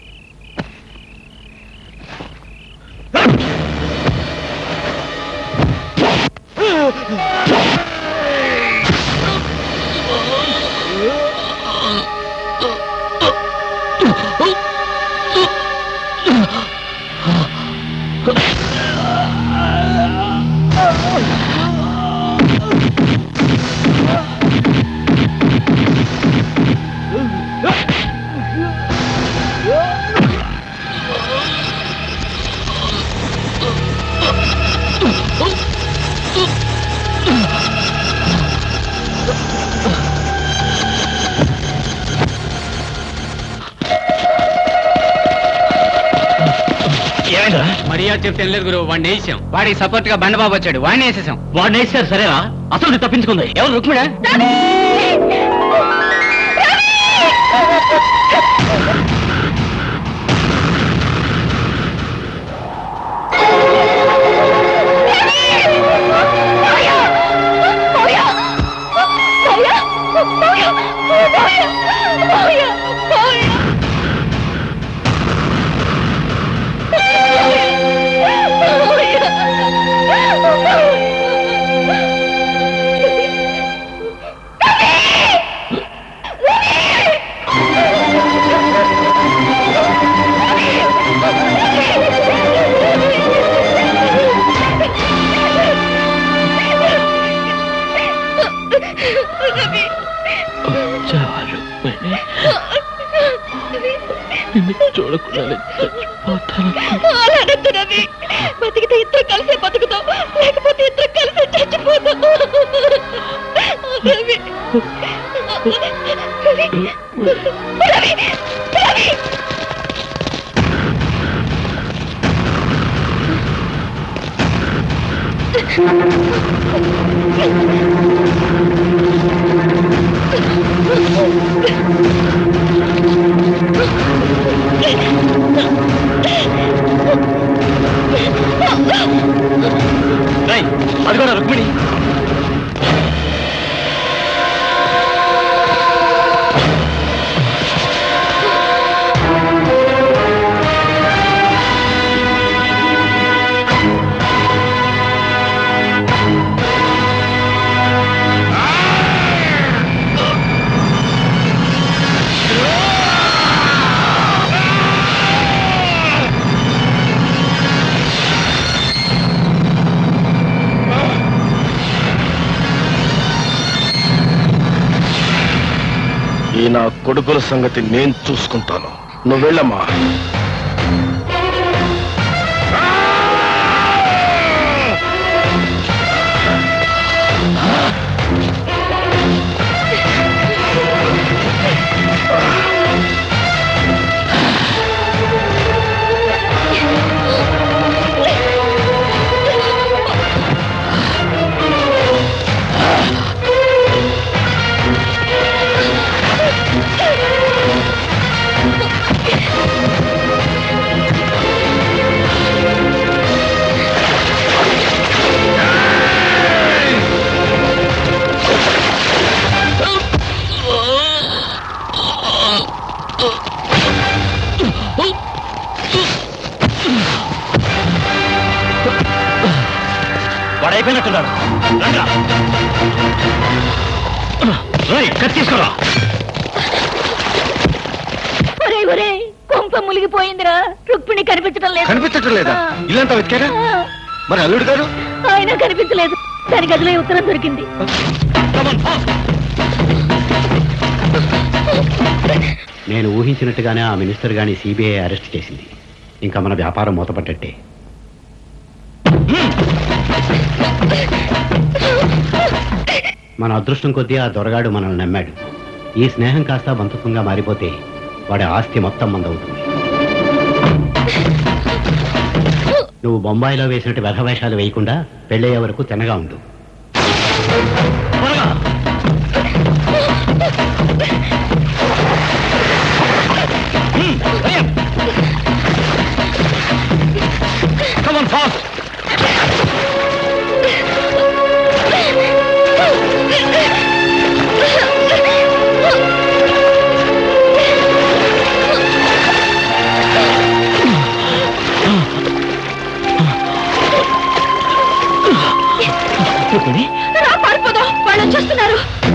[SPEAKER 5] మర్యాద చెప్తే లేదు గురు వాడిని వేసాం వాడికి సపోర్ట్ గా బండబాబు వచ్చాడు వాడిని వేసేసాం
[SPEAKER 8] వాడిని వేసారు సరేనా అసలు తప్పించుకుంది
[SPEAKER 5] ఎవరు రుక్మిడా
[SPEAKER 8] చాలు నిన్ను చూడకుండా
[SPEAKER 9] అలాగొద్దు రవి బతికితే ఇద్దరు కలిసే బతుకుతాం లేకపోతే ఇద్దరు కలిసే చచ్చిపోతాం రవి రవి రవి రవి
[SPEAKER 8] అది కూడా రుక్మిణి
[SPEAKER 2] ఈ నా కొడుకుల సంగతి నేను చూసుకుంటాను నువ్వు వెళ్ళమ్మా
[SPEAKER 10] అయిపోయినట్టున్నాడు రండ్రా. రేయ్, కత్తి తీసుకురా
[SPEAKER 11] ఒరే ఒరే కొంప మునిగిపోయిందిరా రుక్మిణి కనిపించడం లేదు
[SPEAKER 7] కనిపించటం లేదా
[SPEAKER 11] ఆ.
[SPEAKER 7] ఇల్లంతా వెతికారా మరి అల్లుడు గారు
[SPEAKER 11] ఆయన కనిపించలేదు దాని గదిలో ఈ ఉత్తరం దొరికింది
[SPEAKER 12] నేను ఊహించినట్టుగానే ఆ మినిస్టర్ గాని సిబిఐ అరెస్ట్ చేసింది ఇంకా మన వ్యాపారం మూతపడ్డట్టే మన అదృష్టం కొద్దీ ఆ దొరగాడు మనల్ని నమ్మాడు ఈ స్నేహం కాస్త బంధుత్వంగా మారిపోతే వాడి ఆస్తి మొత్తం మందవుతుంది నువ్వు బొంబాయిలో వేసినట్టు వ్యధవేషాలు వేయకుండా పెళ్ళయ్యే వరకు తినగా ఉండు
[SPEAKER 10] Come on, fast!
[SPEAKER 11] రా పారిపోదాం వాళ్ళు వచ్చేస్తున్నారు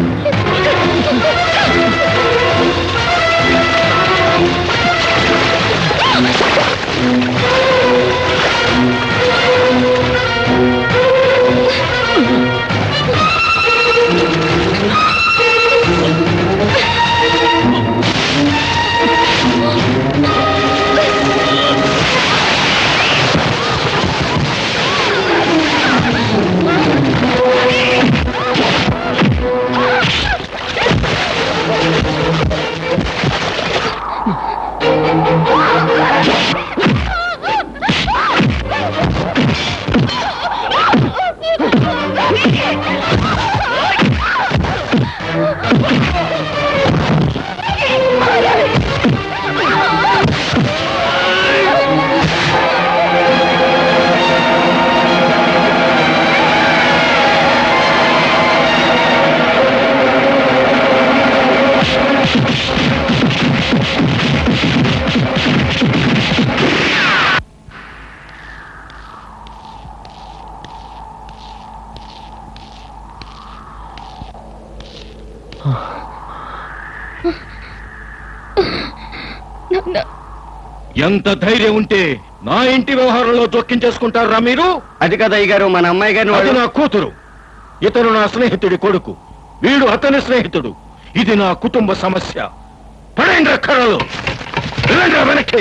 [SPEAKER 7] ఎంత ధైర్యం ఉంటే నా ఇంటి వ్యవహారంలో జోక్యం చేసుకుంటారా మీరు
[SPEAKER 21] అది కదా అయ్యగారు మన అమ్మాయి
[SPEAKER 7] అది
[SPEAKER 21] గారిని
[SPEAKER 7] నా కూతురు ఇతను నా స్నేహితుడి కొడుకు వీడు అతని స్నేహితుడు ఇది నా కుటుంబ సమస్య పడేంద్ర కర్రలు వెళ్ళండ్రా వెనక్కి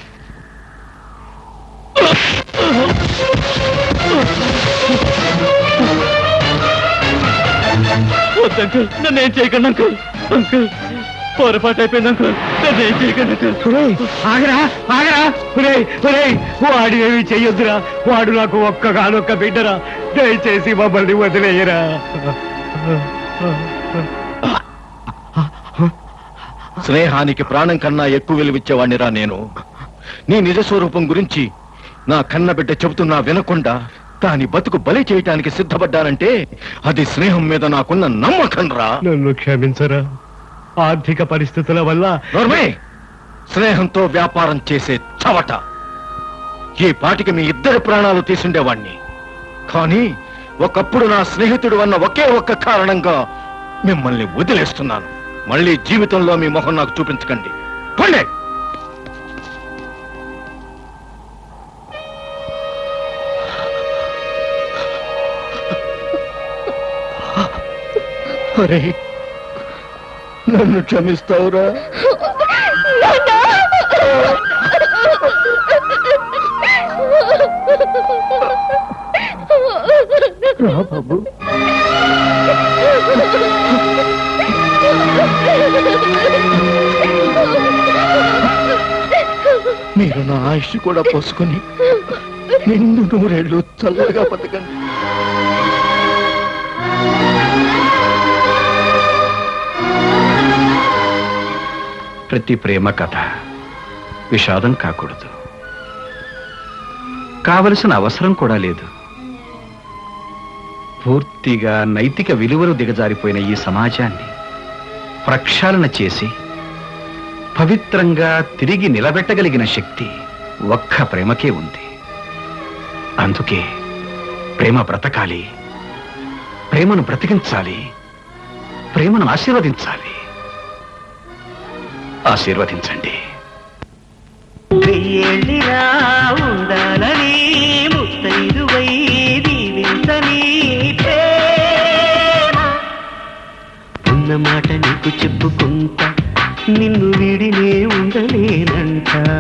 [SPEAKER 10] వద్దు అంకుల్ నన్ను ఏం చేయకండి అంకుల్ అంకుల్ పొరపాటు అయిపోయింది అంకుల్ నన్ను ఏం చేయకండి అంకుల్
[SPEAKER 16] ఆగరా ఆగరా ఒరేయ్ ఒరేయ్ వాడు ఏమి చెయ్యొద్దురా వాడు నాకు ఒక్కగానొక్క బిడ్డరా దయచేసి మమ్మల్ని వదిలేయరా
[SPEAKER 7] స్నేహానికి ప్రాణం కన్నా ఎక్కువ విలువిచ్చేవాణ్ణిరా నేను నీ నిజ స్వరూపం గురించి నా కన్న బిడ్డ చెబుతున్నా వినకుండా దాని బతుకు బలి చేయటానికి సిద్ధపడ్డానంటే అది స్నేహం మీద నాకున్న నమ్మకం రా
[SPEAKER 16] నన్ను క్షమించరా ఆర్థిక పరిస్థితుల వల్ల
[SPEAKER 7] నోర్మే స్నేహంతో వ్యాపారం చేసే చవట ఈ పాటికి మీ ఇద్దరి ప్రాణాలు తీసుండేవాణ్ణి కానీ ఒకప్పుడు నా స్నేహితుడు అన్న ఒకే ఒక్క కారణంగా మిమ్మల్ని వదిలేస్తున్నాను మళ్ళీ జీవితంలో మీ మొహం నాకు చూపించకండి పండే అరే నన్ను క్షమిస్తావురా రా బాబు మీరు నా ఆయుష్ కూడా పోసుకొని నిండు నూరేళ్లు చల్లగా బతకండి
[SPEAKER 14] ప్రతి ప్రేమ కథ విషాదం కాకూడదు కావలసిన అవసరం కూడా లేదు పూర్తిగా నైతిక విలువలు దిగజారిపోయిన ఈ సమాజాన్ని ప్రక్షాళన చేసి పవిత్రంగా తిరిగి నిలబెట్టగలిగిన శక్తి ఒక్క ప్రేమకే ఉంది అందుకే ప్రేమ బ్రతకాలి ప్రేమను బ్రతికించాలి ప్రేమను ఆశీర్వదించాలి ఆశీర్వదించండి
[SPEAKER 6] వెయ్యేళ్ళిరా ఉండాలని ముత్తైదువై దీవించని ప్రేమ ఉన్న మాట నీకు చెప్పుకుంటా నిన్ను వీడినే ఉండలేనంట